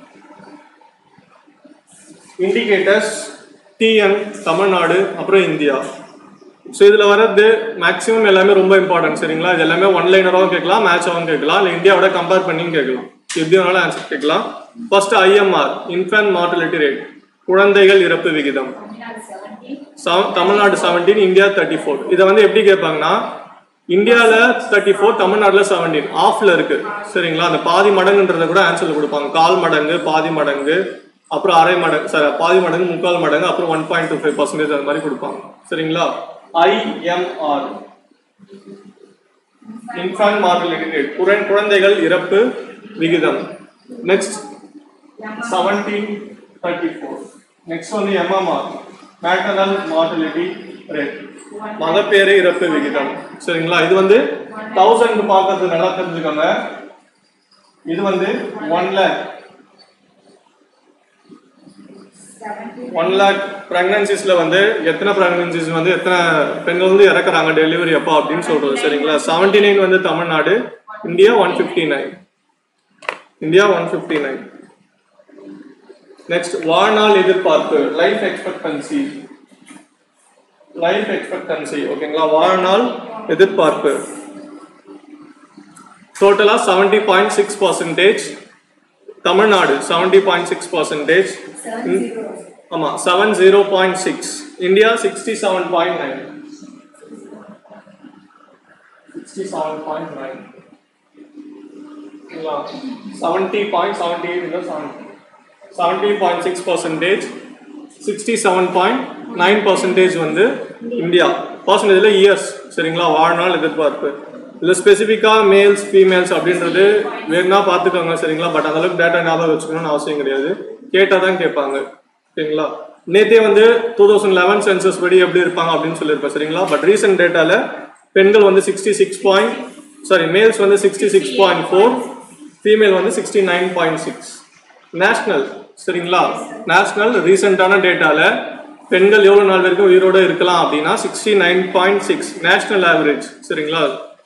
இண்டிகேட்டர்ஸ் டிஎன் தமிழ்நாடு அப்புறம் இந்தியா ஸோ இதில் வர்றது மேக்ஸிமம் எல்லாமே ரொம்ப இம்பார்ட்டன்ட் சரிங்களா இது எல்லாமே ஒன் லைனராகவும் கேட்கலாம் மேட்சாகவும் கேட்கலாம் இல்லை இந்தியாவோட கம்பேர் பண்ணியும் கேட்கலாம் எப்படி வேணாலும் ஆன்சர் கேட்கலாம் first IMR infant mortality rate குழந்தைகள் இறப்பு விகிதம் தமிழ்நாடு செவன்டீன் செவ- Tamil Nadu seventeen India thirty four இதை வந்து எப்படி கேட்பாங்கன்னா இந்தியாவில் தேர்ட்டி ஃபோர் தமிழ்நாட்டில் செவன்டீன் ஆஃப்ல இருக்கு சரிங்களா அந்த பாதி மடங்குன்றத கூட ஆன்சர்ல கொடுப்பாங்க கால் மடங்கு பாதி மடங்கு அப்புறம் அரை மடங்கு சாரி பாதி மடங்கு முக்கால் மடங்கு அப்புறம் one point two five percentage அந்த மாதிரி கொடுப்பாங்க சரிங்களா ஐஎம்ஆர் இன்ஃபான்ட் மார்டலிட்டி ரேட் குழந்தை குழந்தைகள் இறப்பு விகிதம் next seventeen thirty four next வந்து எம்எம்ஆர் மேட்டர்னல் மார்டலிட்டி ரேட் மகப்பேறு இறப்பு விகிதம் சரிங்களா இது வந்து தௌசண்ட் பார்க்கறது நல்லா தெரிஞ்சுக்கோங்க இது வந்து one lakh seventy. One lakh ப்ரெக்னன்சிஸில் வந்து எத்தனை ப்ரெக்னன்சிஸ் வந்து எத்தனை பெண்கள் வந்து இறக்குறாங்க டெலிவரி அப்போ அப்படின்னு சொல்கிறது சரிங்களா செவன்டி நைன் வந்து Tamil Nadu India one fifty nine India one fifty nine next வாழ்நாள் எதிர்பார்ப்பு லைஃப் எக்ஸ்பெக்டன்சி லைஃப் எக்ஸ்பெக்டன்சி ஓகேங்களா வாழ்நாள் எதிர்பார்ப்பு டோட்டலாக seventy point six percentage Tamil Nadu seventy point six percentage seven zero. ஆமாம் seven zero point six India sixty seven point nine sixty seven point nine seventy point seventy eight இல்லை seventy seventy point six percentage sixty seven point nine percentage வந்து India பர்சன்டேஜில் years சரிங்களா வாழ்நாள் எதிர்பார்ப்பு இதில் ஸ்பெசிஃபிக்காக males females அப்படின்றது வேணும்னா பார்த்துக்கோங்க சரிங்களா பட் அந்தளவுக்கு டேட்டா ஞாபகம் வச்சுக்கணும்னு அவசியம் கிடையாது கேட்டால் தான் கேட்பாங்க சரிங்களா நேத்தே வந்து டூ தௌசண்ட் லெவன் சென்சஸ் படி எப்படி இருப்பாங்க அப்படின்னு சொல்லியிருப்பேன் சரிங்களா பட் ரீசெண்ட் டேட்டால பெண்கள் வந்து sixty six point sorry males வந்து sixty six point four female வந்து sixty nine point six national சரிங்களா நேஷ்னல் ரீசெண்டான டேட்டால பெண்கள் எவ்வளோ நாள் வரைக்கும் உயிரோட இருக்கலாம் அப்படின்னா sixty nine point six national average சரிங்களா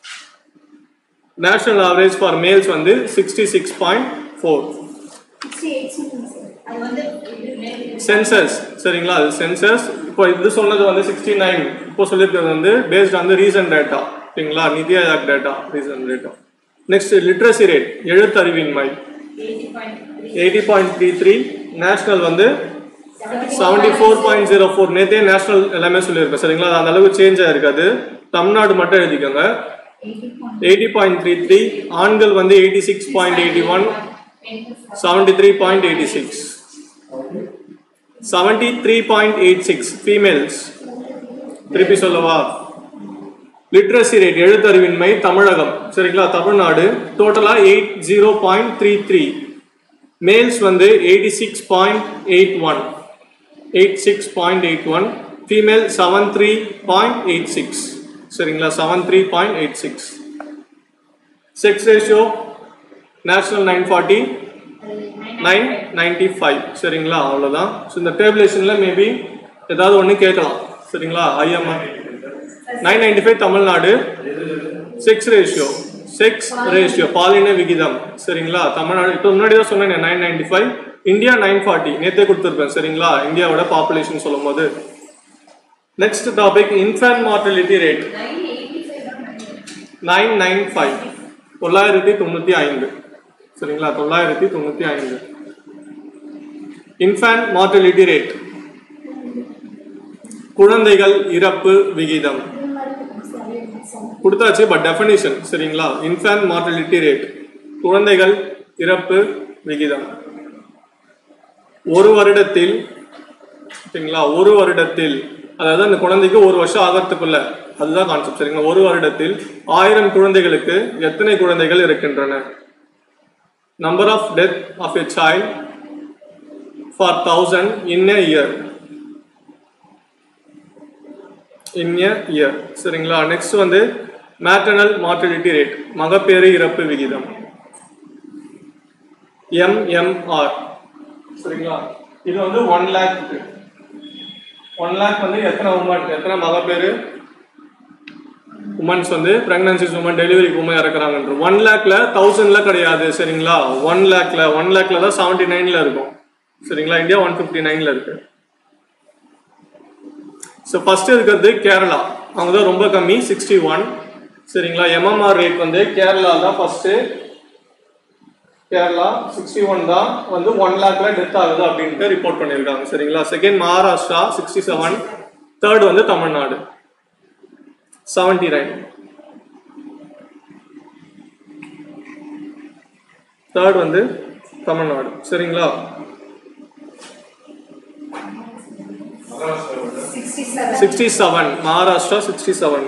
நேஷனல் ஆவரேஜ் ஃபார் மேல்ஸ் வந்து sixty six point four Sixty eight something, sir. அது வந்து இது மேல் சென்சஸ் சரிங்களா அது சென்சஸ் இப்போ இது சொன்னது வந்து சிக்ஸ்டி நைன் இப்போ சொல்லியிருக்கிறது வந்து பேஸ்ட் ஆன் ரீசன்ட் டேட்டா சரிங்களா NITI Aayog data recent data next literacy rate எழுத்தறிவின்மை eighty point three. Eighty point three three national வந்து seventy four point zero four நேற்றே நேஷனல் எல்லாமே சொல்லியிருக்கேன் சரிங்களா அது அந்த அளவுக்கு சேஞ்ச் ஆயிருக்காது தமிழ்நாடு மட்டும் எழுதிக்கோங்க Eighty point. Eighty point three three ஆண்கள் வந்து eighty six point eighty one Pencils. Seventy three point eighty six seventy three point eight six females திருப்பி சொல்லவா லிட்ரஸி ரேட் எழுத்தறிவின்மை தமிழகம் சரிங்களா தமிழ்நாடு டோட்டலா eight zero point three three males வந்து eighty six point eight one eight six point eight one female seven three point eight six சரிங்களா seven three point eight six sex ratio national nine forty nine ninety five சரிங்களா அவ்வளோதான் so இந்த டேபிளேஷனில் maybe ஏதாவது ஒன்று கேட்கலாம் சரிங்களா IMR nine ninety five Tamil Nadu sex ratio sex ratio பாலின விகிதம் சரிங்களா தமிழ்நாடு இப்போ முன்னாடி தான் சொன்னேன் nine ninety five India nine forty நேற்றே கொடுத்துருப்பேன் சரிங்களா இந்தியாவோட பாப்புலேஷன் சொல்லும் போது next topic infant mortality rate Nine eighty five தான் நினைக்கிறேன். நைன் நைன் ஃபைவ் தொள்ளாயிரத்தி தொண்ணூற்றி ஐந்து சரிங்களா தொள்ளாயிரத்தி தொண்ணூற்றி ஐந்து இன்ஃபேன்ட் மார்டலிட்டி ரேட் குழந்தைகள் இறப்பு விகிதம் இது மாதிரி இருக்கும், sir. அதே மாதிரி, sir. கொடுத்தாச்சு பட் டெஃபினிஷன் சரிங்களா இன்ஃபேன்ட் மார்டலிட்டி ரேட் குழந்தைகள் இறப்பு விகிதம் ஒரு வருடத்தில் சரிங்களா ஒரு வருடத்தில் அதாவது அந்த குழந்தைக்கு ஒரு வருஷம் ஆகிறதுக்குள்ள அதுதான் கான்செப்ட் சரிங்களா ஒரு வருடத்தில் ஆயிரம் குழந்தைகளுக்கு எத்தனை குழந்தைகள் இருக்கின்றன number of death of a child for thousand in a year in a year சரிங்களா நெக்ஸ்ட் வந்து மேட்டர்னல் மார்டலிட்டி ரேட் மகப்பேறு இறப்பு விகிதம் எம்எம்ஆர் சரிங்களா இது வந்து ஒன் லேக் ஒன் லேக் வந்து எத்தனை உமன் எத்தனை மகப்பேறு உமன்ஸ் வந்து பிரெக்னன்சிஸ் உமன் டெலிவரி உமன் இறக்குறாங்கன்ற ஒன் லேக்ல தௌசண்ட்ல கிடையாது சரிங்களா ஒன் லேக்ல ஒன் லேக்ல தான் செவன்டி நைன்ல இருக்கும் சரிங்களா இந்தியா ஒன் ஃபிஃப்டி நைன்ல இருக்கு ஸோ ஃபர்ஸ்ட் இருக்கிறது கேரளா அவங்க தான் ரொம்ப கம்மி சிக்ஸ்டி ஒன் சரிங்களா எம்எம்ஆர் ரேட் வந்து கேரளா தான் ஃபர்ஸ்ட் கேரளா சிக்ஸ்டி ஒன் தான் வந்து ஒன் லேக்ல டெத் ஆகுது அப்படின்ட்டு ரிப்போர்ட் பண்ணியிருக்காங்க சரிங்களா second Maharashtra sixty seven third வந்து தமிழ்நாடு செவன்டி நைன் தேர்ட் வந்து தமிழ்நாடு சரிங்களா Sixty seven. Sixty seven Maharashtra sixty seven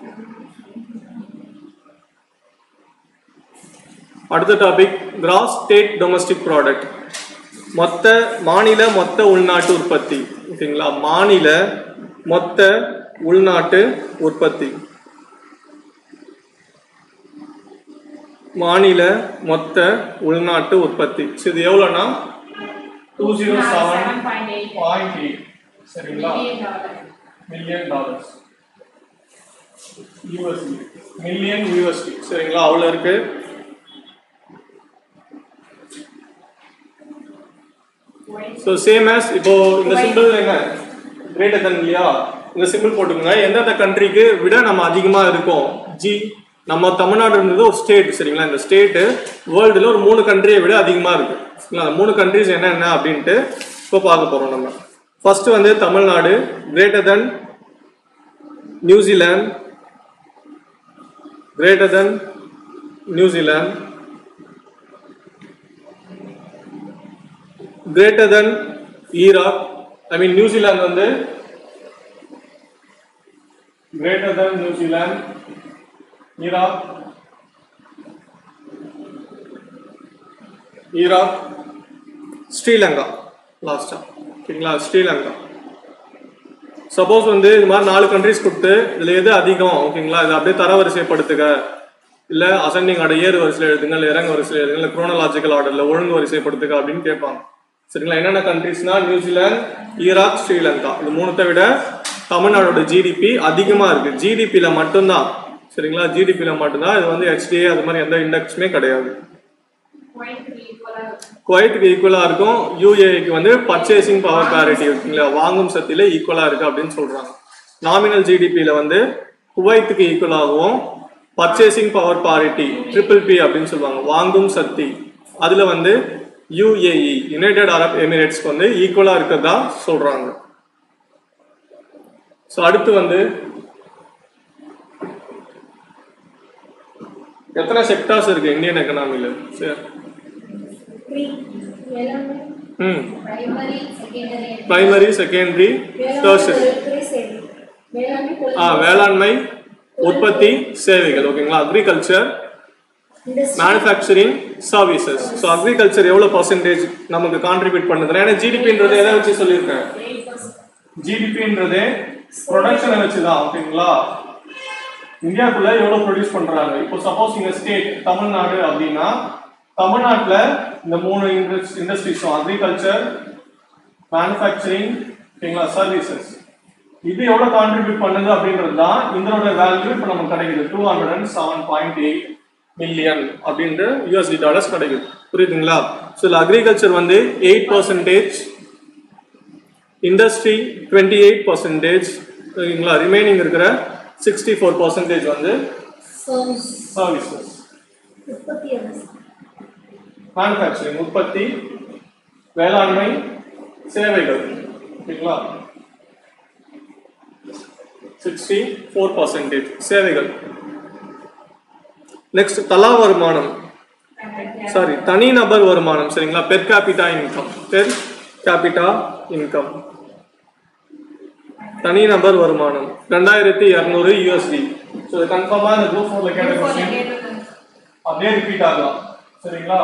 அடுத்த topic gross state domestic product மொத்த மாநில மொத்த உள்நாட்டு உற்பத்தி ஓகேங்களா மாநில மொத்த உள்நாட்டு உற்பத்தி மாநில மொத்த உள்நாட்டு உற்பத்தி So இது எவ்வளோனா two zero seven seven point eight point eight சரிங்களா million dollar. Million dollars USD million USD சரிங்களா அவ்வளோ இருக்கு White ஸோ சேம் as இப்போ இந்த சிம்பிள் என்ன கிரேட்டர் தன் இல்லையா இந்த சிம்பிள் போட்டுக்கோங்க எந்தெந்த கண்ட்ரிக்கு விட நம்ம அதிகமாக இருக்கோம் ஜி நம்ம தமிழ்நாடுன்றது ஒரு ஸ்டேட் சரிங்களா இந்த ஸ்டேட்டு வேர்ல்டில் ஒரு மூணு கண்ட்ரியை விட அதிகமாக இருக்கு சரிங்களா அந்த மூணு கண்ட்ரிஸ் என்னென்ன அப்படின்ட்டு இப்போ பார்க்க போகிறோம் நம்ம ஃபர்ஸ்ட் வந்து Tamil Nadu greater than New Zealand greater than New Zealand greater than Iraq I mean New Zealand வந்து greater than New Zealand Iraq Iraq Sri Lanka லாஸ்டா ஓகேங்களா ஸ்ரீலங்கா சப்போஸ் வந்து இது மாதிரி நாலு கண்ட்ரிஸ் கொடுத்து இதுல எது அதிகம் ஓகேங்களா இதை அப்படியே தரவரிசைப்படுத்துக இல்ல அசெண்டிங் ஆர்டர் ஏறு வரிசையில் எழுதுங்க இல்ல இறங்க வரிசையில் எழுதுங்க இல்ல குரோனலாஜிக்கல் ஆர்டர்ல ஒழுங்கு வரிசைப்படுத்துக அப்படின்னு கேட்பாங்க சரிங்களா என்னென்ன கண்ட்ரிஸ்னா நியூசிலாந்து ஈராக் ஸ்ரீலங்கா இது மூணுத்தை விட தமிழ்நாடோட ஜிடிபி அதிகமா இருக்கு ஜிடிபியில மட்டும்தான் சரிங்களா ஜிடிபியில மட்டும்தான் இது வந்து ஹெச்டிஏ அது மாதிரி எந்த இண்டெக்ஸுமே கிடையாது white equal ஆ இருக்கும். குவைத்துக்கு ஈக்குவலாக இருக்கும் யூஏக்கு வந்து பர்ச்சேசிங் பவர் பேரிட்டி இருக்குங்களா வாங்கும் சக்தியில ஈக்குவலாக இருக்கு அப்படின்னு சொல்றாங்க நாமினல் ஜிடிபியில் வந்து குவைத்துக்கு ஈக்குவலாகவும் purchasing power parity triple P அப்படின்னு சொல்லுவாங்க வாங்கும் சக்தி அதில் வந்து யூஏஇ யுனைடெட் அரப் எமிரேட்ஸ்க்கு வந்து ஈக்குவலாக இருக்கிறதா சொல்றாங்க ஸோ அடுத்து வந்து எத்தனை செக்டார்ஸ் இருக்கு இந்தியன் எக்கனாமியில் சரி த்ரீ வேளாண்மை ம் primary secondary and primary secondary tertiary வேளாண்மை சேவை வேளாண்மை ஆ வேளாண்மை உற்பத்தி சேவைகள் ஓகேங்களா agriculture industry manufacturing services so agriculture எவ்வளோ பர்சன்டேஜ் நமக்கு கான்ட்ரிபியூட் பண்ணுது ஏன்னா ஜிடிபின்றது எதை வச்சு சொல்லியிருக்கேன் eight percent. ஜிடிபின்றது ப்ரொடக்ஷனை வச்சு தான் ஓகேங்களா இந்தியாக்குள்ள எவ்வளோ ப்ரொடியூஸ் பண்றாங்க இப்போ சப்போஸ் இங்க ஸ்டேட் தமிழ்நாடு அப்படின்னா தமிழ்நாட்டுல இந்த மூணு இண்டஸ்ட்ரீஸும் அக்ரிகல்ச்சர் மேனுஃபேக்சரிங் ஓகேங்களா சர்வீசஸ் இது எவ்வளவு கான்ட்ரிபியூட் பண்ணுது அப்படின்றது தான் இதனோட வேல்யூ இப்போ நமக்கு கிடைக்குது two hundred and seven point eight million அப்படின்ற யூஎஸ்டி டாலர்ஸ் கிடைக்குது புரியுதுங்களா ஸோ இதில் அக்ரிகல்ச்சர் வந்து eight percentage industry twenty eight percentage ஓகேங்களா ரிமைனிங் இருக்கிற சிக்ஸ்டி ஃபோர் பர்சன்டேஜ் வந்து சர்வீஸ் சர்வீசஸ் உற்பத்தி அரசு மேனுஃபேக்சரிங் உற்பத்தி வேளாண்மை சேவைகள் ஓகேங்களா சிக்ஸ்டி ஃபோர் பர்சன்டேஜ் சேவைகள் நெக்ஸ்ட் தலா வருமானம் சாரி தனிநபர் வருமானம் சரிங்களா per capita income per capita income தனிநபர் வருமானம் ரெண்டாயிரத்தி இரநூறு யூஎஸ்டி ஸோ கன்ஃபார்மாக இந்த குரூப் ஃபோரில் கேட்ட Before question the date of அப்படியே ரிப்பீட் ஆகலாம் சரிங்களா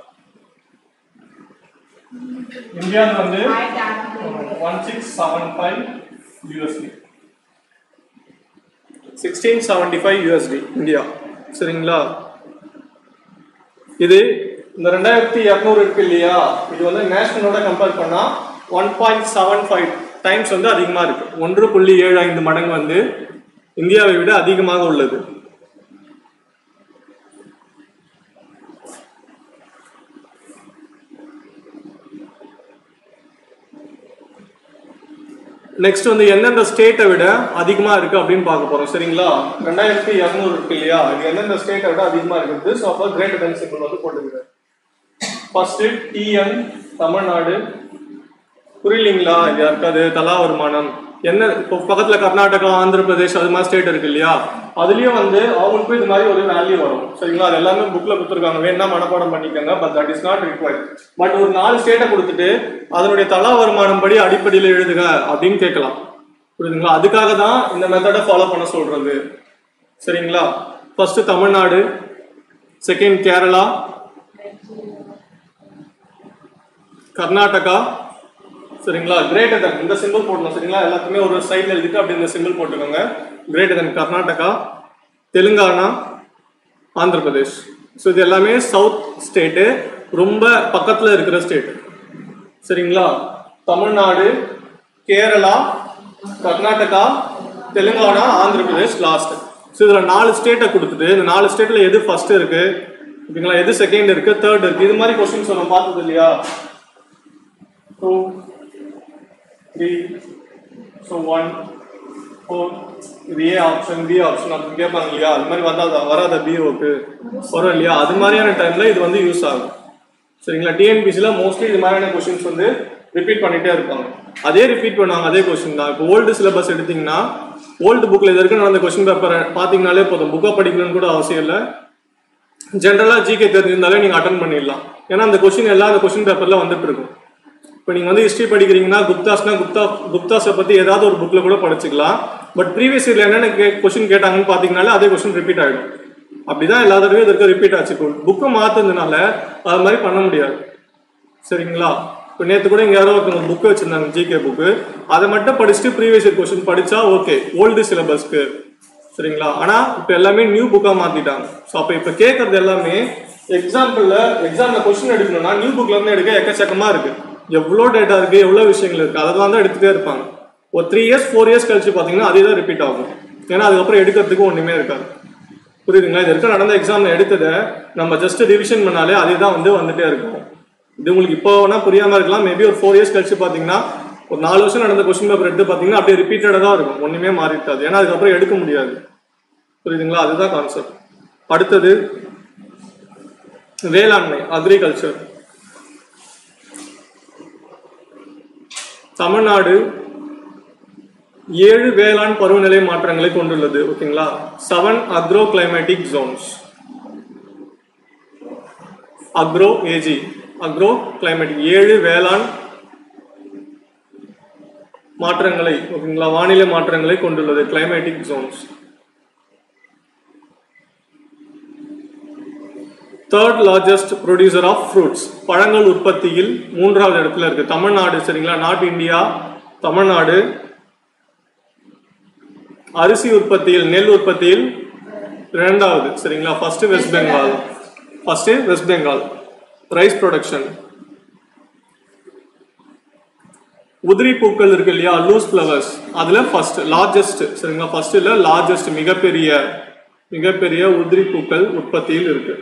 இந்தியாவில் வந்து the high data. One six seven five USD sixteen seventy five USD India சரிங்களா இது இந்த ரெண்டாயிரத்தி இரநூறு இருக்கு இல்லையா இது வந்து நேஷனலோட கம்பேர் பண்ணா one point seven five times வந்து அதிகமாக இருக்கு ஒன்று புள்ளி ஏழு ஐந்து மடங்கு வந்து இந்தியாவை விட அதிகமாக உள்ளது நெக்ஸ்ட் வந்து எந்தெந்த ஸ்டேட்டை விட அதிகமா இருக்கு அப்படின்னு பார்க்க போறோம் சரிங்களா ரெண்டாயிரத்தி இரநூறு இருக்கு இல்லையா இது எந்தெந்த ஸ்டேட்டை விட அதிகமா இருக்குது ஸோ அப்போ கிரேட்டர் தென் சிம்பிள் வந்து போட்டுக்கிறேன் ஃபர்ஸ்ட் டிஎன் தமிழ்நாடு புரியலீங்களா இது யாருக்காது தலா வருமானம் என்ன இப்போ பக்கத்துல கர்நாடகா ஆந்திர பிரதேஷ் அது மாதிரி ஸ்டேட் இருக்கு இல்லையா அதுலயும் வந்து அவங்களுக்கும் இது மாதிரி ஒரு வேல்யூ வரும் சரிங்களா அது எல்லாமே புக்ல கொடுத்துருக்காங்க வேணா மனப்பாடம் பண்ணிக்கோங்க but that is not required but ஒரு நாலு ஸ்டேட்டை கொடுத்துட்டு அதனுடைய தலா வருமானம் படி அடிப்படையில் எழுதுக அப்படின்னு கேட்கலாம் புரியுதுங்களா அதுக்காக தான் இந்த மெத்தடை ஃபாலோ பண்ண சொல்றது சரிங்களா ஃபர்ஸ்ட் தமிழ்நாடு செகண்ட் கேரளா கர்நாடகா சரிங்களா கிரேட்டர் தன் இந்த சிம்பிள் போடணும் சரிங்களா எல்லாத்துக்குமே ஒரு சைடில் எழுதிட்டு அப்படி இந்த சிம்பிள் போட்டுக்கோங்க greater than Karnataka Telangana Andhra Pradesh so இது எல்லாமே சவுத் ஸ்டேட்டு ரொம்ப பக்கத்தில் இருக்கிற ஸ்டேட் சரிங்களா தமிழ்நாடு கேரளா கர்நாடகா தெலுங்கானா ஆந்திர பிரதேஷ் லாஸ்ட் ஸோ இதில் நாலு ஸ்டேட்டை கொடுத்துட்டு இந்த நாலு ஸ்டேட்டில் எது ஃபர்ஸ்ட் இருக்கு ஓகேங்களா எது செகண்ட் இருக்கு தேர்ட் இருக்கு இது மாதிரி கொஸ்டின்ஸ் நம்ம பார்த்தது இல்லையா two three so one four இது ஏ ஆப்ஷன் பி ஆப்ஷன் அப்படின்னு கேட்பாங்க இல்லையா அது மாதிரி வந்தால் வராத பிஓக்கு வரும் இல்லையா அது மாதிரியான டைமில் இது வந்து யூஸ் ஆகும் சரிங்களா டிஎன்பிசியில் மோஸ்ட்லி இது மாதிரியான கொஷின்ஸ் வந்து ரிப்பீட் பண்ணிட்டே இருப்பாங்க அதே ரிப்பீட் பண்ணுவாங்க அதே கொஸ்டின் தான் இப்போ ஓல்டு சிலபஸ் எடுத்தீங்கன்னா ஓல்டு புக்கில் இது வரைக்கும் நடந்த கொஸ்டின் பேப்பரை பார்த்தீங்கனாலே போதும் புக்கை படிக்கணும்னு கூட அவசியம் இல்லை ஜென்ரலாக ஜிகே தெரிஞ்சிருந்தாலே நீங்கள் அட்டன் பண்ணிடலாம் ஏன்னா அந்த கொஸ்டின் எல்லாம் அந்த கொஸ்டின் பேப்பரில் வந்துட்டு இருக்கும் இப்போ நீங்கள் வந்து ஹிஸ்ட்ரி படிக்கிறீங்கன்னா குப்தாஸ்னா குப்தா குப்தாஸை பற்றி ஏதாவது ஒரு புக்கில் கூட படிச்சுக்கலாம் பட் ப்ரீவியஸ் இயரில் என்னென்ன கே கொஸ்டின் கேட்டாங்கன்னு பார்த்தீங்கனாலே அதே கொஸ்டின் ரிப்பீட் ஆகிடும் அப்படிதான் எல்லா தடவையும் இதற்கு ரிப்பீட் ஆச்சு புக்கை மாற்றுறதுனால அது மாதிரி பண்ண முடியாது சரிங்களா இப்போ நேற்று கூட இங்கே யாரோ ஒருத்தவங்க புக்கு வச்சிருந்தாங்க ஜிகே புக்கு அதை மட்டும் படிச்சுட்டு ப்ரீவியஸ் இயர் கொஸ்டின் படிச்சா ஓகே ஓல்டு சிலபஸ்க்கு சரிங்களா ஆனால் இப்போ எல்லாமே நியூ புக்காக மாற்றிட்டாங்க ஸோ அப்போ இப்போ கேட்கறது எல்லாமே எக்ஸாம்பிளில் எக்ஸாமில் கொஸ்டின் எடுக்கணும்னா நியூ புக்ல இருந்து எடுக்க எக்கச்சக்கமாக இருக்கு எவ்வளோ டேட்டா இருக்கு எவ்வளோ விஷயங்கள் இருக்கு அதெல்லாம் தான் எடுத்துகிட்டே இருப்பாங்க ஒரு த்ரீ இயர்ஸ் ஃபோர் இயர்ஸ் கழிச்சு பார்த்தீங்கன்னா அதே தான் ரிப்பீட் ஆகும் ஏன்னா அதுக்கப்புறம் எடுக்கிறதுக்கு ஒன்றுமே இருக்காது புரியுதுங்களா இது வரைக்கும் நடந்த எக்ஸாம்ல எடுத்ததை நம்ம ஜஸ்ட் ரிவிஷன் பண்ணாலே அதே தான் வந்து வந்துட்டே இருக்கும் இது உங்களுக்கு இப்போ வேணா புரியாம இருக்கலாம் மேபி ஒரு ஃபோர் இயர்ஸ் கழிச்சு பார்த்தீங்கன்னா ஒரு நாலு வருஷம் நடந்த கொஸ்டின் பேப்பர் எடுத்து பார்த்தீங்கன்னா அப்படியே ரிப்பீட்டடாக தான் இருக்கும் ஒன்றுமே மாறிட்டாது ஏன்னா அதுக்கப்புறம் எடுக்க முடியாது புரியுதுங்களா அதுதான் கான்செப்ட் அடுத்தது வேளாண்மை அக்ரிகல்ச்சர் தமிழ்நாடு ஏழு வேளாண் பருவநிலை மாற்றங்களை கொண்டுள்ளது ஓகேங்களா seven agro climatic zones agro AG agro climatic ஏழு வேளாண் மாற்றங்களை ஓகேங்களா வானிலை மாற்றங்களை கொண்டுள்ளது climatic zones third largest producer of fruits பழங்கள் உற்பத்தியில் மூன்றாவது இடத்துல இருக்கு தமிழ்நாடு சரிங்களா நாட் இந்தியா தமிழ்நாடு அரிசி உற்பத்தியில் நெல் உற்பத்தியில் இரண்டாவது சரிங்களா first West Bengal first West Bengal rice production உதிரி பூக்கள் இருக்கு இல்லையா லூஸ் ஃப்ளவர்ஸ் அதுல ஃபர்ஸ்ட் லார்ஜஸ்ட் சரிங்களா ஃபர்ஸ்ட் இல்ல லார்ஜஸ்ட் மிகப்பெரிய மிகப்பெரிய உதிரி பூக்கள் உற்பத்தியில் இருக்கு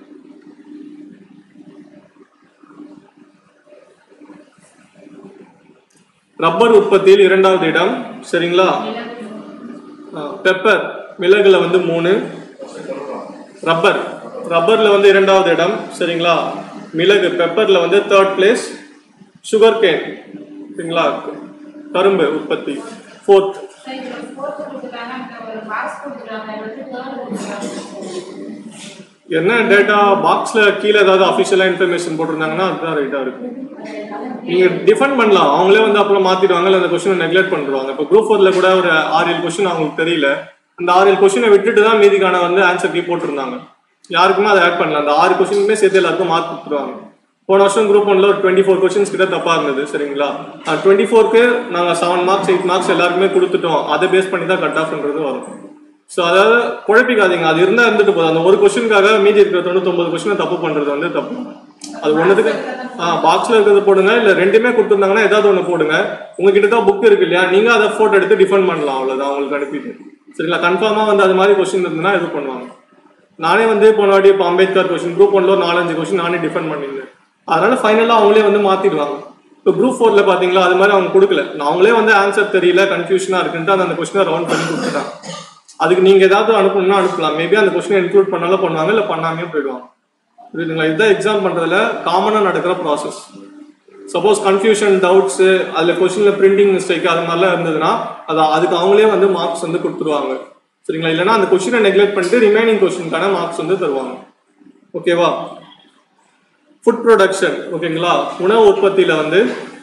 ரப்பர் உற்பத்தியில் இரண்டாவது இடம் சரிங்களா பெப்பர் மிளகுல வந்து மூணு ரப்பர் ரப்பர்ல வந்து இரண்டாவது இடம் சரிங்களா மிளகு பெப்பர்ல வந்து தேர்ட் பிளேஸ் சுகர் கேன் சரிங்களா கரும்பு உற்பத்தி ஃபோர்த் சரி, இதுல fourth கொடுத்துட்டாங்க, இந்த ஒரு box கொடுத்துட்டாங்க, இதுல வந்து third கொடுத்துட்டாங்க. என்ன டேட்டா பாக்ஸ்ல கீழே ஏதாவது அஃபிஷியலா இன்ஃபர்மேஷன் போட்டிருந்தாங்கன்னா அதுதான் ரைட்டா இருக்கு நீங்க டிஃபெண்ட் பண்ணலாம் அவங்களே வந்து அப்புறம் மாத்திடுவாங்க இல்ல அந்த கொஸ்டினை நெக்லெக்ட் பண்ணிடுவாங்க இப்போ குரூப் ஃபோர்ல கூட ஒரு ஆறு ஏழு கொஸ்டின் அவங்களுக்கு தெரியல அந்த ஆறு ஏழு கொஸ்டினை விட்டுட்டு தான் மீதிக்கான வந்து ஆன்சர் கீ போட்டிருந்தாங்க யாருக்குமே அதை ஆட் பண்ணல அந்த ஆறு கொஸ்டினுமே சேர்த்து எல்லாருக்கும் மார்க் கொடுத்துருவாங்க போன வருஷம் குரூப் ஒன்ல ஒரு டுவெண்ட்டி ஃபோர் கொஸ்டின்ஸ் கிட்ட தப்பா இருந்தது சரிங்களா டுவெண்ட்டி ஃபோர்க்கு நாங்க செவன் மார்க்ஸ் எயிட் மார்க்ஸ் எல்லாருக்குமே கொடுத்துட்டோம் அதை பேஸ் பண்ணி தான் கட் ஆஃப்ன்றது வரும் ஸோ அதாவது குழப்பிக்காதீங்க அது இருந்தா இருந்துட்டு போதும் அந்த ஒரு கொஸ்டினுக்காக மீதி இருக்கிற தொண்ணூத்தொன்பது கொஸ்டினை தப்பு பண்றது வந்து தப்பு அது ஒண்ணுத்துக்கு ஆ பாக்ஸ்ல இருக்கிறது போடுங்க இல்ல ரெண்டுமே கொடுத்துருந்தாங்கன்னா ஏதாவது ஒண்ணு போடுங்க உங்ககிட்ட தான் புக் இருக்கு இல்லையா நீங்க அதை போட்டோ எடுத்து டிஃபெண்ட் பண்ணலாம் அவ்வளவுதான் உங்களுக்கு அனுப்பிட்டு சரிங்களா கன்ஃபார்மா வந்து அது மாதிரி கொஸ்டின் இருந்ததுன்னா இது பண்ணுவாங்க நானே வந்து போன வாட்டி இப்போ அம்பேத்கர் கொஸ்டின் குரூப் ஒன்ல ஒரு நாலஞ்சு கொஸ்டின் நானே டிஃபெண்ட் பண்ணியிருந்தேன் அதனால ஃபைனலா அவங்களே வந்து மாத்திடுவாங்க இப்போ குரூப் ஃபோர்ல பாத்தீங்களா அது மாதிரி அவங்க கொடுக்கல அவங்களே வந்து ஆன்சர் தெரியல கன்ஃபியூஷனா இருக்குன்ட்டு அந்த கொஸ்டினை ரவுண்ட் பண்ணி கொடுத்துட்டாங்க அதுக்கு நீங்க ஏதாவது அனுப்பணும்னா அனுப்பலாம் மேபி அந்த கொஸ்டினை இன்க்ளூட் பண்ணாலும் பண்ணுவாங்க இல்ல பண்ணாமே போயிடுவாங்க புரியுதுங்களா இதுதான் எக்ஸாம் பண்றதுல காமனா நடக்கிற ப்ராசஸ் சப்போஸ் கன்ஃபியூஷன் டவுட்ஸ் அதுல கொஸ்டின்ல பிரிண்டிங் மிஸ்டேக் அது மாதிரிலாம் இருந்ததுன்னா அது அதுக்கு அவங்களே வந்து மார்க்ஸ் வந்து கொடுத்துருவாங்க சரிங்களா இல்லைன்னா அந்த கொஸ்டினை நெக்லெக்ட் பண்ணிட்டு ரிமைனிங் கொஸ்டினுக்கான மார்க்ஸ் வந்து தருவாங்க ஓகேவா ஃபுட் ப்ரொடக்ஷன் ஓகேங்களா உணவு உற்பத்தியில வந்து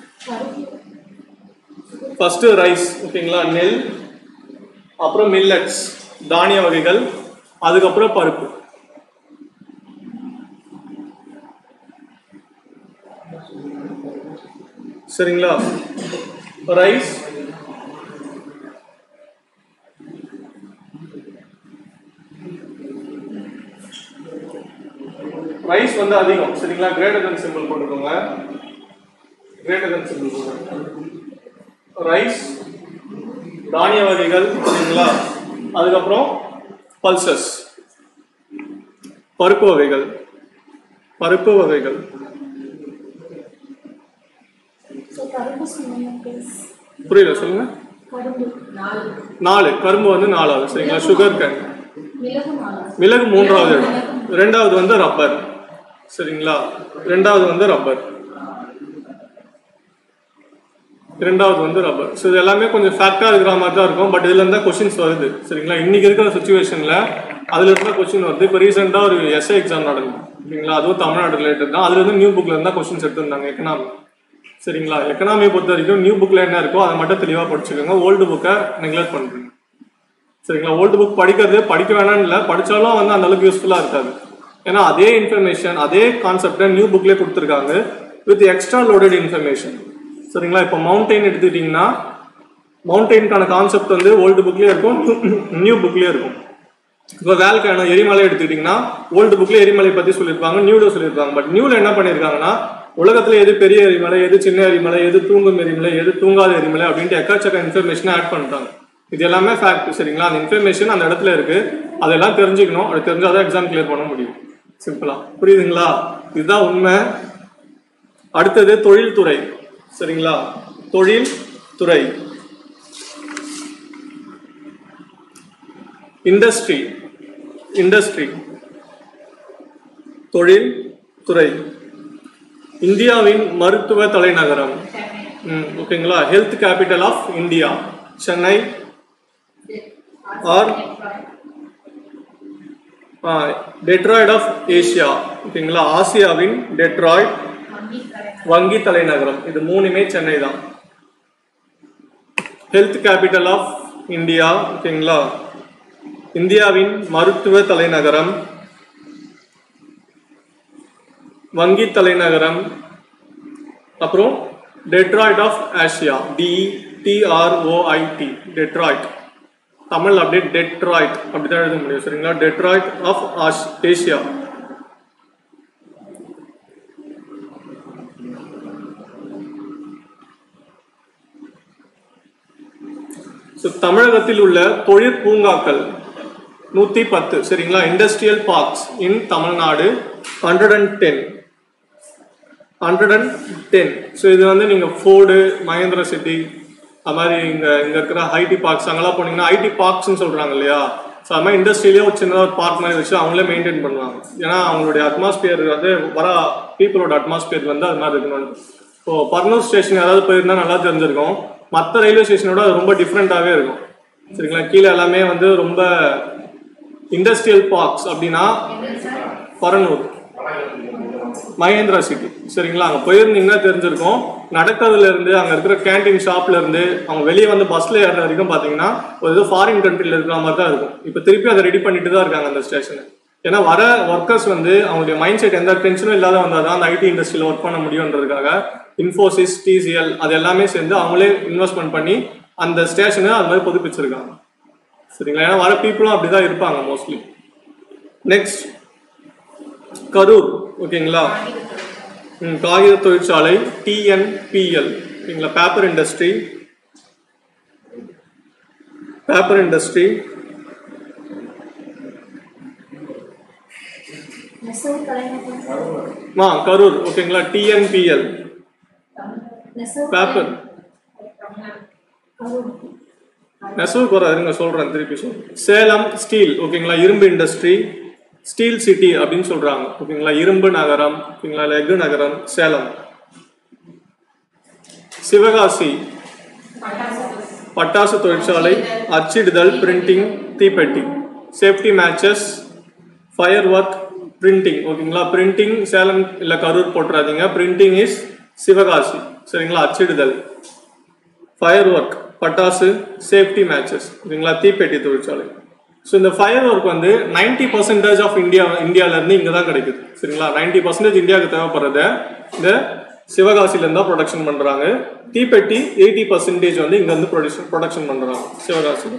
ஃபர்ஸ்ட் ரைஸ் ஓகேங்களா நெல் அப்புறம் மில்லட்ஸ் தானிய வகைகள் அதுக்கப்புறம் பருப்பு சரிங்களா ரைஸ் ரைஸ் வந்து அதிகம் சரிங்களா கிரேட்டர் தன் சிம்பிள் போட்டுக்கோங்க கிரேட்டர் தன் சிம்பிள் ரைஸ் தானிய வகைகள் சரிங்களா அதுக்கப்புறம் பல்சஸ் பருப்பு வகைகள் பருப்பு வகைகள் ஸோ கரும்பு சொன்னீங்க ப்ளீஸ் புரியல சொல்லுங்க கரும்பு நாலு நாலு கரும்பு வந்து நாலாவது சரிங்களா சுகர் கேன் மிளகு நாலு மிளகு மூன்றாவது இடம் ரெண்டாவது வந்து ரப்பர் சரிங்களா ரெண்டாவது வந்து ரப்பர் ரெண்டாவது வந்து ரப்பர் ஸோ இது எல்லாமே கொஞ்சம் ஃபேக்டாக இருக்கிற மாதிரி தான் இருக்கும் பட் இதுல இருந்தா கொஸ்டின்ஸ் வருது சரிங்களா இன்னைக்கு இருக்கிற சுச்சுவேஷன்ல அதுல இருந்தா கொஸ்டின் வருது இப்போ ரீசெண்டாக ஒரு எஸ்ஐ எக்ஸாம் நடக்கும் சரிங்களா அதுவும் தமிழ்நாடு ரிலேட்டட் தான் அதுல இருந்து நியூ புக்ல இருந்தா கொஸ்டின்ஸ் எடுத்திருந்தாங்க எக்கனாமி சரிங்களா எக்கனாமியை பொறுத்த வரைக்கும் நியூ புக்ல என்ன இருக்கோ அதை மட்டும் தெளிவாக படிச்சுக்கோங்க ஓல்டு புக்கை நெக்லெக்ட் பண்றீங்க சரிங்களா ஓல்டு புக் படிக்கிறது படிக்க வேணாம்னு இல்லை படிச்சாலும் வந்து அந்த அளவுக்கு யூஸ்ஃபுல்லாக இருக்காது ஏன்னா அதே இன்ஃபர்மேஷன் அதே கான்செப்டை நியூ புக்லேயே கொடுத்துருக்காங்க வித் எக்ஸ்ட்ரா லோடட் இன்ஃபர்மேஷன் சரிங்களா இப்போ மவுண்டெயின் எடுத்துக்கிட்டிங்கன்னா மவுண்டெயின்கான கான்செப்ட் வந்து ஓல்டு புக்லேயே இருக்கும் நியூ புக்லேயே இருக்கும் இப்போ வேல்கான எரிமலை எடுத்துக்கிட்டிங்கன்னா ஓல்டு புக்ல எரிமலை பற்றி சொல்லியிருப்பாங்க நியூல சொல்லியிருப்பாங்க பட் நியூல என்ன பண்ணியிருக்காங்கன்னா உலகத்துல எது பெரிய எரிமலை எது சின்ன எரிமலை எது தூங்கும் எரிமலை எது தூங்காத எரிமலை அப்படின்ட்டு எக்கச்சக்க இன்ஃபர்மேஷனை ஆட் பண்ணிட்டாங்க இது எல்லாமே ஃபேக்ட் சரிங்களா அந்த இன்ஃபர்மேஷன் அந்த இடத்துல இருக்கு அதெல்லாம் தெரிஞ்சுக்கணும் அது தெரிஞ்சாதான் எக்ஸாம் கிளியர் பண்ண முடியும் சிம்பிளா புரியுதுங்களா இதுதான் உண்மை அடுத்தது தொழில்துறை சரிங்களா தொழில் துறை இண்டஸ்ட்ரி இண்டஸ்ட்ரி தொழில் துறை இந்தியாவின் மருத்துவ தலைநகரம் ம், ஓகேங்களா health capital of India Chennai or Detroit of Asia ஓகேங்களா ஆசியாவின் டெட்ராய்ட் வங்கி தலைநகரம் இது மூணுமே சென்னை தான் ஹெல்த் கேபிட்டல் ஆஃப் இந்தியா ஓகேங்களா இந்தியாவின் மருத்துவ தலைநகரம் வங்கி தலைநகரம் அப்புறம் Detroit of Asia D D R O I T Detroit Tamil அப்படியே டெட்ராய்ட் அப்படி தான் எழுத முடியும் சரிங்களா டெட்ராய்ட் ஆஃப் ஏசியா ஸோ தமிழகத்தில் உள்ள தொழிற் பூங்காக்கள் நூற்றி பத்து சரிங்களா industrial parks in Tamil Nadu hundred and ten hundred and ten so இது வந்து நீங்கள் ஃபோர்டு மகேந்திர சிட்டி அது மாதிரி இங்கே இங்கே இருக்கிற ஐடி பார்க்ஸ் அங்கெல்லாம் போனீங்கன்னா ஐடி பார்க்ஸ்னு சொல்கிறாங்க இல்லையா ஸோ அது மாதிரி இண்டஸ்ட்ரியிலே ஒரு சின்ன ஒரு பார்க் மாதிரி வச்சு அவங்களே மெயின்டைன் பண்ணுவாங்க ஏன்னா அவங்களுடைய அட்மாஸ்பியர் வந்து வர பீப்புளோட அட்மாஸ்பியர் வந்து அது மாதிரி இருக்கணும் இப்போ பர்னூர் ஸ்டேஷன் யாராவது போயிருந்தா நல்லா தெரிஞ்சிருக்கும் மற்ற ரயில்வே ஸ்டேஷனோட அது ரொம்ப டிஃப்ரெண்ட்டாகவே இருக்கும் சரிங்களா கீழே எல்லாமே வந்து ரொம்ப இண்டஸ்ட்ரியல் பார்க்ஸ் அப்படின்னா பரனூர் மகேந்திரா சிட்டி சரிங்களா அங்கே போயிருந்தீங்கன்னா தெரிஞ்சிருக்கும் நடக்கிறதுல இருந்து அங்கே இருக்கிற கேண்டீன் ஷாப்ல இருந்து அவங்க வெளியே வந்து பஸ்ல ஏறுற வரைக்கும் பார்த்தீங்கன்னா ஒரு இது ஃபாரின் கண்ட்ரில இருக்கிற மாதிரி தான் இருக்கும் இப்போ திருப்பி அதை ரெடி பண்ணிட்டு தான் இருக்காங்க அந்த ஸ்டேஷனை ஏன்னா வர ஒர்க்கர்ஸ் வந்து அவங்களுடைய மைண்ட் செட் எந்த டென்ஷனும் இல்லாத வந்தால் தான் அந்த ஐடி இண்டஸ்ட்ரியில் ஒர்க் பண்ண முடியுன்றதுக்காக இன்ஃபோசிஸ் டிசிஎல் அது எல்லாமே சேர்ந்து அவங்களே இன்வெஸ்ட்மெண்ட் பண்ணி அந்த ஸ்டேஷனை அது மாதிரி புதுப்பிச்சிருக்காங்க சரிங்களா ஏன்னா வர பீப்புளும் அப்படி தான் இருப்பாங்க மோஸ்ட்லி நெக்ஸ்ட் கரூர் ஓகேங்களா ம், காகித தொழிற்சாலை டிஎன்பிஎல் ஓகேங்களா பேப்பர் இண்டஸ்ட்ரி பேப்பர் இண்டஸ்ட்ரி நெசவு தலைநகரம் மா கரூர் ஓகேங்களா டிஎன்பிஎல் நெசவு பேப்பர் கரூர் நெசவுக்கு வர இருங்க சொல்றேன் திருப்பி சொல்றேன் சேலம் ஸ்டீல் ஓகேங்களா இரும்பு இண்டஸ்ட்ரி ஸ்டீல் சிட்டி அப்படின்னு சொல்றாங்க ஓகேங்களா இரும்பு நகரம் ஓகேங்களா இல்ல எஃகு நகரம் சேலம் சிவகாசி பட்டாசு தொழிற்சாலை அச்சிடுதல் பிரிண்டிங் தீப்பெட்டி safety matches firework printing ஓகேங்களா பிரிண்டிங் சேலம் இல்லை கரூர் போட்டுறாதீங்க பிரிண்டிங் இஸ் சிவகாசி சரிங்களா அச்சிடுதல் ஃபயர் ஒர்க் பட்டாசு சேஃப்டி மேட்சஸ் ஓகேங்களா தீப்பெட்டி தொழிற்சாலை ஸோ இந்த ஃபயர் ஒர்க் வந்து நைன்டி பர்சன்டேஜ் ஆஃப் இந்தியா இந்தியாவிலேருந்து இங்கே தான் கிடைக்குது சரிங்களா நைன்டி பர்சன்டேஜ் இந்தியாவுக்கு தேவைப்படுறத இந்த சிவகாசிலேருந்து தான் ப்ரொடக்ஷன் பண்ணுறாங்க தீப்பெட்டி எயிட்டி பர்சன்டேஜ் வந்து இங்கேருந்து ப்ரொடக்ஷன் ப்ரொடக்ஷன் பண்ணுறாங்க சிவகாசியில்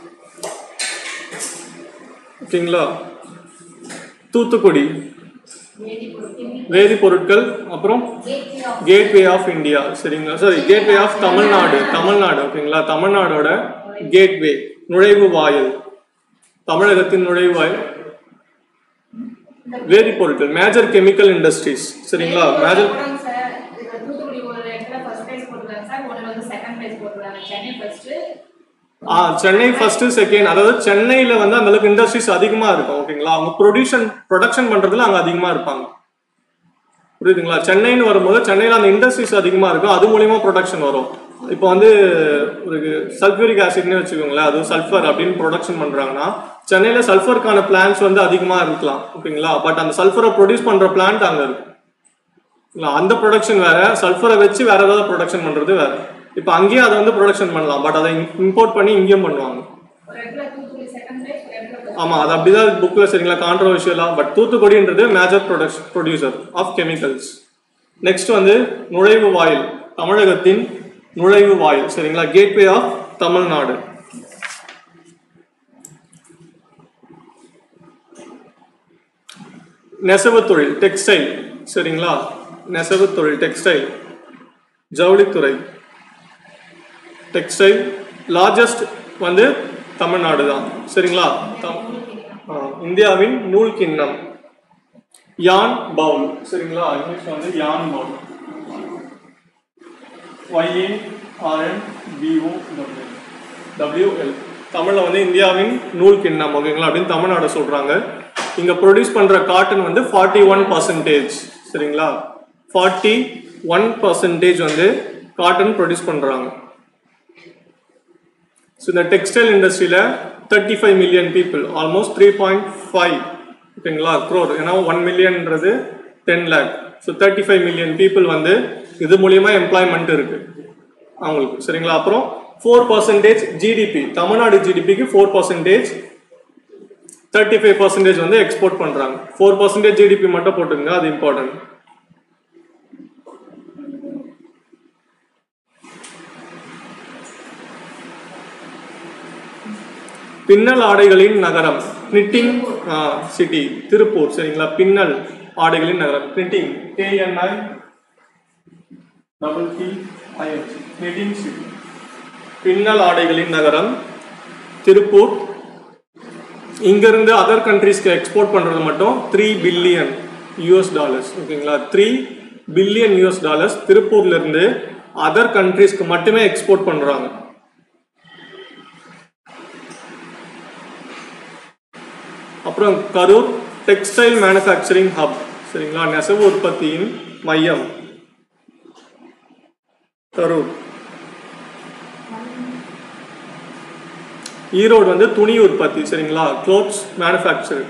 ஓகேங்களா தூத்துக்குடி வேதிப்பொருட்கள் அப்புறம் கேட்வே ஆஃப் இந்தியா சரிங்களா sorry gateway of Tamil Nadu Tamil Nadu ஓகேங்களா தமிழ்நாடோட கேட்வே நுழைவு வாயில் தமிழகத்தின் நுழைவு வாயில் வேதிப்பொருட்கள் மேஜர் கெமிக்கல் இண்டஸ்ட்ரீஸ் சரிங்களா மேஜர் சார் தூத்துக்குடி ஒரு இடத்துல ஃபர்ஸ்ட் பிரைஸ் போட்டுருக்காங்க சார் ஒன்று வந்து செகண்ட் பிரைஸ் போட்டுருக்காங்க Chennai first ah Chennai first second அதாவது சென்னையில வந்து அந்த அளவுக்கு இண்டஸ்ட்ரீஸ் அதிகமா இருக்கும் ஓகேங்களா அவங்க ப்ரொடியூஷன் ப்ரொடக்ஷன் பண்றதுல அங்க அதிகமா இருப்பாங்க புரியுதுங்களா சென்னைன்னு வரும்போது சென்னையில அந்த இண்டஸ்ட்ரீஸ் அதிகமா இருக்கும் அது மூலியமா ப்ரொடக்ஷன் வரும் இப்போ வந்து ஒரு சல்ஃபியூரிக் ஆசிட்னு வச்சுக்கோங்களேன் அது சல்ஃபர் அப்படின்னு ப்ரொடக்ஷன் பண்றாங்கன்னா சென்னையில சல்ஃபருக்கான பிளான்ஸ் வந்து அதிகமா இருக்கலாம் ஓகேங்களா பட் அந்த சல்ஃபரை ப்ரொடியூஸ் பண்ற பிளான்ட் அங்க இருக்கு இல்ல, அந்த ப்ரொடக்ஷன் வேற சல்ஃபரை வச்சு வேற ஏதாவது ப்ரொடக்ஷன் பண்றது வேற இப்போ அங்கேயும் அதை வந்து ப்ரொடக்ஷன் பண்ணலாம் பட் அதை இம்போர்ட் பண்ணி இங்கேயும் பண்ணுவாங்க ஒரு இடத்துல தூத்துக்குடி செகண்ட் பிரைஸ் ஒரு இடத்துல first. ஆமா அது அப்படிதான் புக்ல சரிங்களா கான்ட்ரவர்ஷியலா பட் தூத்துக்குடின்றது major production producer of chemicals next வந்து நுழைவு வாயில் தமிழகத்தின் நுழைவு வாயில் சரிங்களா கேட்வே ஆஃப் தமிழ்நாடு நெசவு தொழில் டெக்ஸ்டைல் சரிங்களா நெசவு தொழில் டெக்ஸ்டைல் ஜவுளித்துறை டெக்ஸ்டைல் லார்ஜஸ்ட் வந்து தமிழ்நாடு தான் சரிங்களா தம்- ஆ, இந்தியாவின் நூல் கிண்ணம் யான் பவுல் சரிங்களா இங்கிலீஷ் வந்து யான் பவுல் Y A R N P O W W L தமிழில் வந்து இந்தியாவின் நூல் கிண்ணம் ஓகேங்களா அப்படின்னு தமிழ்நாடு சொல்றாங்க இங்க ப்ரொடியூஸ் பண்ற காட்டன் வந்து ஃபார்ட்டி ஒன் பர்சன்டேஜ் சரிங்களா ஃபார்ட்டி ஒன் பர்சன்டேஜ் வந்து காட்டன் ப்ரொடியூஸ் பண்றாங்க ஸோ இந்த டெக்ஸ்டைல் இண்டஸ்ட்ரியில் thirty five million people almost three point five ஓகேங்களா க்ரோர் ஏன்னா ஒன் மில்லியன்ன்றது ten lakh so thirty five million people வந்து இது மூலியமா எம்ப்ளாய்மெண்ட் இருக்கு அவங்களுக்கு சரிங்களா அப்புறம் ஃபோர் பர்சன்டேஜ் ஜிடிபி தமிழ்நாடு ஜிடிபிக்கு four percentage thirty five percentage வந்து எக்ஸ்போர்ட் பண்றாங்க ஃபோர் பர்சன்டேஜ் ஜிடிபி மட்டும் போட்டுங்க அது இம்பார்ட்டன்ட் பின்னல் ஆடைகளின் நகரம் knitting சிட்டி திருப்பூர் சரிங்களா பின்னல் ஆடைகளின் நகரம் knitting K N I double T I N C knitting city பின்னல் ஆடைகளின் நகரம் திருப்பூர் இங்கிருந்து அதர் கண்ட்ரீஸ்க்கு எக்ஸ்போர்ட் பண்றது மட்டும் த்ரீ பில்லியன் யூஎஸ் டாலர்ஸ் ஓகேங்களா த்ரீ பில்லியன் யூஎஸ் டாலர்ஸ் திருப்பூர்ல இருந்து அதர் கண்ட்ரீஸ்க்கு மட்டுமே எக்ஸ்போர்ட் பண்றாங்க அப்புறம் கரூர் டெக்ஸ்டைல் மேனுஃபேக்சரிங் ஹப் சரிங்களா நெசவு உற்பத்தியின் மையம் கரூர் ஈரோடு வந்து துணி உற்பத்தி சரிங்களா க்ளோத்ஸ் மேனுஃபேக்சரிங்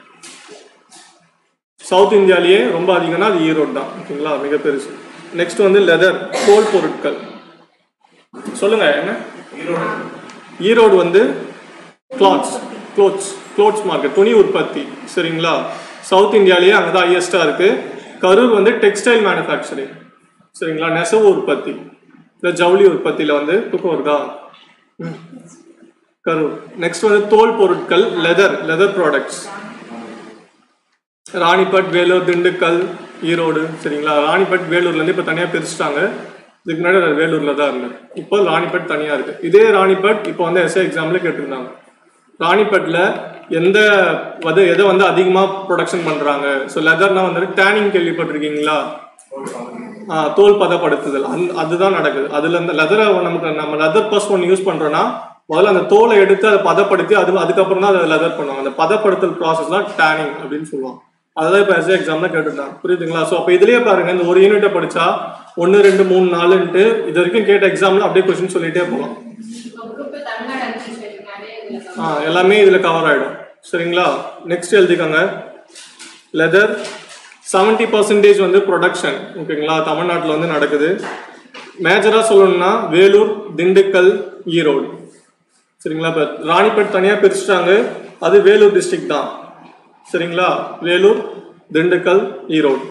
சவுத் இந்தியாலேயே ரொம்ப அதிகம்னா அது ஈரோடு தான் ஓகேங்களா மிக பெருசு நெக்ஸ்ட் வந்து லெதர் தோல் பொருட்கள் சொல்லுங்க என்ன ஈரோடு வந்து கிளாத்ஸ் க்ளோத்ஸ் க்ளோத்ஸ் மார்க்கெட் துணி உற்பத்தி சரிங்களா சவுத் இந்தியாலேயே அங்கே தான் ஹையஸ்டாக இருக்கு கரூர் வந்து டெக்ஸ்டைல் மேனுஃபேக்சரிங் சரிங்களா நெசவு உற்பத்தி இந்த ஜவுளி உற்பத்தியில் வந்து தூக்கம் வருதா ம். கரூர் நெக்ஸ்ட் வந்து தோல் பொருட்கள் leather leather products Ranipet Vellore Dindigul Erode சரிங்களா ராணிப்பட் வேலூர்லேருந்து இப்போ தனியாக பிரிச்சுட்டாங்க இதுக்கு முன்னாடி நான் வேலூரில் தான் இருந்தேன் இப்போ ராணிப்பட் தனியாக இருக்கு இதே ராணிப்பட் இப்போ வந்து எஸ்ஏ எக்ஸாமில் கேட்டிருந்தாங்க ராணிப்பட்டில் எந்த வந்து எதை வந்து அதிகமாக ப்ரொடக்ஷன் பண்ணுறாங்க ஸோ லெதர்னா வந்துட்டு டேனிங் கேள்விப்பட்டிருக்கீங்களா ஆ, தோல் பதப்படுத்துதல் அந்த அதுதான் நடக்குது அதுல இந்த லெதரை நமக்கு நம்ம லெதர் பர்ஸ் ஒன்று யூஸ் பண்றோம்னா முதல்ல அந்த தோலை எடுத்து அதை பதப்படுத்தி அது அதுக்கப்புறம் தான் அதை லெதர் பண்ணுவாங்க அந்த பதப்படுத்தல் ப்ராசஸ் தான் டேனிங் அப்படின்னு சொல்லுவாங்க அதெல்லாம் இப்போ எஸ்ஏ எக்ஸாம்ல கேட்டுட்டாங்க புரியுதுங்களா ஸோ அப்போ இதுலயே பாருங்க இந்த ஒரு யூனிட்டை படிச்சா ஒன்று ரெண்டு மூணு நாலுன்ட்டு இது வரைக்கும் கேட்ட எக்ஸாம்ல அப்படியே கொஸ்டின் சொல்லிட்டே போகலாம் குரூப் தமிழ்நாடு அட்மினிஸ்ட்ரேஷன் நிறைய இதுல ஆ எல்லாமே இதில் கவர் ஆகிடும் சரிங்களா நெக்ஸ்ட் எழுதிக்கோங்க லெதர் செவன்ட்டி பர்சன்டேஜ் வந்து ப்ரொடக்ஷன் ஓகேங்களா தமிழ்நாட்டில் வந்து நடக்குது மேஜராக சொல்லணும்னா வேலூர் திண்டுக்கல் ஈரோடு சரிங்களா இப்போ ராணிப்பேட் தனியாக பிரிச்சுட்டாங்க அது வேலூர் டிஸ்ட்ரிக்ட் தான் சரிங்களா வேலூர் திண்டுக்கல் ஈரோடு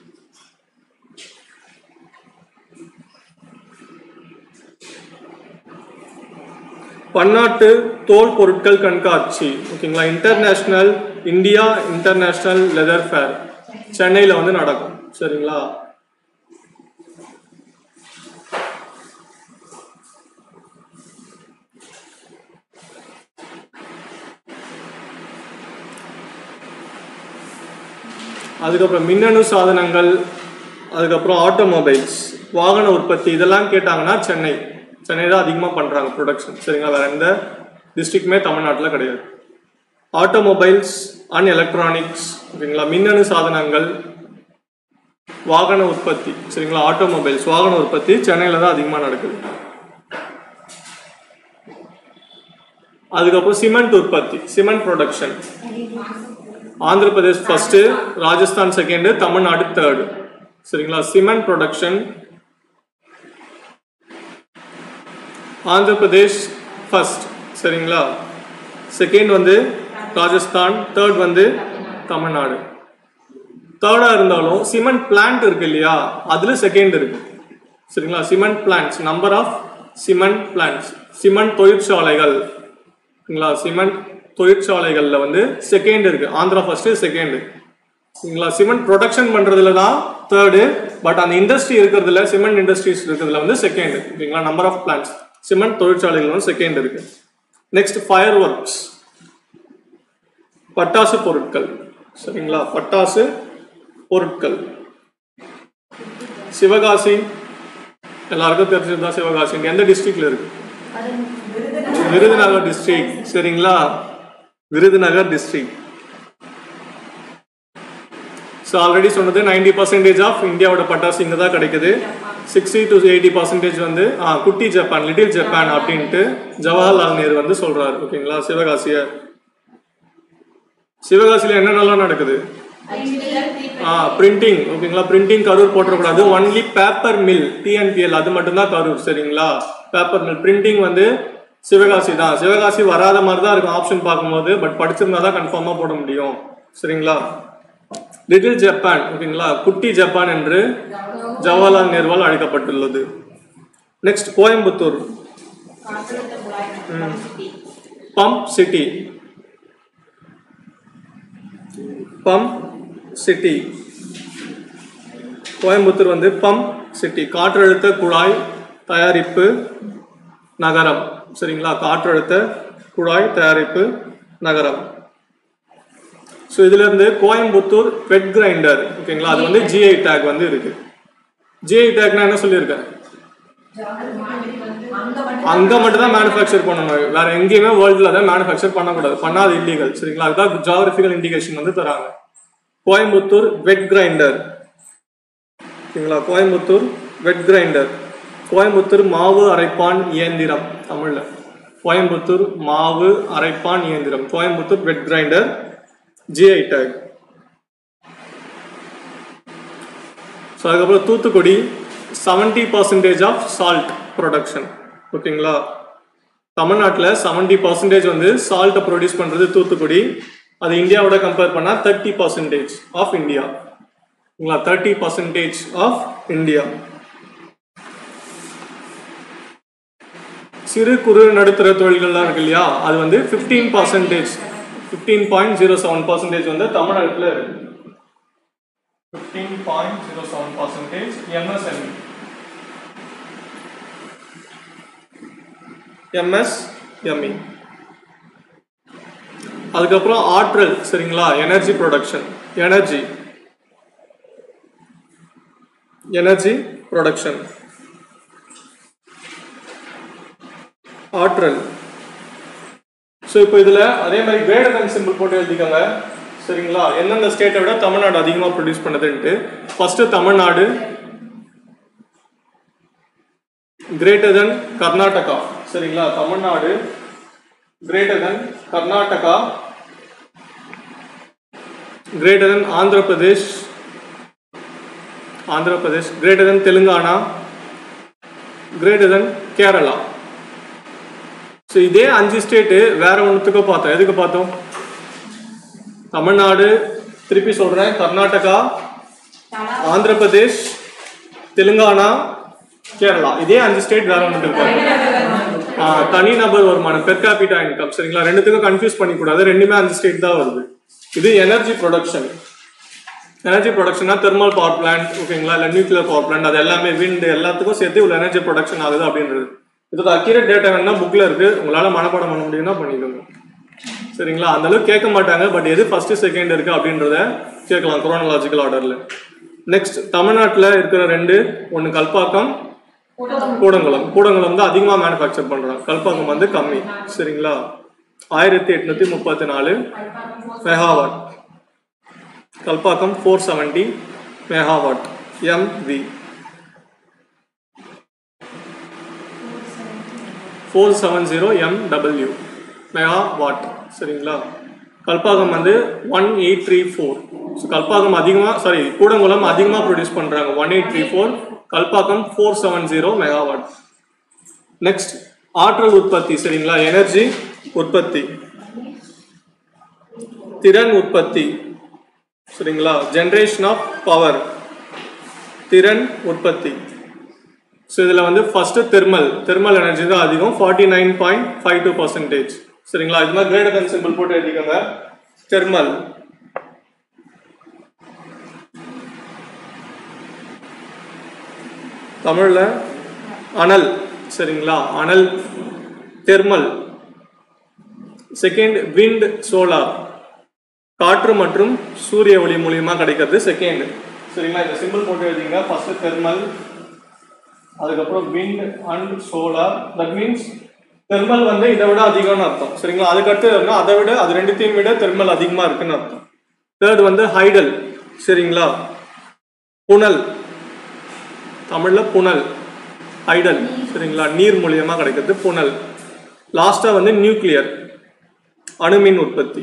பன்னாட்டு தோல் பொருட்கள் கண்காட்சி ஓகேங்களா international India international leather fair சென்னையில் வந்து நடக்கும் சரிங்களா அதுக்கப்புறம் மின்னணு சாதனங்கள் அதுக்கப்புறம் ஆட்டோமொபைல்ஸ் வாகன உற்பத்தி இதெல்லாம் கேட்டாங்கன்னா சென்னை சென்னை தான் அதிகமாக பண்ணுறாங்க ப்ரொடக்ஷன் சரிங்களா வேற எந்த டிஸ்ட்ரிக்ட்டுமே தமிழ்நாட்டில் கிடையாது ஆட்டோமொபைல்ஸ் அண்ட் எலக்ட்ரானிக்ஸ் ஓகேங்களா மின்னணு சாதனங்கள் வாகன உற்பத்தி சரிங்களா ஆட்டோமொபைல்ஸ் வாகன உற்பத்தி சென்னையில் தான் அதிகமாக நடக்குது அதுக்கப்புறம் சிமெண்ட் உற்பத்தி cement production Andhra Pradesh first Rajasthan second Tamil Nadu third சரிங்களா cement production Andhra Pradesh first சரிங்களா செகண்ட் வந்து ராஜஸ்தான் தேர்ட் வந்து தமிழ்நாடு தேர்டா இருந்தாலும் சிமெண்ட் பிளான்ட் இருக்கு இல்லையா அதுல செகண்ட் இருக்கு சரிங்களா cement plants number of cement plants cement தொழிற்சாலைகள் சரிங்களா சிமெண்ட் தொழிற்சாலைகள்ல வந்து செகண்ட் இருக்கு ஆந்திரா ஃபர்ஸ்ட் செகண்ட் சரிங்களா சிமெண்ட் ப்ரொடக்ஷன் பண்றதுல தான் தேர்டு பட் அந்த இண்டஸ்ட்ரி இருக்கிறதுல சிமெண்ட் இண்டஸ்ட்ரீஸ் இருக்கிறதுல வந்து செகண்ட் ஓகேங்களா நம்பர் ஆஃப் பிளான்ட்ஸ் சிமெண்ட் தொழிற்சாலைகள் வந்து செகண்ட் இருக்கு நெக்ஸ்ட் ஃபயர் ஒர்க்ஸ் பட்டாசு பொருட்கள் சரிங்களா பட்டாசு பொருட்கள் சிவகாசி எல்லாருக்கும் தெரிஞ்சதுதான் சிவகாசி எந்த டிஸ்ட்ரிக்ட்ல இருக்கு விருதுநகர் டிஸ்ட்ரிக்ட் சரிங்களா விருதுநகர் டிஸ்ட்ரிக்ட் ஸோ ஆல்ரெடி சொன்னது நைன்டி பர்சன்டேஜ் ஆஃப் இந்தியாவோட பட்டாசு இங்கே தான் கிடைக்குது சிக்ஸ்டி டு எயிட்டி பர்சன்டேஜ் வந்து ஆ, குட்டி ஜப்பான் லிட்டில் ஜப்பான் அப்படின்ட்டு ஜவஹர்லால் நேரு வந்து சொல்றாரு ஓகேங்களா சிவகாசிய சிவகாசியில் என்னென்னலாம் நடக்குது ஆ பிரிண்டிங் ஓகேங்களா பிரிண்டிங் கரூர் போட்டுறக்கூடாது ஒன்லி பேப்பர் மில் டிஎன்பிஎல் அது மட்டும்தான் கரூர் சரிங்களா பேப்பர் மில் பிரிண்டிங் வந்து சிவகாசி தான் சிவகாசி வராத மாதிரி தான் இருக்கும் ஆப்ஷன் பார்க்கும்போது பட் படிச்சிருந்தா தான் கன்ஃபார்மாக போட முடியும் சரிங்களா லிட்டில் ஜப்பான் ஓகேங்களா குட்டி ஜப்பான் என்று ஜவஹர்லால் நேருவால் அழைக்கப்பட்டுள்ளது next Coimbatore pump city pump city Coimbatore வந்து பம்ப் சிட்டி காற்றழுத்த குழாய் தயாரிப்பு நகரம் சரிங்களா காற்றழுத்த குழாய் தயாரிப்பு நகரம் ஸோ இதுல இருந்து கோயம்புத்தூர் வெட் கிரைண்டர் ஓகேங்களா அது வந்து ஜிஐ டேக் வந்து இருக்கு ஜிஐ டேக்னா என்ன சொல்லியிருக்கேன் அங்க மட்டும் தான் மேனுஃபேக்சர் பண்ணணும் வேற எங்கேயுமே வேர்ல்ட்ல அதை மேனுஃபேக்சர் பண்ணக்கூடாது பண்ணா அது இல்லீகல் சரிங்களா அதுதான் ஜியாகிரபிக்கல் இண்டிகேஷன் வந்து தராங்க கோயம்புத்தூர் வெட் கிரைண்டர் சரிங்களா கோயம்புத்தூர் வெட் கிரைண்டர் கோயம்புத்தூர் மாவு அரைப்பான் இயந்திரம் தமிழ்ல கோயம்புத்தூர் மாவு அரைப்பான் இயந்திரம் Coimbatore wet grinder GI tag so அதுக்கப்புறம் Thoothukudi seventy percentage of salt production ஓகேங்களா தமிழ்நாட்டில் செவன்டி பர்சன்டேஜ் வந்து சால்ட்டை ப்ரொடியூஸ் பண்ணுறது தூத்துக்குடி அது இந்தியாவோட கம்பேர் பண்ணால் தேர்ட்டி பர்சன்டேஜ் ஆஃப் இந்தியா ஓகேங்களா தேர்ட்டி பர்சன்டேஜ் ஆஃப் இந்தியா சிறு குறு நடுத்தர தொழில்கள்லாம் இருக்கு இல்லையா அது வந்து fifteen percentage fifteen point zero seven percentage வந்து தமிழ்நாட்டில் இருக்கு fifteen point zero seven percentage MSME MSME அதுக்கப்புறம் ஆற்றல் சரிங்களா energy production energy energy production ஆற்றல் ஸோ இப்போ இதில் அதே மாதிரி கிரேட்டர் தன் சிம்பிள் போட்டு எழுதிக்கோங்க சரிங்களா எந்தெந்த ஸ்டேட்டை விட தமிழ்நாடு அதிகமாக ப்ரொடியூஸ் பண்ணுதுன்ட்டு first Tamil Nadu greater than Karnataka சரிங்களா Tamil Nadu greater than Karnataka greater than Andhra Pradesh Andhra Pradesh greater than Telangana greater than Kerala so இதே அஞ்சு ஸ்டேட்டு வேற ஒன்றுத்துக்கோ பார்த்தோம் எதுக்கு பார்த்தோம் தமிழ்நாடு திருப்பி சொல்றேன் கர்நாடகா ஆந்திர பிரதேஷ் தெலுங்கானா கேரளா இதே அஞ்சு ஸ்டேட் வேற ஒன்றுத்துக்கு பார்த்தோம் ஆ, தனிநபர் வருமானம் பெர் கேபிட்டா இன்கம் சரிங்களா ரெண்டுத்துக்கும் கன்ஃபியூஸ் பண்ணிக்கூடாது ரெண்டுமே அஞ்சு ஸ்டேட் தான் வருது இது எனர்ஜி ப்ரொடக்ஷன் எனர்ஜி ப்ரொடக்ஷனா தெர்மல் பவர் பிளான்ட் ஓகேங்களா இல்லை நியூக்ளியர் பவர் பிளான்ட் அது எல்லாமே விண்ட் எல்லாத்துக்கும் சேர்த்து இவ்வளோ எனர்ஜி ப்ரொடக்ஷன் ஆகுது அப்படின்றது இதோட அக்யூரேட் டேட்டா வேணா புக்கில் இருக்கு உங்களால் மனப்பாடம் பண்ண முடியும்னா பண்ணிக்கோங்க சரிங்களா அந்த அளவுக்கு கேட்க மாட்டாங்க பட் எது ஃபர்ஸ்ட் செகண்ட் இருக்கு அப்படின்றத கேட்கலாம் குரோனலாஜிக்கல் ஆர்டர்ல நெக்ஸ்ட் தமிழ்நாட்டில் இருக்கிற ரெண்டு ஒன்று கல்பாக்கம் கூடங்குளம் கூடங்குளம் தான் அதிகமாக மேனுஃபேக்சர் பண்ணுறாங்க கல்பாக்கம் வந்து கம்மி சரிங்களா ஆயிரத்தி எட்நூத்தி முப்பத்தி நாலு megawatt Kalpakkam four seventy megawatt M V four seven zero M W megawatt சரிங்களா கல்பாகம் வந்து one eight three four so Kalpakkam அதிகமாக சாரி கூடங்குளம் அதிகமாக ப்ரொடியூஸ் பண்ணுறாங்க one eight three four Kalpakkam four seven zero megawatt next ஆற்றல் உற்பத்தி சரிங்களா எனர்ஜி உற்பத்தி திறன் உற்பத்தி சரிங்களா ஜென்ரேஷன் ஆஃப் பவர் திறன் உற்பத்தி ஸோ இதில் வந்து ஃபர்ஸ்ட் தெர்மல் தெர்மல் எனர்ஜி தான் அதிகம் forty nine point five two percentage சரிங்களா இது மாதிரி கிரேட்டர் தன் சிம்பிள் போட்டு எழுதிக்கோங்க தெர்மல் தமிழில் அனல் சரிங்களா அனல் தெர்மல் செகண்ட் விண்ட் சோலார் காற்று மற்றும் சூரிய ஒளி மூலியமா கிடைக்கிறது செகண்ட் சரிங்களா இந்த சிம்பிள் போட்டு எழுதிங்க ஃபர்ஸ்ட் தெர்மல் அதுக்கப்புறம் wind and solar that means thermal வந்து இதை விட அதிகம்னு அர்த்தம் சரிங்களா அதுக்கடுத்து என்ன, அதை விட அது ரெண்டுத்தையும் விட தெர்மல் அதிகமா இருக்குன்னு அர்த்தம் தேர்ட் வந்து ஹைடல் சரிங்களா புனல் தமிழ்ல புனல் ஹைடல் சரிங்களா நீர் மூலியமா கிடைக்கிறது புனல் லாஸ்டா வந்து நியூக்ளியர் அணுமின் உற்பத்தி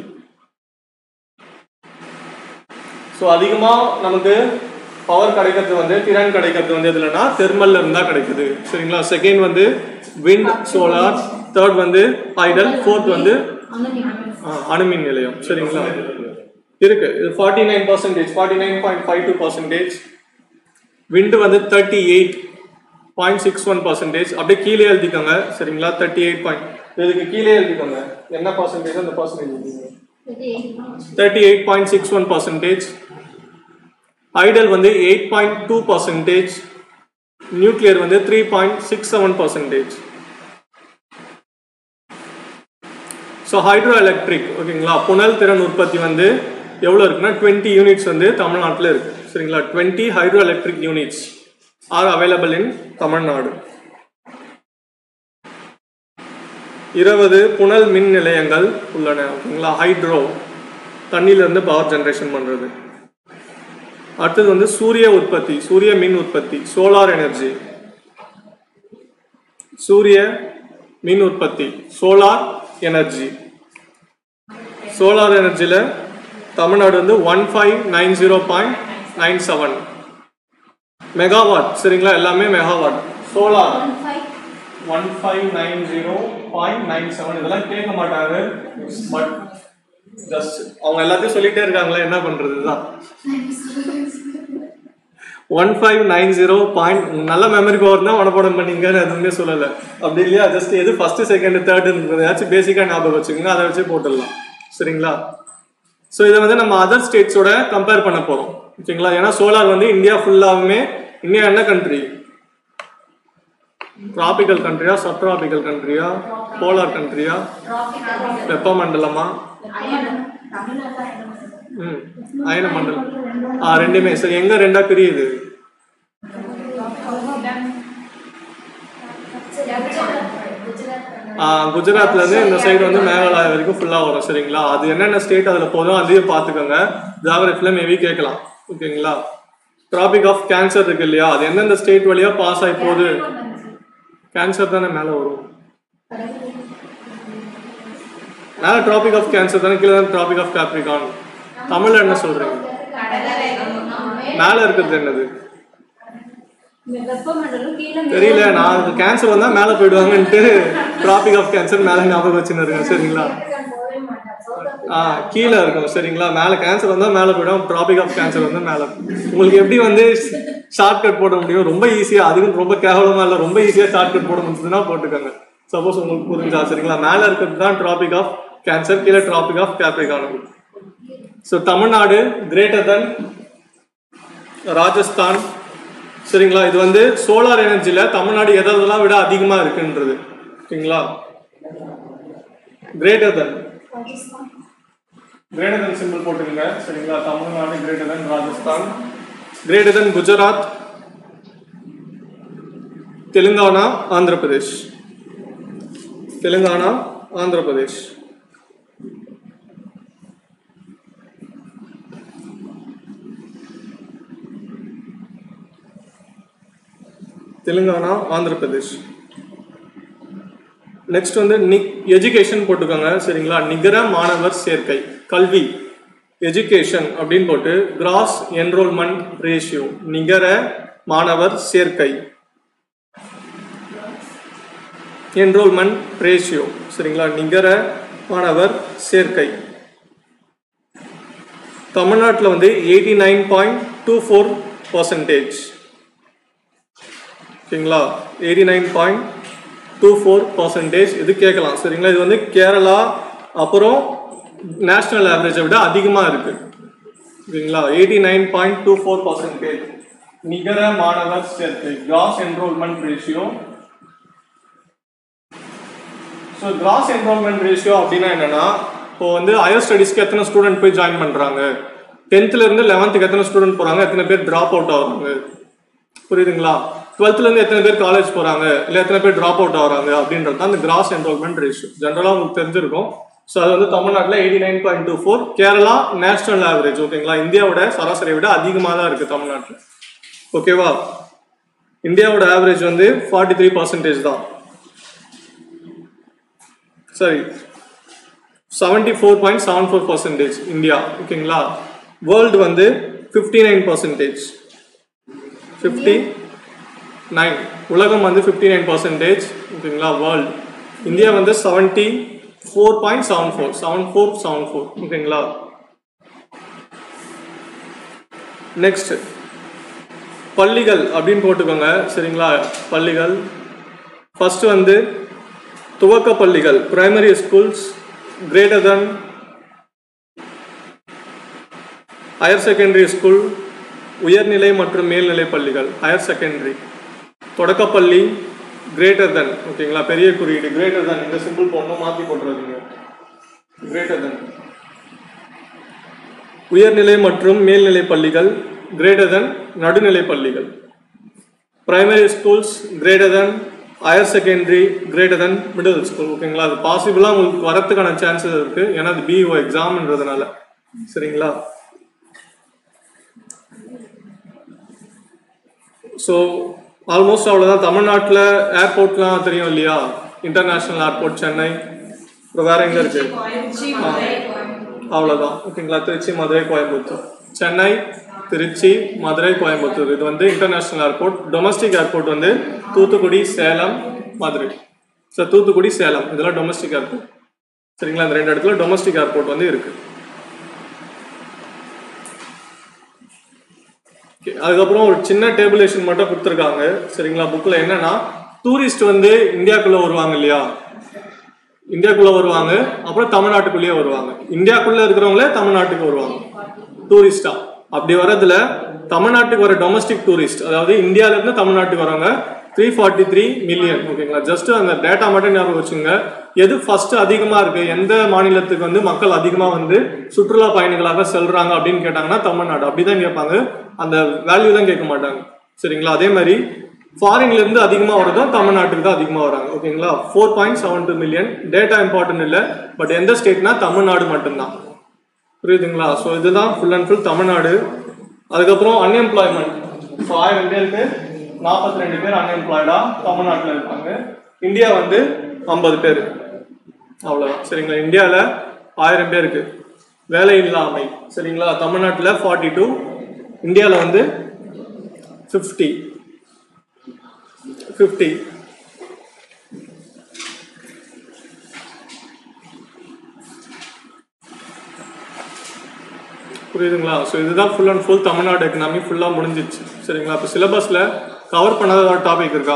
ஸோ அதிகமாக நமக்கு பவர் கிடைக்கிறது வந்து திறன் கிடைக்கிறது வந்து எதுலனா தெர்மல்ல இருந்தா கிடைக்குது சரிங்களா செகண்ட் வந்து விண்ட் சோலார் தேர்ட் வந்து ஐடல் ஃபோர்த் வந்து ஆ, அணுமின் நிலையம் சரிங்களா இருக்கு இது forty nine percentage forty nine point five two percentage wind வந்து thirty eight point six one percentage அப்படியே கீழே எழுதிக்கோங்க சரிங்களா தேர்ட்டி எயிட் பாயிண்ட் இதுக்கு கீழே எழுதிக்கோங்க என்ன பர்சன்டேஜ் அந்த பர்சன்டேஜ் எழுதிக்கோங்க thirty eight point six one percentage hydel வந்து eight point two percentage nuclear வந்து three point six seven percentage so hydro electric ஓகேங்களா புனல் திறன் உற்பத்தி வந்து எவ்வளோ இருக்குன்னா டுவெண்ட்டி யூனிட்ஸ் வந்து தமிழ்நாட்டில் இருக்கு சரிங்களா twenty hydro electric units are available in Tamil Nadu இருபது புனல் மின் நிலையங்கள் உள்ளன ஓகேங்களா ஹைட்ரோ தண்ணியிலிருந்து பவர் ஜெனரேஷன் பண்ணுறது அடுத்தது வந்து சூரிய உற்பத்தி சூரிய மின் உற்பத்தி சோலார் எனர்ஜி சூரிய மின் உற்பத்தி சோலார் எனர்ஜி சோலார் எனர்ஜியில் தமிழ்நாடு வந்து one five nine zero point nine seven megawatt சரிங்களா எல்லாமே megawatt solar one five nine zero point nine seven இதெல்லாம் கேட்க மாட்டாங்க பட் ஜஸ்ட் அவங்க எல்லாத்தையும் சொல்லிட்டே இருக்காங்களே என்ன பண்றது தான் one five nine zero point நல்ல மெமரி பவர் தான் மனப்பாடம் பண்ணீங்கன்னு எதுவுமே சொல்லலை அப்படி இல்லையா ஜஸ்ட் எது ஃபர்ஸ்ட் செகண்ட் தேர்டுன்றதாச்சும் பேசிக்காக ஞாபகம் வச்சுக்கோங்க அதை வச்சு போட்டுடலாம் சரிங்களா ஸோ இதை வந்து நம்ம அதர் ஸ்டேட்ஸோட கம்பேர் பண்ண போகிறோம் ஓகேங்களா ஏன்னா சோலார் வந்து இந்தியா ஃபுல்லாகவுமே இந்தியா என்ன கண்ட்ரி டிராபிக்கல் கண்ட்ரியா சப் டிராபிக்கல் கண்ட்ரியா போலார் கண்ட்ரியா வெப்பமண்டலமா ம் அயன மண்டலம் ஆ ரெண்டுமே சரி எங்க ரெண்டா பிரியுது ஆ, குஜராத்ல இருந்து இந்த சைடு வந்து மேகாலயா வரைக்கும் ஃபுல்லா வரும் சரிங்களா அது என்னென்ன ஸ்டேட் அதுல போதும் அதையும் பார்த்துக்கோங்க ஜாகிரபில மேபி கேட்கலாம் ஓகேங்களா டிராபிக் ஆஃப் கேன்சர் இருக்கு இல்லையா அது எந்தெந்த ஸ்டேட் வழியா பாஸ் ஆகி போகுது கேன்சர் தானே மேல வரும் மேல டிராபிக் ஆஃப் கேன்சர் தானே கீழே தான் டிராபிக் ஆஃப் கேப்ரிகான் தமிழ்ல என்ன சொல்றீங்க மேல இருக்கிறது என்னது வெப்பமண்டலம் கீழே தெரியல நான் கேன்சர் வந்தா மேல போயிடுவாங்கன்ட்டு டிராபிக் ஆஃப் கேன்சர் மேல ஞாபகம் வச்சுன்னு இருக்கேன் சரிங்களா போகவே மாட்டான் சவுத் ஆ கீழே இருக்கும் சரிங்களா மேல கேன்சர் வந்தா மேல போயிடும் டிராபிக் ஆஃப் கேன்சர் வந்து மேல உங்களுக்கு எப்படி வந்து ஷார்ட்கட் போட முடியும் ரொம்ப ஈஸியா அதுக்கும் ரொம்ப கேவலமா இல்ல ரொம்ப ஈஸியா ஷார்ட்கட் போட முடிஞ்சதுன்னா போட்டுக்கோங்க சப்போஸ் உங்களுக்கு புரிஞ்சா சரிங்களா மேல இருக்கிறது தான் டிராபிக் ஆஃப் கேன்சர் கீழே tropic of Capricorn so Tamil Nadu greater than Rajasthan சரிங்களா இது வந்து சோலார் எனர்ஜியில் தமிழ்நாடு எதெல்லாம் விட அதிகமாக இருக்குன்றது ஓகேங்களா greater than Rajasthan greater than simple போட்டுருங்க சரிங்களா Tamil Nadu greater than Rajasthan greater than Gujarat Telangana Andhra Pradesh Telangana Andhra Pradesh Telangana Andhra Pradesh next வந்து நிக் எஜுகேஷன் போட்டுக்கோங்க சரிங்களா நிகர மாணவர் சேர்க்கை கல்வி எஜுகேஷன் அப்படின்னு போட்டு கிராஸ் என்ரோல்மெண்ட் ரேஷியோ நிகர மாணவர் சேர்க்கை என்ரோல்மெண்ட் ரேஷியோ சரிங்களா நிகர மாணவர் சேர்க்கை தமிழ்நாட்டில் வந்து eighty nine point two four percentage ஓகேங்களா eighty nine point two four percentage இது கேட்கலாம் சரிங்களா இது வந்து கேரளா அப்புறம் நேஷனல் ஆவரேஜை விட அதிகமாக இருக்கு ஓகேங்களா eighty nine point two four percentage நிகர மாணவர் சேர்க்கை gross enrolment ratio so gross enrolment ratio அப்படின்னா என்னன்னா இப்போ வந்து ஹையர் ஸ்டடீஸ்க்கு எத்தனை ஸ்டூடெண்ட் போய் ஜாயின் பண்ணுறாங்க டென்த்ல இருந்து லெவன்த்துக்கு எத்தனை ஸ்டூடெண்ட் போகிறாங்க எத்தனை பேர் ட்ராப் அவுட் ஆகுறாங்க புரியுதுங்களா டுவெல்த்ல இருந்து எத்தனை பேர் காலேஜ் போறாங்க இல்ல எத்தனை பேர் டிராப் அவுட் ஆகுறாங்க அப்படின்றது தான் அந்த கிராஸ் என்ரோல்மெண்ட் ரேஷியோ ஜென்ரலா உங்களுக்கு தெரிஞ்சிருக்கும் ஸோ அது வந்து தமிழ்நாட்டில் eighty nine point two four Kerala national average ஓகேங்களா இந்தியாவோட சராசரியை விட அதிகமாக தான் இருக்கு தமிழ்நாட்டில் ஓகேவா இந்தியாவோட ஆவரேஜ் வந்து ஃபார்ட்டி த்ரீ பர்சன்டேஜ் தான் சரி seventy four point seven four percentage India ஓகேங்களா வேர்ல்டு வந்து fifty nine percentage fifty nine உலகம் வந்து ஃபிஃப்டி நைன் பர்சன்டேஜ் ஓகேங்களா வேர்ல்டு இந்தியா வந்து seventy four point seven four seven four seven four ஓகேங்களா நெக்ஸ்ட் பள்ளிகள் அப்படின்னு போட்டுக்கோங்க சரிங்களா பள்ளிகள் ஃபர்ஸ்ட் வந்து துவக்க பள்ளிகள் primary schools greater than higher secondary school உயர்நிலை மற்றும் மேல்நிலை பள்ளிகள் ஹையர் செகண்டரி தொடக்கப்பள்ளி கிரேட்டர் தென் ஓகேங்களா பெரிய குறியீடு கிரேட்டர் தென் இந்த சிம்பிள் போடணும் மாற்றி போட்டுருவீங்க கிரேட்டர் தென் உயர்நிலை மற்றும் மேல்நிலை பள்ளிகள் கிரேட்டர் தென் நடுநிலை பள்ளிகள் primary schools greater than higher secondary greater than middle school ஓகேங்களா அது பாசிபிளாக உங்களுக்கு வரத்துக்கான சான்சஸ் இருக்கு ஏன்னா அது பிஓ எக்ஸாம்ன்றதுனால சரிங்களா ஸோ ஆல்மோஸ்ட் அவ்வளோதான் தமிழ்நாட்டில் ஏர்போர்ட்லாம் தெரியும் இல்லையா இன்டர்நேஷ்னல் ஏர்போர்ட் சென்னை அப்புறம் வேற எங்கே இருக்கு திருச்சி மதுரை கோயம்புத்தூர் அவ்வளோதான் ஓகேங்களா திருச்சி மதுரை கோயம்புத்தூர் சென்னை திருச்சி மதுரை கோயம்புத்தூர் இது வந்து இன்டர்நேஷ்னல் ஏர்போர்ட் டொமஸ்டிக் ஏர்போர்ட் வந்து தூத்துக்குடி சேலம் மதுரை ஸோ தூத்துக்குடி சேலம் இதெல்லாம் டொமஸ்டிக் ஏர்போர்ட் சரிங்களா இந்த ரெண்டு இடத்துல டொமஸ்டிக் ஏர்போர்ட் வந்து இருக்கு Okay, அதுக்கப்புறம் ஒரு சின்ன டேபிளேஷன் மட்டும் கொடுத்துருக்காங்க சரிங்களா புக்கில் என்னன்னா டூரிஸ்ட் வந்து இந்தியாக்குள்ள வருவாங்க இல்லையா இந்தியாக்குள்ள வருவாங்க அப்புறம் தமிழ்நாட்டுக்குள்ளேயே வருவாங்க இந்தியாக்குள்ள இருக்கிறவங்களே தமிழ்நாட்டுக்கு வருவாங்க டூரிஸ்டா அப்படி வர்றதுல தமிழ்நாட்டுக்கு வர டொமஸ்டிக் டூரிஸ்ட் அதாவது இந்தியால இருந்து தமிழ்நாட்டுக்கு வரவங்க த்ரீ ஃபார்ட்டி த்ரீ மில்லியன் ஓகேங்களா ஜஸ்ட் அந்த டேட்டா மட்டும் ஞாபகம் வச்சுங்க எது ஃபர்ஸ்ட் அதிகமா இருக்கு எந்த மாநிலத்துக்கு வந்து மக்கள் அதிகமா வந்து சுற்றுலா பயணிகளாக செல்றாங்க அப்படின்னு கேட்டாங்கன்னா தமிழ்நாடு அப்படிதான் கேட்பாங்க அந்த வேல்யூ தான் கேட்க மாட்டாங்க சரிங்களா அதே மாதிரி ஃபாரின்ல இருந்து அதிகமா வரதும் தமிழ்நாட்டுக்கு தான் அதிகமா வராங்க ஓகேங்களா four point seven two million data important இல்லை பட் எந்த ஸ்டேட்னா தமிழ்நாடு மட்டும்தான் புரியுதுங்களா ஸோ இதுதான் ஃபுல் அண்ட் ஃபுல் தமிழ்நாடு அதுக்கப்புறம் அன்எம்ப்ளாய்மெண்ட் ஸோ ஆயிரம் பேருக்கு நாற்பத்தி ரெண்டு பேர் அன்எம்ப்ளாய்டா தமிழ்நாட்டில் இருக்காங்க இந்தியா வந்து ஐம்பது பேர் அவ்வளோதான் சரிங்களா இந்தியாவில் ஆயிரம் பேருக்கு வேலை இல்லாமை சரிங்களா தமிழ்நாட்டில் ஃபார்ட்டி டூ இந்தியாவில் வந்து ஃபிஃப்டி ஃபிஃப்டி புரியுதுங்களா ஸோ இதுதான் full and full Tamil Nadu economy ஃபுல்லாக முடிஞ்சிச்சு சரிங்களா இப்போ சிலபஸில் கவர் பண்ணாத ஏதாவது டாபிக் இருக்கா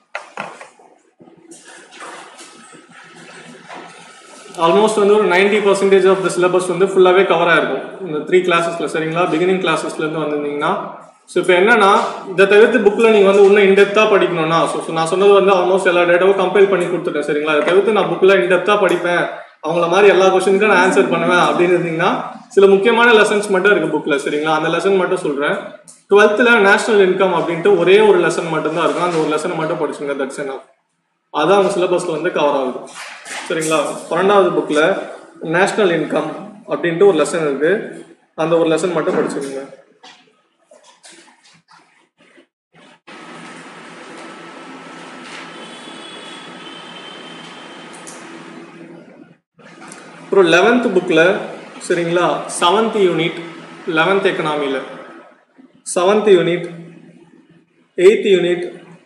ஆல்மோஸ்ட் வந்து ஒரு ninety percentage of the syllabus வந்து ஃபுல்லாகவே கவர் ஆயிருக்கும் இந்த த்ரீ கிளாஸஸில் சரிங்களா பிகினிங் கிளாஸஸ்லேருந்து வந்திருந்தீங்கன்னா ஸோ இப்போ என்னன்னா இதை தவிர்த்து புக்கில் நீங்கள் வந்து இன்னும் இன்டெப்த்தாக படிக்கணும்னா ஸோ நான் சொன்னது வந்து ஆல்மோஸ்ட் எல்லா டேட்டாவும் கம்பைல் பண்ணி கொடுத்துட்டேன் சரிங்களா அதை தவிர்த்து நான் புக்கில் இன்டெப்த்தாக படிப்பேன் அவங்கள மாதிரி எல்லா கொஸ்டினுக்கும் நான் ஆன்சர் பண்ணுவேன் அப்படின்னு இருந்தீங்கன்னா சில முக்கியமான லெசன்ஸ் மட்டும் இருக்கு புக்கில் சரிங்களா அந்த லெசன் மட்டும் சொல்கிறேன் டுவெல்த்தில் நேஷனல் இன்கம் அப்படின்ட்டு ஒரே ஒரு லெசன் மட்டும்தான் இருக்கும் அந்த ஒரு லெசனை மட்டும் படிச்சுங்க தட்ஸ் என்ன அதான் அவங்க சிலபஸில் வந்து கவர் ஆகுது சரிங்களா பன்னெண்டாவது புக்கில் நேஷனல் இன்கம் அப்படின்ட்டு ஒரு லெசன் இருக்கு அந்த ஒரு லெசன் மட்டும் படிச்சுக்கோங்க அப்புறம் லெவன்த் புக்கில் சரிங்களா செவன்த் யூனிட் லெவன்த் எக்கனாமியில் seventh unit eighth unit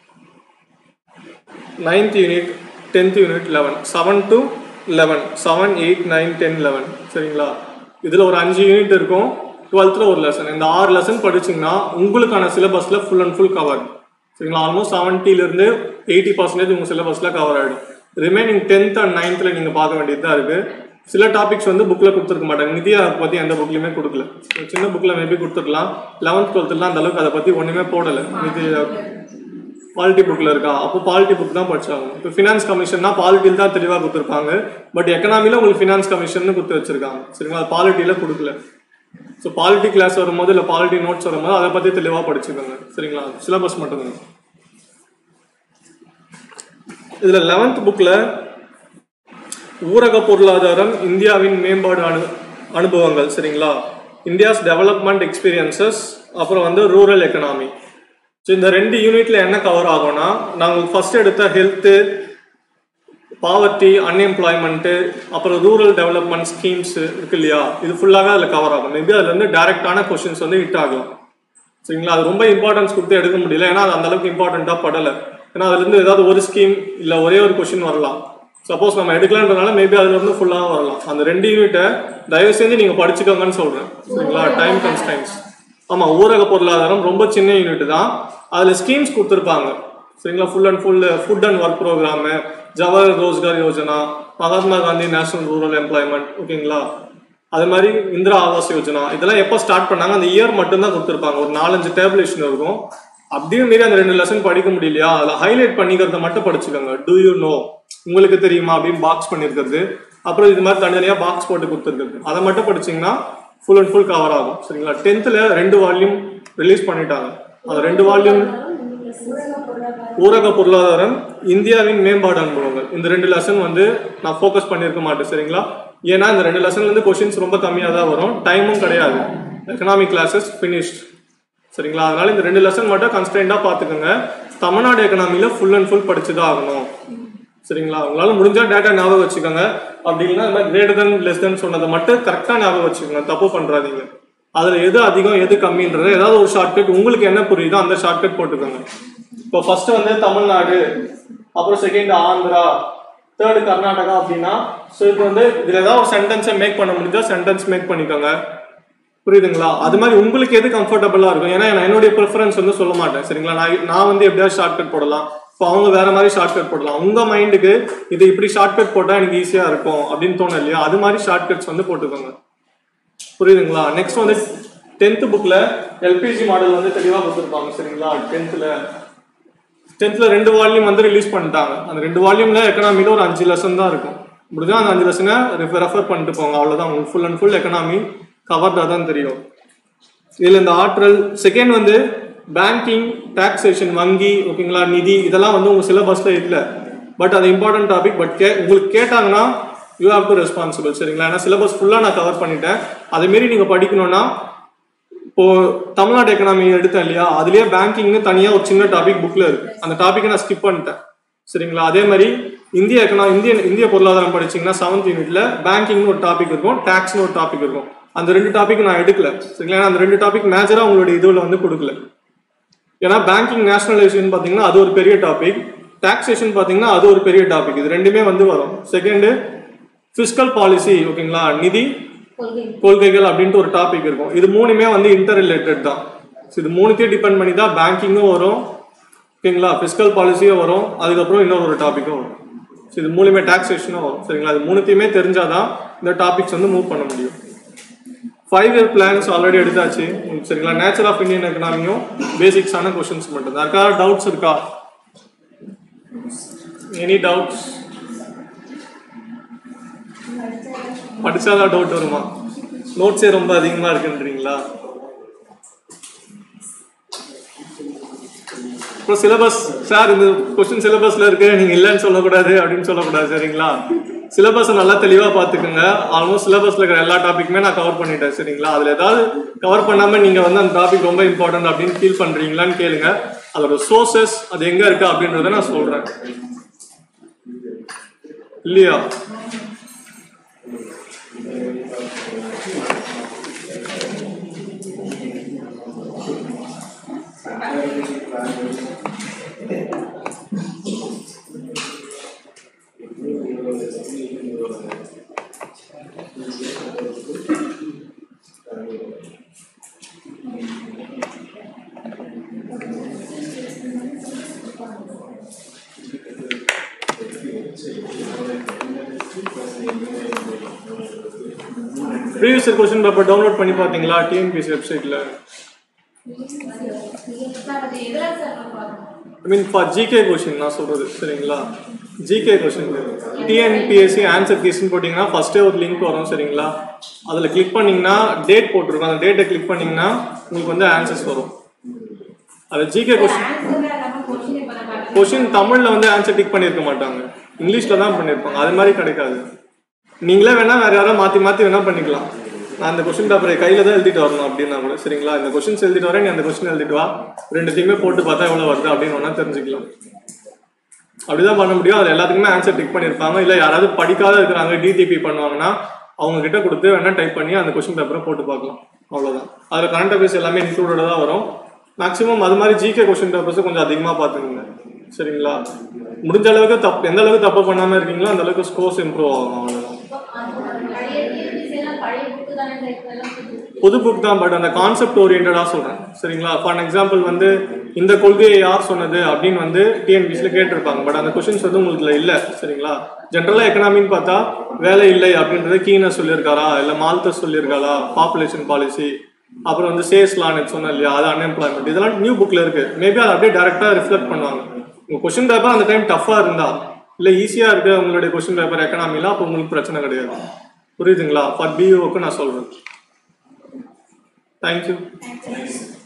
ninth unit tenth unit eleven seven to eleven seven eight nine ten eleven சரிங்களா இதில் ஒரு அஞ்சு யூனிட் இருக்கும் டுவெல்த்தில் ஒரு லெசன் இந்த ஆறு லெசன் படிச்சிங்கன்னா உங்களுக்கான சிலபஸில் ஃபுல் அண்ட் ஃபுல் கவர் சரிங்களா ஆல்மோஸ்ட் செவன்ட்டிலேருந்து எயிட்டி பர்சன்டேஜ் உங்கள் சிலபஸில் கவர் ஆகிடும் ரிமைனிங் டென்த் அண்ட் நைன்த்தில் நீங்கள் பார்க்க வேண்டியது தான் இருக்குது சில டாபிக்ஸ் வந்து புக்கில் கொடுத்துருக்க மாட்டாங்க நிதியா பற்றி எந்த புக்லையுமே கொடுக்கல ஒரு சின்ன புக்கில் மேபி கொடுத்துருக்கலாம் லெவன்த் டுவெல்த்துலாம் அந்த அளவுக்கு அதை பற்றி ஒன்றுமே போடலை நிதி பாலிட்டி புக்கில் இருக்கா அப்போ பாலிட்டி புக் தான் படிச்சாங்க இப்போ ஃபினான்ஸ் கமிஷன்னா பாலிட்டியில் தான் தெளிவாக கொடுத்துருப்பாங்க பட் எக்கனாமியில் உங்களுக்கு ஃபினான்ஸ் கமிஷன் கொடுத்து வச்சிருக்காங்க சரிங்களா அது பாலிட்டியில் கொடுக்கல ஸோ பாலிட்டி கிளாஸ் வரும்போது இல்லை பாலிட்டி நோட்ஸ் வரும்போது அதை பற்றி தெளிவாக படிச்சுக்கோங்க சரிங்களா சிலபஸ் மட்டும்தான் இதில் லெவன்த் புக்கில் ஊரக பொருளாதாரம் இந்தியாவின் மேம்பாடு அனு அனுபவங்கள் சரிங்களா இந்தியாஸ் டெவலப்மெண்ட் எக்ஸ்பீரியன்சஸ் அப்புறம் வந்து ரூரல் எக்கனாமி ஸோ இந்த ரெண்டு யூனிட்ல என்ன கவர் ஆகும்னா நாங்கள் ஃபர்ஸ்ட் எடுத்த ஹெல்த்து பாவர்ட்டி அன்எம்ப்ளாய்மெண்ட்டு அப்புறம் ரூரல் டெவலப்மெண்ட் ஸ்கீம்ஸ் இருக்கு இல்லையா இது ஃபுல்லாகவே அதில் கவர் ஆகும் மேபி அதுல இருந்து டைரக்டான கொஷின்ஸ் வந்து ஹிட் ஆகலாம் சரிங்களா அது ரொம்ப இம்பார்ட்டன்ஸ் கொடுத்து எடுக்க முடியல ஏன்னா அது அந்த அளவுக்கு இம்பார்ட்டண்ட்டாக படலை ஏன்னா அதுலேருந்து ஏதாவது ஒரு ஸ்கீம் இல்லை ஒரே ஒரு கொஷின் வரலாம் சப்போஸ் நம்ம எடுக்கலான்றதுனால மேபி அதுல இருந்து ஃபுல்லாக வரலாம் அந்த ரெண்டு யூனிட்டை தயவு செஞ்சு நீங்கள் படிச்சுக்கோங்கன்னு சொல்கிறேன் சரிங்களா டைம் கன்ஸ்டைன்ஸ் ஆமாம் ஊரக பொருளாதாரம் ரொம்ப சின்ன யூனிட் தான் அதில் ஸ்கீம்ஸ் கொடுத்துருப்பாங்க சரிங்களா full and full food and work programme Jawahar Rozgar Yojana Mahatma Gandhi national rural employment ஓகேங்களா அது மாதிரி இந்திரா ஆவாஸ் யோஜனா இதெல்லாம் எப்போ ஸ்டார்ட் பண்ணாங்க அந்த இயர் மட்டும்தான் கொடுத்துருப்பாங்க ஒரு நாலஞ்சு டேபிளேஷன் இருக்கும் அப்படியும் மீறி அந்த ரெண்டு லெசன் படிக்க முடியலையா அதில் ஹைலைட் பண்ணிக்கிறத மட்டும் படிச்சுக்கோங்க டூ யூ நோ உங்களுக்கு தெரியுமா அப்படின்னு பாக்ஸ் பண்ணியிருக்கிறது அப்புறம் இது மாதிரி தனித்தனியாக பாக்ஸ் போட்டு கொடுத்துருக்குறது அதை மட்டும் படிச்சீங்கன்னா ஃபுல் அண்ட் ஃபுல் கவர் ஆகும் சரிங்களா டென்த்தில் ரெண்டு வால்யூம் ரிலீஸ் பண்ணிட்டாங்க அந்த ரெண்டு வால்யூம் ஊரக பொருளாதாரம் இந்தியாவின் மேம்பாடு அனுபவங்கள் இந்த ரெண்டு லெசன் வந்து நான் ஃபோக்கஸ் பண்ணியிருக்க மாட்டேன் சரிங்களா ஏன்னா இந்த ரெண்டு லெசன்ல இருந்து கொஷின்ஸ் ரொம்ப கம்மியாக தான் வரும் டைமும் கிடையாது எக்கனாமிக் கிளாஸஸ் ஃபினிஷ்ட் சரிங்களா அதனால இந்த ரெண்டு லெசன் மட்டும் கன்ஸ்டன்டாக பார்த்துக்கோங்க தமிழ்நாடு எக்கனாமியில் ஃபுல் அண்ட் ஃபுல் படிச்சு தான் ஆகணும் சரிங்களா உங்களால முடிஞ்சா டேட்டா ஞாபகம் வச்சுக்கோங்க அப்படி இல்லைன்னா இந்த மாதிரி கிரேட்டர் தென் லெஸ் தென் சொன்னதை மட்டும் கரெக்டாக ஞாபகம் வச்சுக்கோங்க தப்பு பண்ணுறாதீங்க அதில் எது அதிகம் எது கம்மின்றது ஏதாவது ஒரு ஷார்ட்கட் உங்களுக்கு என்ன புரியுதோ அந்த ஷார்ட்கட் போட்டுக்கோங்க இப்போ ஃபர்ஸ்ட் வந்து தமிழ்நாடு அப்புறம் செகண்ட் ஆந்திரா தேர்டு கர்நாடகா அப்படின்னா ஸோ இது வந்து இதில் ஏதாவது ஒரு சென்டென்ஸை மேக் பண்ண முடிஞ்சா சென்டென்ஸ் மேக் பண்ணிக்கோங்க புரியுதுங்களா அது மாதிரி உங்களுக்கு எது கம்ஃபர்டபுளாக இருக்கும் ஏன்னா நான் என்னுடைய ப்ரிஃபரன்ஸ் வந்து சொல்ல மாட்டேன் சரிங்களா நான் நான் வந்து எப்படியாவது ஷார்ட்கட் போடலாம் இப்போ அவங்க வேற மாதிரி ஷார்ட்கட் போடலாம் உங்க மைண்டுக்கு இது இப்படி ஷார்ட்கட் போட்டால் எனக்கு ஈஸியாக இருக்கும் அப்படின்னு தோணும் இல்லையா அது மாதிரி ஷார்ட்கட்ஸ் வந்து போட்டுக்கோங்க புரியுதுங்களா நெக்ஸ்ட் வந்து டென்த் புக்ல எல்பிஜி மாடல் வந்து தெளிவாக கொடுத்துருப்பாங்க சரிங்களா டென்த்தில் டென்த்தில் ரெண்டு வால்யூம் வந்து ரிலீஸ் பண்ணிட்டாங்க அந்த ரெண்டு வால்யூமில் எக்கனாமியில் ஒரு அஞ்சு லெசன் தான் இருக்கும் முடிஞ்சா அந்த அஞ்சு லெசனை ரெஃபர் பண்ணிட்டு போங்க அவ்வளோதான் உங்களுக்கு ஃபுல் அண்ட் ஃபுல் எக்கனாமி கவர்டாக தான் தெரியும் இதில் இந்த ஆற்றல் செகண்ட் வந்து பேங்கிங் டாக்ஸேஷன் வங்கி ஓகேங்களா நிதி இதெல்லாம் வந்து உங்கள் சிலபஸில் இல்லை பட் அது இம்பார்ட்டன்ட் டாபிக் பட் கே உங்களுக்கு கேட்டாங்கன்னா யூ ஹாவ் டு ரெஸ்பான்சிபிள் சரிங்களா ஏன்னா சிலபஸ் ஃபுல்லாக நான் கவர் பண்ணிட்டேன் அதேமாரி நீங்கள் படிக்கணும்னா இப்போ தமிழ்நாடு எக்கனாமி எடுத்தேன் இல்லையா அதுலயே பேங்கிங்னு தனியா ஒரு சின்ன டாபிக் புக்ல இருக்கு அந்த டாபிக்கை நான் ஸ்கிப் பண்ணிட்டேன் சரிங்களா அதே மாதிரி இந்திய எக்கனா இந்திய இந்திய பொருளாதாரம் படிச்சீங்கன்னா செவன்த் யூனிட்ல பேங்கிங்னு ஒரு டாபிக் இருக்கும் டாக்ஸ்னு ஒரு டாபிக் இருக்கும் அந்த ரெண்டு டாபிக் நான் எடுக்கல சரிங்களா ஏன்னா அந்த ரெண்டு டாபிக் மேஜரா உங்களுடைய இதுல வந்து கொடுக்கல ஏன்னா பேங்கிங் நேஷனலைசேஷன் பாத்தீங்கன்னா அது ஒரு பெரிய டாபிக் டாக்ஸேஷன் பாத்தீங்கன்னா அது ஒரு பெரிய டாபிக் இது ரெண்டுமே வந்து வரும் செகண்ட் ஃபிஸ்கல் பாலிசி ஓகேங்களா நிதி கொள்கை கொள்கைகள் அப்படின்ட்டு ஒரு டாபிக் இருக்கும் இது மூணுமே வந்து இன்டர் ரிலேட்டட் தான் So, இது மூணுத்தையும் டிபெண்ட் பண்ணி தான் பேங்கிங்கும் வரும் ஓகேங்களா ஃபிஸ்கல் பாலிசியும் வரும் அதுக்கப்புறம் இன்னொரு ஒரு டாப்பிக்கும் வரும் So, இது மூணுமே டாக்ஸேஷனும் வரும் சரிங்களா இது மூணுத்தையுமே தெரிஞ்சாதான் இந்த டாபிக்ஸ் வந்து மூவ் பண்ண முடியும் ஃபைவ் இயர் பிளான்ஸ் ஆல்ரெடி எடுத்தாச்சு ம், சரிங்களா நேச்சர் ஆஃப் இந்தியன் எக்கனாமியும் பேசிக்ஸான கொஷின்ஸ் மட்டும் தான் இருக்கா டவுட்ஸ் இருக்கா எனி டவுட்ஸ் படிச்சாதான் டவுட் வருமா நோட்ஸே ரொம்ப அதிகமா இருக்குன்றீங்களா இப்போ சிலபஸ் சார் இந்த கொஸ்டின் சிலபஸ்ல இருக்கு நீங்க இல்லைன்னு சொல்லக்கூடாது அப்படின்னு சொல்லக்கூடாது சரிங்களா சிலபஸை நல்லா தெளிவா பாத்துக்கோங்க ஆல்மோஸ்ட் சிலபஸ்ல இருக்கிற எல்லா டாபிக்குமே நான் கவர் பண்ணிட்டேன் சரிங்களா அதுல ஏதாவது கவர் பண்ணாம நீங்க வந்து அந்த டாபிக் ரொம்ப இம்பார்ட்டன்ட் அப்படின்னு ஃபீல் பண்றீங்களான்னு கேளுங்க அதோட சோர்சஸ் அது எங்க இருக்கு அப்படின்றத நான் சொல்றேன் இல்லையா ப்ரீவியஸ் கொஸ்டின் பேப்பர் டவுன்லோட் பண்ணி பார்த்தீங்களா டிஎன்பிஎஸ்சி வெப்சைட்ல சார் அது எதிராக சார் நம்ம பார்க்கணும் I mean for GK question நான் சொல்றது சரிங்களா ஜிகே கொஷின் டிஎன்பிஎஸ்சி ஆன்சர் கீஸ்னு போட்டிங்கன்னா ஃபர்ஸ்டே ஒரு லிங்க் வரும் சரிங்களா அதில் கிளிக் பண்ணீங்கன்னா டேட் போட்டிருக்கும் அந்த டேட்டை கிளிக் பண்ணீங்கன்னா உங்களுக்கு வந்து ஆன்சர்ஸ் வரும் அது ஜிகே கொஷின் ஆன்சர் இல்லாமல் கொஸ்டின் இப்போ நான் பார்க்கணும் கொஷின் தமிழில் வந்து ஆன்சர் டிக் பண்ணியிருக்க மாட்டாங்க இங்கிலீஷில் தான் பண்ணியிருப்பாங்க அது மாதிரி கிடைக்காது நீங்களே வேணா வேற யாரோ மாற்றி மாற்றி வேணா பண்ணிக்கலாம் நான் அந்த கொஸ்டின் பேப்பரை கையில் தான் எழுதிட்டு வரணும் அப்படின்னா கூட சரிங்களா இந்த கொஸ்டின்ஸ் எழுதிட்டு வரேன் நீ அந்த கொஸ்டின் எழுதிட்டு வா ரெண்டுத்தையுமே போட்டு பார்த்தா எவ்வளோ வருது அப்படின்னு வேணா தெரிஞ்சுக்கலாம் அப்படிதான் பண்ண முடியும் அதில் எல்லாத்துக்குமே ஆன்சர் டிக் பண்ணியிருப்பாங்க இல்லை யாராவது படிக்காத இருக்கிறாங்க டிடிபி பண்ணுவாங்கன்னா அவங்க கிட்ட கொடுத்து வேணா டைப் பண்ணி அந்த கொஸ்டின் பேப்பரை போட்டு பார்க்கலாம் அவ்வளோதான் அதில் கரண்ட் அஃபேர்ஸ் எல்லாமே இன்க்ளூடடாக தான் வரும் மேக்ஸிமம் அது மாதிரி ஜிகே கொஸ்டின் பேப்பர்ஸ் கொஞ்சம் அதிகமாக பார்த்துக்கோங்க சரிங்களா முடிஞ்ச அளவுக்கு தப்பு எந்த அளவுக்கு தப்பு பண்ணாமல் இருக்கீங்களோ அந்த அளவுக்கு ஸ்கோர்ஸ் இம்ப்ரூவ் ஆகும் அவ்வளோதான் பழைய TNPSC எல்லாம் பழைய புக்கு தானே இந்த இதெல்லாம் புது புது புக் தான் பட் அந்த கான்செப்ட் ஓரியன்டாக சொல்கிறேன் சரிங்களா ஃபார் எக்ஸாம்பிள் வந்து இந்த கொள்கையை யார் சொன்னது அப்படின்னு வந்து டிஎன்பிசியில் கேட்டிருப்பாங்க பட் அந்த கொஷின்ஸ் வந்து உங்களுக்கு இல்லை சரிங்களா ஜென்ரலாக எக்கனாமின்னு பார்த்தா வேலை இல்லை அப்படின்றத கீனர் சொல்லியிருக்காரா இல்லை மால்தஸ் சொல்லியிருக்காரா பாப்புலேஷன் பாலிசி அப்புறம் வந்து சேஸ் லான் சொன்னேன் இல்லையா அது அன்எம்ப்ளாய்மெண்ட் இதெல்லாம் நியூ புக்கில் இருக்கு மேபி அதை அப்படியே டேரெக்டாக ரிஃப்ளெக்ட் பண்ணுவாங்க உங்கள் கொஷின் பேப்பர் அந்த டைம் டஃப்பாக இருந்தா இல்லை ஈஸியாக இருக்கு உங்களுடைய கொஷின் பேப்பர் எக்கனாமிலாம் அப்போ உங்களுக்கு பிரச்சனை கிடையாது புரியுதுங்களா ஃபார் பியூக்கு நான் சொல்கிறேன் தேங்க்யூ Thank you.